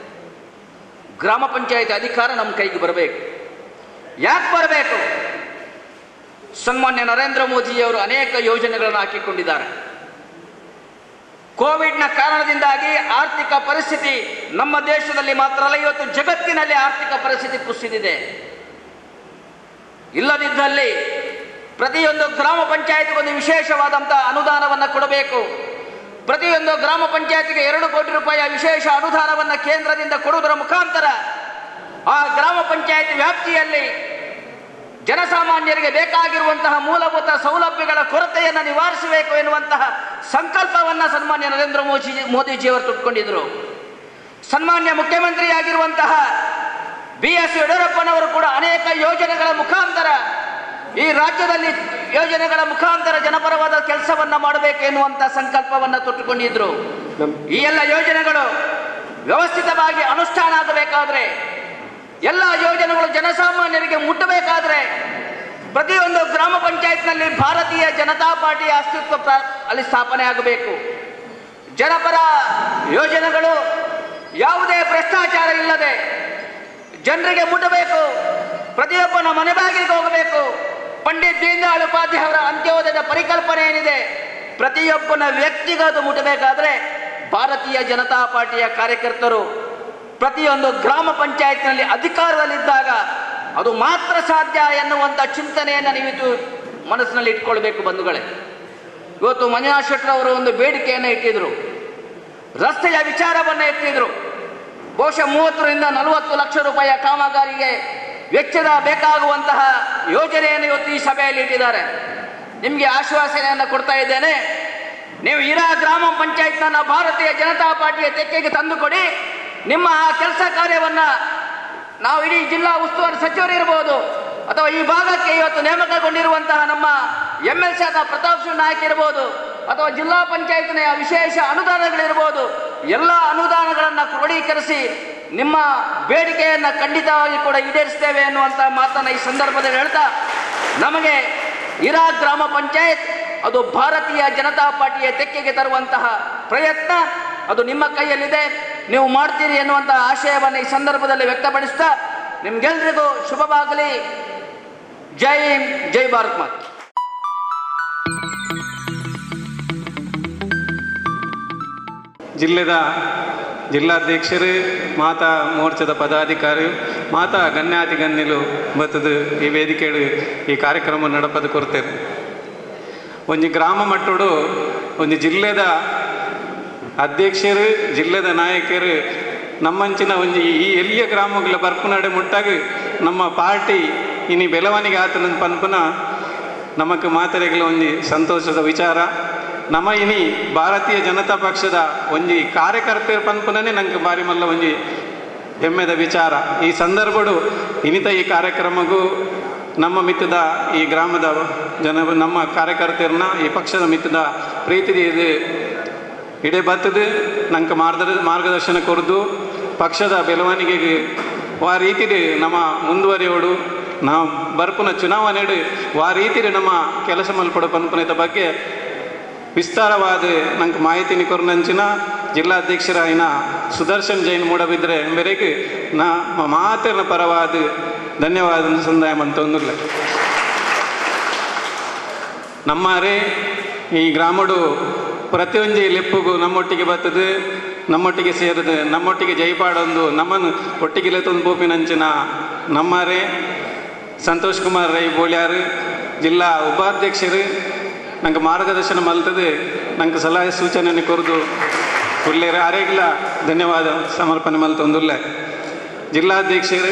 ಗ್ರಾಮ ಪಂಚಾಯತ್ ಅಧಿಕಾರ ನಮ್ಮ ಕೈಗೆ ಬರಬೇಕು ಯಾಕೆ ಬರಬೇಕು ಸನ್ಮಾನ್ಯ ನರೇಂದ್ರ ಮೋದಿಯವರು ಅನೇಕ ಯೋಜನೆಗಳನ್ನು ಹಾಕಿಕೊಂಡಿದ್ದಾರೆ ಕೋವಿಡ್ನ ಕಾರಣದಿಂದಾಗಿ ಆರ್ಥಿಕ ಪರಿಸ್ಥಿತಿ ನಮ್ಮ ದೇಶದಲ್ಲಿ ಮಾತ್ರ ಅಲ್ಲ ಇವತ್ತು ಜಗತ್ತಿನಲ್ಲಿ ಆರ್ಥಿಕ ಪರಿಸ್ಥಿತಿ ಕುಸಿದಿದೆ ಇಲ್ಲದಿದ್ದಲ್ಲಿ ಪ್ರತಿಯೊಂದು ಗ್ರಾಮ ಪಂಚಾಯತ್ಗೆ ಒಂದು ವಿಶೇಷವಾದಂತಹ ಅನುದಾನವನ್ನು ಕೊಡಬೇಕು ಪ್ರತಿಯೊಂದು ಗ್ರಾಮ ಪಂಚಾಯತ್ಗೆ ಎರಡು ಕೋಟಿ ರೂಪಾಯಿಯ ವಿಶೇಷ ಅನುದಾನವನ್ನು ಕೇಂದ್ರದಿಂದ ಕೊಡುವುದರ ಮುಖಾಂತರ ಆ ಗ್ರಾಮ ಪಂಚಾಯತ್ ವ್ಯಾಪ್ತಿಯಲ್ಲಿ ಜನಸಾಮಾನ್ಯರಿಗೆ ಬೇಕಾಗಿರುವಂತಹ ಮೂಲಭೂತ ಸೌಲಭ್ಯಗಳ ಕೊರತೆಯನ್ನು ನಿವಾರಿಸಬೇಕು ಎನ್ನುವಂತಹ ಸಂಕಲ್ಪವನ್ನ ಸನ್ಮಾನ್ಯ ನರೇಂದ್ರ ಮೋದಿ ಮೋದಿಜಿಯವರು ತುಟ್ಕೊಂಡಿದ್ರು ಸನ್ಮಾನ್ಯ ಮುಖ್ಯಮಂತ್ರಿಯಾಗಿರುವಂತಹ ಬಿ ಎಸ್ ಯಡಿಯೂರಪ್ಪನವರು ಕೂಡ ಅನೇಕ ಯೋಜನೆಗಳ ಮುಖಾಂತರ ಈ ರಾಜ್ಯದಲ್ಲಿ ಯೋಜನೆಗಳ ಮುಖಾಂತರ ಜನಪರವಾದ ಕೆಲಸವನ್ನ ಮಾಡಬೇಕು ಎನ್ನುವಂತ ಸಂಕಲ್ಪವನ್ನ ತೊಟ್ಟುಕೊಂಡಿದ್ರು ಈ ಎಲ್ಲ ಯೋಜನೆಗಳು ವ್ಯವಸ್ಥಿತವಾಗಿ ಅನುಷ್ಠಾನ ಆಗಬೇಕಾದ್ರೆ ಎಲ್ಲ ಯೋಜನೆಗಳು ಜನಸಾಮಾನ್ಯರಿಗೆ ಮುಟ್ಟಬೇಕಾದ್ರೆ ಪ್ರತಿಯೊಂದು ಗ್ರಾಮ ಪಂಚಾಯತ್ನಲ್ಲಿ ಭಾರತೀಯ ಜನತಾ ಪಾರ್ಟಿಯ ಅಸ್ತಿತ್ವ ಪ್ರ- ಅಲ್ಲಿ ಸ್ಥಾಪನೆ ಆಗಬೇಕು ಜನಪರ ಯೋಜನೆಗಳು ಯಾವುದೇ ಭ್ರಷ್ಟಾಚಾರ ಇಲ್ಲದೆ ಜನರಿಗೆ ಮುಟ್ಟಬೇಕು ಪ್ರತಿಯೊಬ್ಬನ ಮನೆ ಬಾಗಿಲಿಗೆ ಹೋಗಬೇಕು ಪಂಡಿತ್ ದೀನದಯಾಳ್ ಉಪಾಧ್ಯಾಯ ಅವರ ಅಂತ್ಯೋದಯದ ಪರಿಕಲ್ಪನೆ ಏನಿದೆ ಪ್ರತಿಯೊಬ್ಬನ ವ್ಯಕ್ತಿಗೆ ಅದು ಮುಟ್ಟಬೇಕಾದ್ರೆ ಭಾರತೀಯ ಜನತಾ ಪಾರ್ಟಿಯ ಕಾರ್ಯಕರ್ತರು ಪ್ರತಿಯೊಂದು ಗ್ರಾಮ ಪಂಚಾಯತ್ನಲ್ಲಿ ಅಧಿಕಾರದಲ್ಲಿದ್ದಾಗ ಅದು ಮಾತ್ರ ಸಾಧ್ಯ ಎನ್ನುವಂಥ ಚಿಂತನೆಯನ್ನು ನೀವಿದು ಮನಸ್ಸಿನಲ್ಲಿ ಇಟ್ಕೊಳ್ಬೇಕು ಬಂಧುಗಳೇ ಇವತ್ತು ಮಂಜುನಾಥ್ ಶೆಟ್ಟರ್ ಅವರು ಒಂದು ಬೇಡಿಕೆಯನ್ನು ಇಟ್ಟಿದ್ರು ರಸ್ತೆಯ ವಿಚಾರವನ್ನು ಎತ್ತಿದ್ರು ಬಹುಶಃ ಮೂವತ್ತರಿಂದ ನಲವತ್ತು ಲಕ್ಷ ರೂಪಾಯಿಯ ಕಾಮಗಾರಿಗೆ ವೆಚ್ಚದ ಬೇಕಾಗುವಂತಹ ಯೋಜನೆಯನ್ನು ಇವತ್ತು ಈ ಸಭೆಯಲ್ಲಿ ಇಟ್ಟಿದ್ದಾರೆ ನಿಮಗೆ ಆಶ್ವಾಸನೆಯನ್ನು ಕೊಡ್ತಾ ಇದ್ದೇನೆ ನೀವು ಇರಾ ಗ್ರಾಮ ಪಂಚಾಯತ್ನ ಭಾರತೀಯ ಜನತಾ ಪಾರ್ಟಿಯ ತೆಕ್ಕೆಗೆ ತಂದುಕೊಡಿ ನಿಮ್ಮ ಆ ಕೆಲಸ ಕಾರ್ಯವನ್ನ ನಾವು ಇಡೀ ಜಿಲ್ಲಾ ಉಸ್ತುವಾರಿ ಸಚಿವರು ಇರಬಹುದು ಅಥವಾ ಈ ಭಾಗಕ್ಕೆ ಇವತ್ತು ನೇಮಕಗೊಂಡಿರುವಂತಹ ನಮ್ಮ ಎಂ ಎಲ್ ಸಿ ಆದ ಪ್ರತಾಪ್ ಸಿಂಗ್ ನಾಯಕ್ ಇರಬಹುದು ಅಥವಾ ಜಿಲ್ಲಾ ಪಂಚಾಯತ್ನ ವಿಶೇಷ ಅನುದಾನಗಳಿರ್ಬೋದು ಎಲ್ಲ ಅನುದಾನಗಳನ್ನು ಕ್ರೋಢೀಕರಿಸಿ ನಿಮ್ಮ ಬೇಡಿಕೆಯನ್ನು ಖಂಡಿತವಾಗಿ ಕೂಡ ಈಡೇರಿಸ್ತೇವೆ ಎನ್ನುವಂತ ಮಾತನ್ನ ಈ ಸಂದರ್ಭದಲ್ಲಿ ಹೇಳ್ತಾ ನಮಗೆ ಇರಾ ಗ್ರಾಮ ಪಂಚಾಯತ್ ಅದು ಭಾರತೀಯ ಜನತಾ ಪಾರ್ಟಿಯ ತೆಕ್ಕೆಗೆ ತರುವಂತಹ ಪ್ರಯತ್ನ ಅದು ನಿಮ್ಮ ಕೈಯಲ್ಲಿದೆ ನೀವು ಮಾಡ್ತೀರಿ ಎನ್ನುವಂತಹ ಆಶಯವನ್ನು ಈ ಸಂದರ್ಭದಲ್ಲಿ ವ್ಯಕ್ತಪಡಿಸ್ತಾ ನಿಮ್ಗೆಲ್ರಿಗೂ ಶುಭವಾಗಲಿ ಜೈ ಹಿಂದ್ ಜೈ ಭಾರತ್ ಮಾತೆ ಜಿಲ್ಲೆದ ಜಿಲ್ಲಾಧ್ಯಕ್ಷರು ಮಾತಾ ಮೋರ್ಚಾದ ಪದಾಧಿಕಾರಿ ಮಾತಾ ಗಣ್ಯಾತಿ ಗಣ್ಯಲು ಬತ್ತದು ಈ ವೇದಿಕೆಡು ಈ ಕಾರ್ಯಕ್ರಮ ನಡಪದು ಕೊರ್ತೇವೆ ಒಂಜಿ ಗ್ರಾಮ ಮಟ್ಟಡು ಒಂದು ಜಿಲ್ಲೆದ ಅಧ್ಯಕ್ಷರು ಜಿಲ್ಲೆದ ನಾಯಕರು ನಮ್ಮಂಚಿನ ಒಂಜಿ ಈ ಎಲ್ಲಿಯ ಗ್ರಾಮಗಳ ಬರ್ಪುನಡೆ ಮುಟ್ಟಾಗ ನಮ್ಮ ಪಾರ್ಟಿ ಇನಿ ಬೆಳವಣಿಗೆ ಆತನ ಪನ್ಪುನ ನಮಕ್ ಮಾತರೆಗಳ ಒಂಜಿ ಸಂತೋಷದ ವಿಚಾರ ನಮ್ಮ ಇನಿ ಭಾರತೀಯ ಜನತಾ ಪಕ್ಷದ ಒಂಜಿ ಕಾರ್ಯಕರ್ತರ ಪನ್ಪುನನೇ ನಂಗೆ ಬಾರಿ ಮಲ್ಲ ಒಂಜಿ ಹೆಮ್ಮೆದ ವಿಚಾರ ಈ ಸಂದರ್ಭಡು ಇನಿತ ಈ ಕಾರ್ಯಕ್ರಮಗೂ ನಮ್ಮ ಮಿತ್ತದ ಈ ಗ್ರಾಮದ ಜನ ನಮ್ಮ ಕಾರ್ಯಕರ್ತರನ್ನ ಈ ಪಕ್ಷದ ಮಿತ್ತದ ಪ್ರೀತಿ ಇದು ಇಡೇ ಬತ್ತದು ನಂಗೆ ಮಾರ್ಗದ ಮಾರ್ಗದರ್ಶನ ಕೊರದು ಪಕ್ಷದ ಬೆಳವಣಿಗೆಗೆ ಆ ರೀತಿಲಿ ನಮ್ಮ ಮುಂದುವರಿಯೋಡು ನಾವು ಬರ್ಪುನ ಚುನಾವಣೆಡು ಆ ರೀತಿಲಿ ನಮ್ಮ ಕೆಲಸ ಮಲ್ಪಡೋ ಪನ್ಪುನದ ಬಗ್ಗೆ ವಿಸ್ತಾರವಾದ ನಂಗೆ ಮಾಹಿತಿನಿ ಕೊರ್ನಂಚಿನ ಜಿಲ್ಲಾಧ್ಯಕ್ಷರಾಯಿನ ಸುದರ್ಶನ್ ಜೈನ್ ಮೂಡಬಿದ್ರೆ ಎಂಬರೆಗೆ ನಾ ಮಾತಿನ ಪರವಾದ ಧನ್ಯವಾದ ಸಂದಾಯ ಮಂತೊಂದುಲ್ಲ ನಮ್ಮರೇ ಈ ಗ್ರಾಮಡು ಪ್ರತಿಯೊಂದು ಲೆಪ್ಪುಗು ನಮ್ಮೊಟ್ಟಿಗೆ ಬರ್ತದೆ ನಮ್ಮೊಟ್ಟಿಗೆ ಸೇರಿದು ನಮ್ಮೊಟ್ಟಿಗೆ ಜೈಪಾಡೊಂದು ನಮ್ಮನ್ನು ಒಟ್ಟಿಗೆ ತಂದು ಪೋಪಿನಂಚಿನ ನಮ್ಮರೇ ಸಂತೋಷ್ ಕುಮಾರ್ ರೈ ಬೋಳ್ಯಾರು ಜಿಲ್ಲಾ ಉಪಾಧ್ಯಕ್ಷರು ನಂಗೆ ಮಾರ್ಗದರ್ಶನ ಮಲ್ತದೆ ನಂಗೆ ಸಲಹೆ ಸೂಚನೆ ಕೊರದು ಒಳ್ಳೆಯ ಆರೇಗ್ಲ ಧನ್ಯವಾದ ಸಮರ್ಪಣೆ ಮಲ್ತೊಂದುಲ್ಲ ಜಿಲ್ಲಾಧ್ಯಕ್ಷರು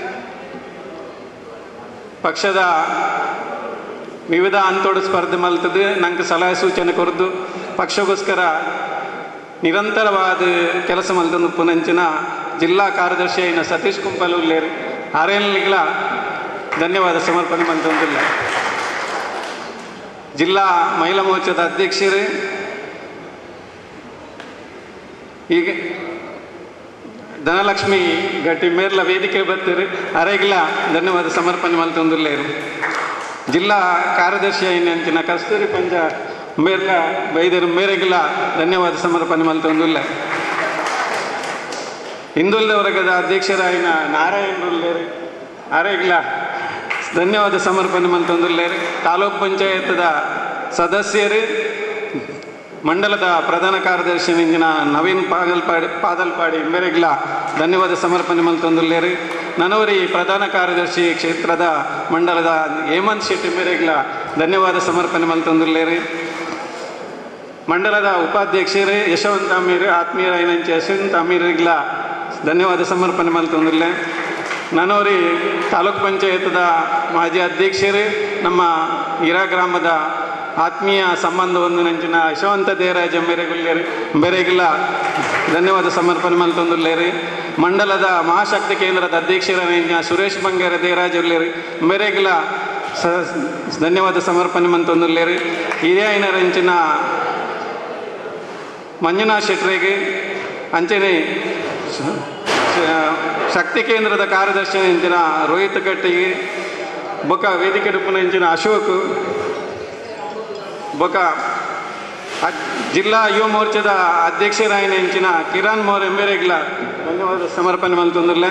ಪಕ್ಷದ ವಿವಿಧ ಹಂತೋಡು ಸ್ಪರ್ಧೆ ಮಲ್ತದೆ ನಂಗೆ ಸಲಹೆ ಸೂಚನೆ ಕೊರದು ಪಕ್ಷಗೋಸ್ಕರ ನಿರಂತರವಾದ ಕೆಲಸ ಮಲ್ತಂದು ಪುನಂಚಿನ ಜಿಲ್ಲಾ ಕಾರ್ಯದರ್ಶಿ అయిన ಸತೀಶ್ ಕುಂಪಲ್ ಉಲ್ಲೇರು ಆರೇಳಿಗಳ ಧನ್ಯವಾದ ಸಮರ್ಪಣೆ ಮಲ್ತೊಂದಿಲ್ಲ ಜಿಲ್ಲಾ ಮಹಿಳಾ ಮೋರ್ಚಾದ ಅಧ್ಯಕ್ಷರು ಈಗ ಧನಲಕ್ಷ್ಮಿ ಗಟ್ಟಿ ಮೇರ್ಲ ವೇದಿಕೆ ಬರ್ತೀರಿ ಅರೆಗಿಲ್ಲ ಧನ್ಯವಾದ ಸಮರ್ಪಣೆ ಮಲ್ತೊಂದಿಲ್ಲೇರು ಜಿಲ್ಲಾ ಕಾರ್ಯದರ್ಶಿ అయినంచిన ಕಸ್ತೂರಿ ಪಂಜ ಮೇರ್ಲ ಬೈದರು ಮೇರೆಗಿಲ್ಲ ಧನ್ಯವಾದ ಸಮರ್ಪಣೆ ಮಲ್ತೊಂದಿಲ್ಲ ಹಿಂದುಳಿದ ವರ್ಗದ ಅಧ್ಯಕ್ಷರಾಯಿನ ನಾರಾಯಣರುಲ್ಲೇರು ಆರೇಗಿಲ್ಲ ಧನ್ಯವಾದ ಸಮರ್ಪಣೆ ಮಲ್ತೊಂದಿಲ್ಲೇರು ತಾಲೂಕ್ ಪಂಚಾಯತ್ದ ಸದಸ್ಯರು ಮಂಡಲದ ಪ್ರಧಾನ ಕಾರ್ಯದರ್ಶಿ ಇಂಜಿನ ನವೀನ್ ಪಾಗಲ್ಪಾಡಿ ಪಾದಲ್ಪಾಡಿ ಮೇರೆಗ್ಲ ಧನ್ಯವಾದ ಸಮರ್ಪಣೆ ಮಲ್ತೊಂದುಲ್ಲೇರು ನನವರಿ ಪ್ರಧಾನ ಕಾರ್ಯದರ್ಶಿ ಕ್ಷೇತ್ರದ ಮಂಡಲದ ಹೇಮಂತ್ ಶೆಟ್ಟಿ ಮೇರೆಗ್ಲ ಧನ್ಯವಾದ ಸಮರ್ಪಣೆ ಮಲ್ತೊಂದುಲ್ಲೇರು ಮಂಡಲದ ಉಪಾಧ್ಯಕ್ಷರು ಯಶವಂತ ಅಮೀರ್ ಆತ್ಮೀಯರ ಐನಂಚ ಯಶವಂತ ಅಮೀರ್ಗ್ಲ ಧನ್ಯವಾದ ಸಮರ್ಪಣೆ ಮಲ್ತೊಂದುಲ್ಲೆ ನನವರಿ ತಾಲೂಕ್ ಪಂಚಾಯತ್ದ ಮಾಜಿ ಅಧ್ಯಕ್ಷರು ನಮ್ಮ ಹಿರಾ ಗ್ರಾಮದ ಆತ್ಮೀಯ ಸಂಬಂಧವನ್ನು ನಂಚಿನ ಯಶವಂತ ದೇವರಾಜ ಮೇರೆಗುಲ್ಲೇರಿ ಬೇರೆಗಿಲ್ಲ ಧನ್ಯವಾದ ಸಮರ್ಪಣೆ ಮಲ್ತೊಂದುಲ್ಲೇರಿ ಮಂಡಲದ ಮಹಾಶಕ್ತಿ ಕೇಂದ್ರದ ಅಧ್ಯಕ್ಷರ ಸುರೇಶ್ ಬಂಗೇರ ದೇವರಾಜ ಉಲ್ಲೇರಿ ಮೇರೆಗಿಲ್ಲ ಸ ಧನ್ಯವಾದ ಸಮರ್ಪಣೆ ಮಂತೊಂದುಲ್ಲೇರು ಹಿರಿಯ ಐನರಂಚಿನ ಮಂಜುನಾಥ್ ಶೆಟ್ರಿಗೆ ಅಂಚನೆ ಶ- ಶ- ಶಕ್ತಿ ಕೇಂದ್ರದ ಕಾರ್ಯದರ್ಶಿ ಇಂಚಿನ ರೋಹಿತ್ ಗಟ್ಟಿಗೆ ಬೊಕ ವೇದಿಕೆ ಡುಪ್ಪುನ ಇಂಚಿನ ಅಶೋಕ್ ಬೊಕ ಅ- ಜಿಲ್ಲಾ ಯುವ ಮೋರ್ಚಾದ ಅಧ್ಯಕ್ಷರಾಯಿನ ಇಂಚಿನ ಕಿರಣ್ ಮೋರ್ ಎಂಬೆರೆಗ್ಲ ಧನ್ಯವಾದ ಸಮರ್ಪಣೆ ಮಲ್ತೊಂದುಲ್ಲೆ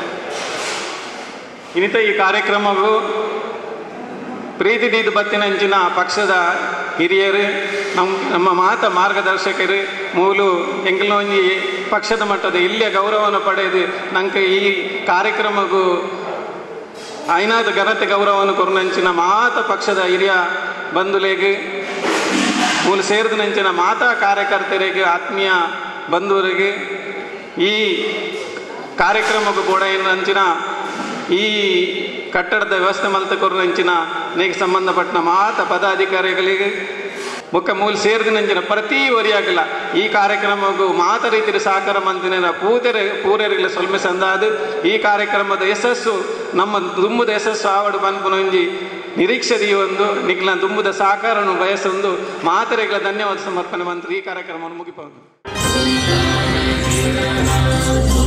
ಇನ್ನಿತ ಈ ಕಾರ್ಯಕ್ರಮವು ಪ್ರೀತಿ ದೀದ್ ಬತ್ತಿನಂಚಿನ ಪಕ್ಷದ ಹಿರಿಯರು ನಮ್ಮ ನಮ್ಮ ಮಾತ ಮಾರ್ಗದರ್ಶಕರು ಮೂಲು ಎಂಗ್ಲೊಂಜಿ ಪಕ್ಷದ ಮಟ್ಟದ ಇಲ್ಲಿಯ ಗೌರವವನ್ನು ಪಡೆದು ನಂಗೆ ಈ ಕಾರ್ಯಕ್ರಮಗೂ ಐನಾದ ಘನತೆ ಗೌರವವನ್ನು ಕೊರನಂಚಿನ ಮಾತ ಪಕ್ಷದ ಹಿರಿಯ ಬಂಧುಲೆಗೆ ಮೂಲ ಸೇರಿದ ನಂಚಿನ ಮಾತಾ ಕಾರ್ಯಕರ್ತರಿಗೆ ಆತ್ಮೀಯ ಬಂಧುವರಿಗೆ ಈ ಕಾರ್ಯಕ್ರಮಕ್ಕೂ ಕೂಡ ಏನಂಚಿನ ಈ ಕಟ್ಟಡದ ವ್ಯವಸ್ಥೆ ಮಲ್ತಕೊರ್ನಂಚಿನ ನೆಗೆ ಸಂಬಂಧಪಟ್ಟ ಮಾತ ಪದಾಧಿಕಾರಿಗಳಿಗೆ ಮುಖ ಮೂಲ ಸೇರಿದಿನಂಚಿನ ಪ್ರತಿ ವರಿಯಾಗಲ್ಲ ಈ ಕಾರ್ಯಕ್ರಮಕ್ಕೂ ಮಾತ ರೀತಿಯ ಸಹಕಾರ ಮಂದಿನ ಪೂಜರೆ ಪೂರರಿಗೆ ಸೊಲ್ಮೆ ಸಂದಾದು ಈ ಕಾರ್ಯಕ್ರಮದ ಯಶಸ್ಸು ನಮ್ಮ ದುಂಬುದ ಯಶಸ್ಸು ಆವಡು ಪನ್ಪುನೊಂಜಿ ನಿರೀಕ್ಷೆದಿ ಒಂದು ನಿಗ್ಲ ದುಂಬುದ ಸಹಕಾರನು ಬಯಸೊಂದು ಮಾತರೆಗಳ ಧನ್ಯವಾದ ಸಮರ್ಪಣೆ ಮಂತ್ರಿ ಈ ಕಾರ್ಯಕ್ರಮವನ್ನು ಮುಗಿಪೋದು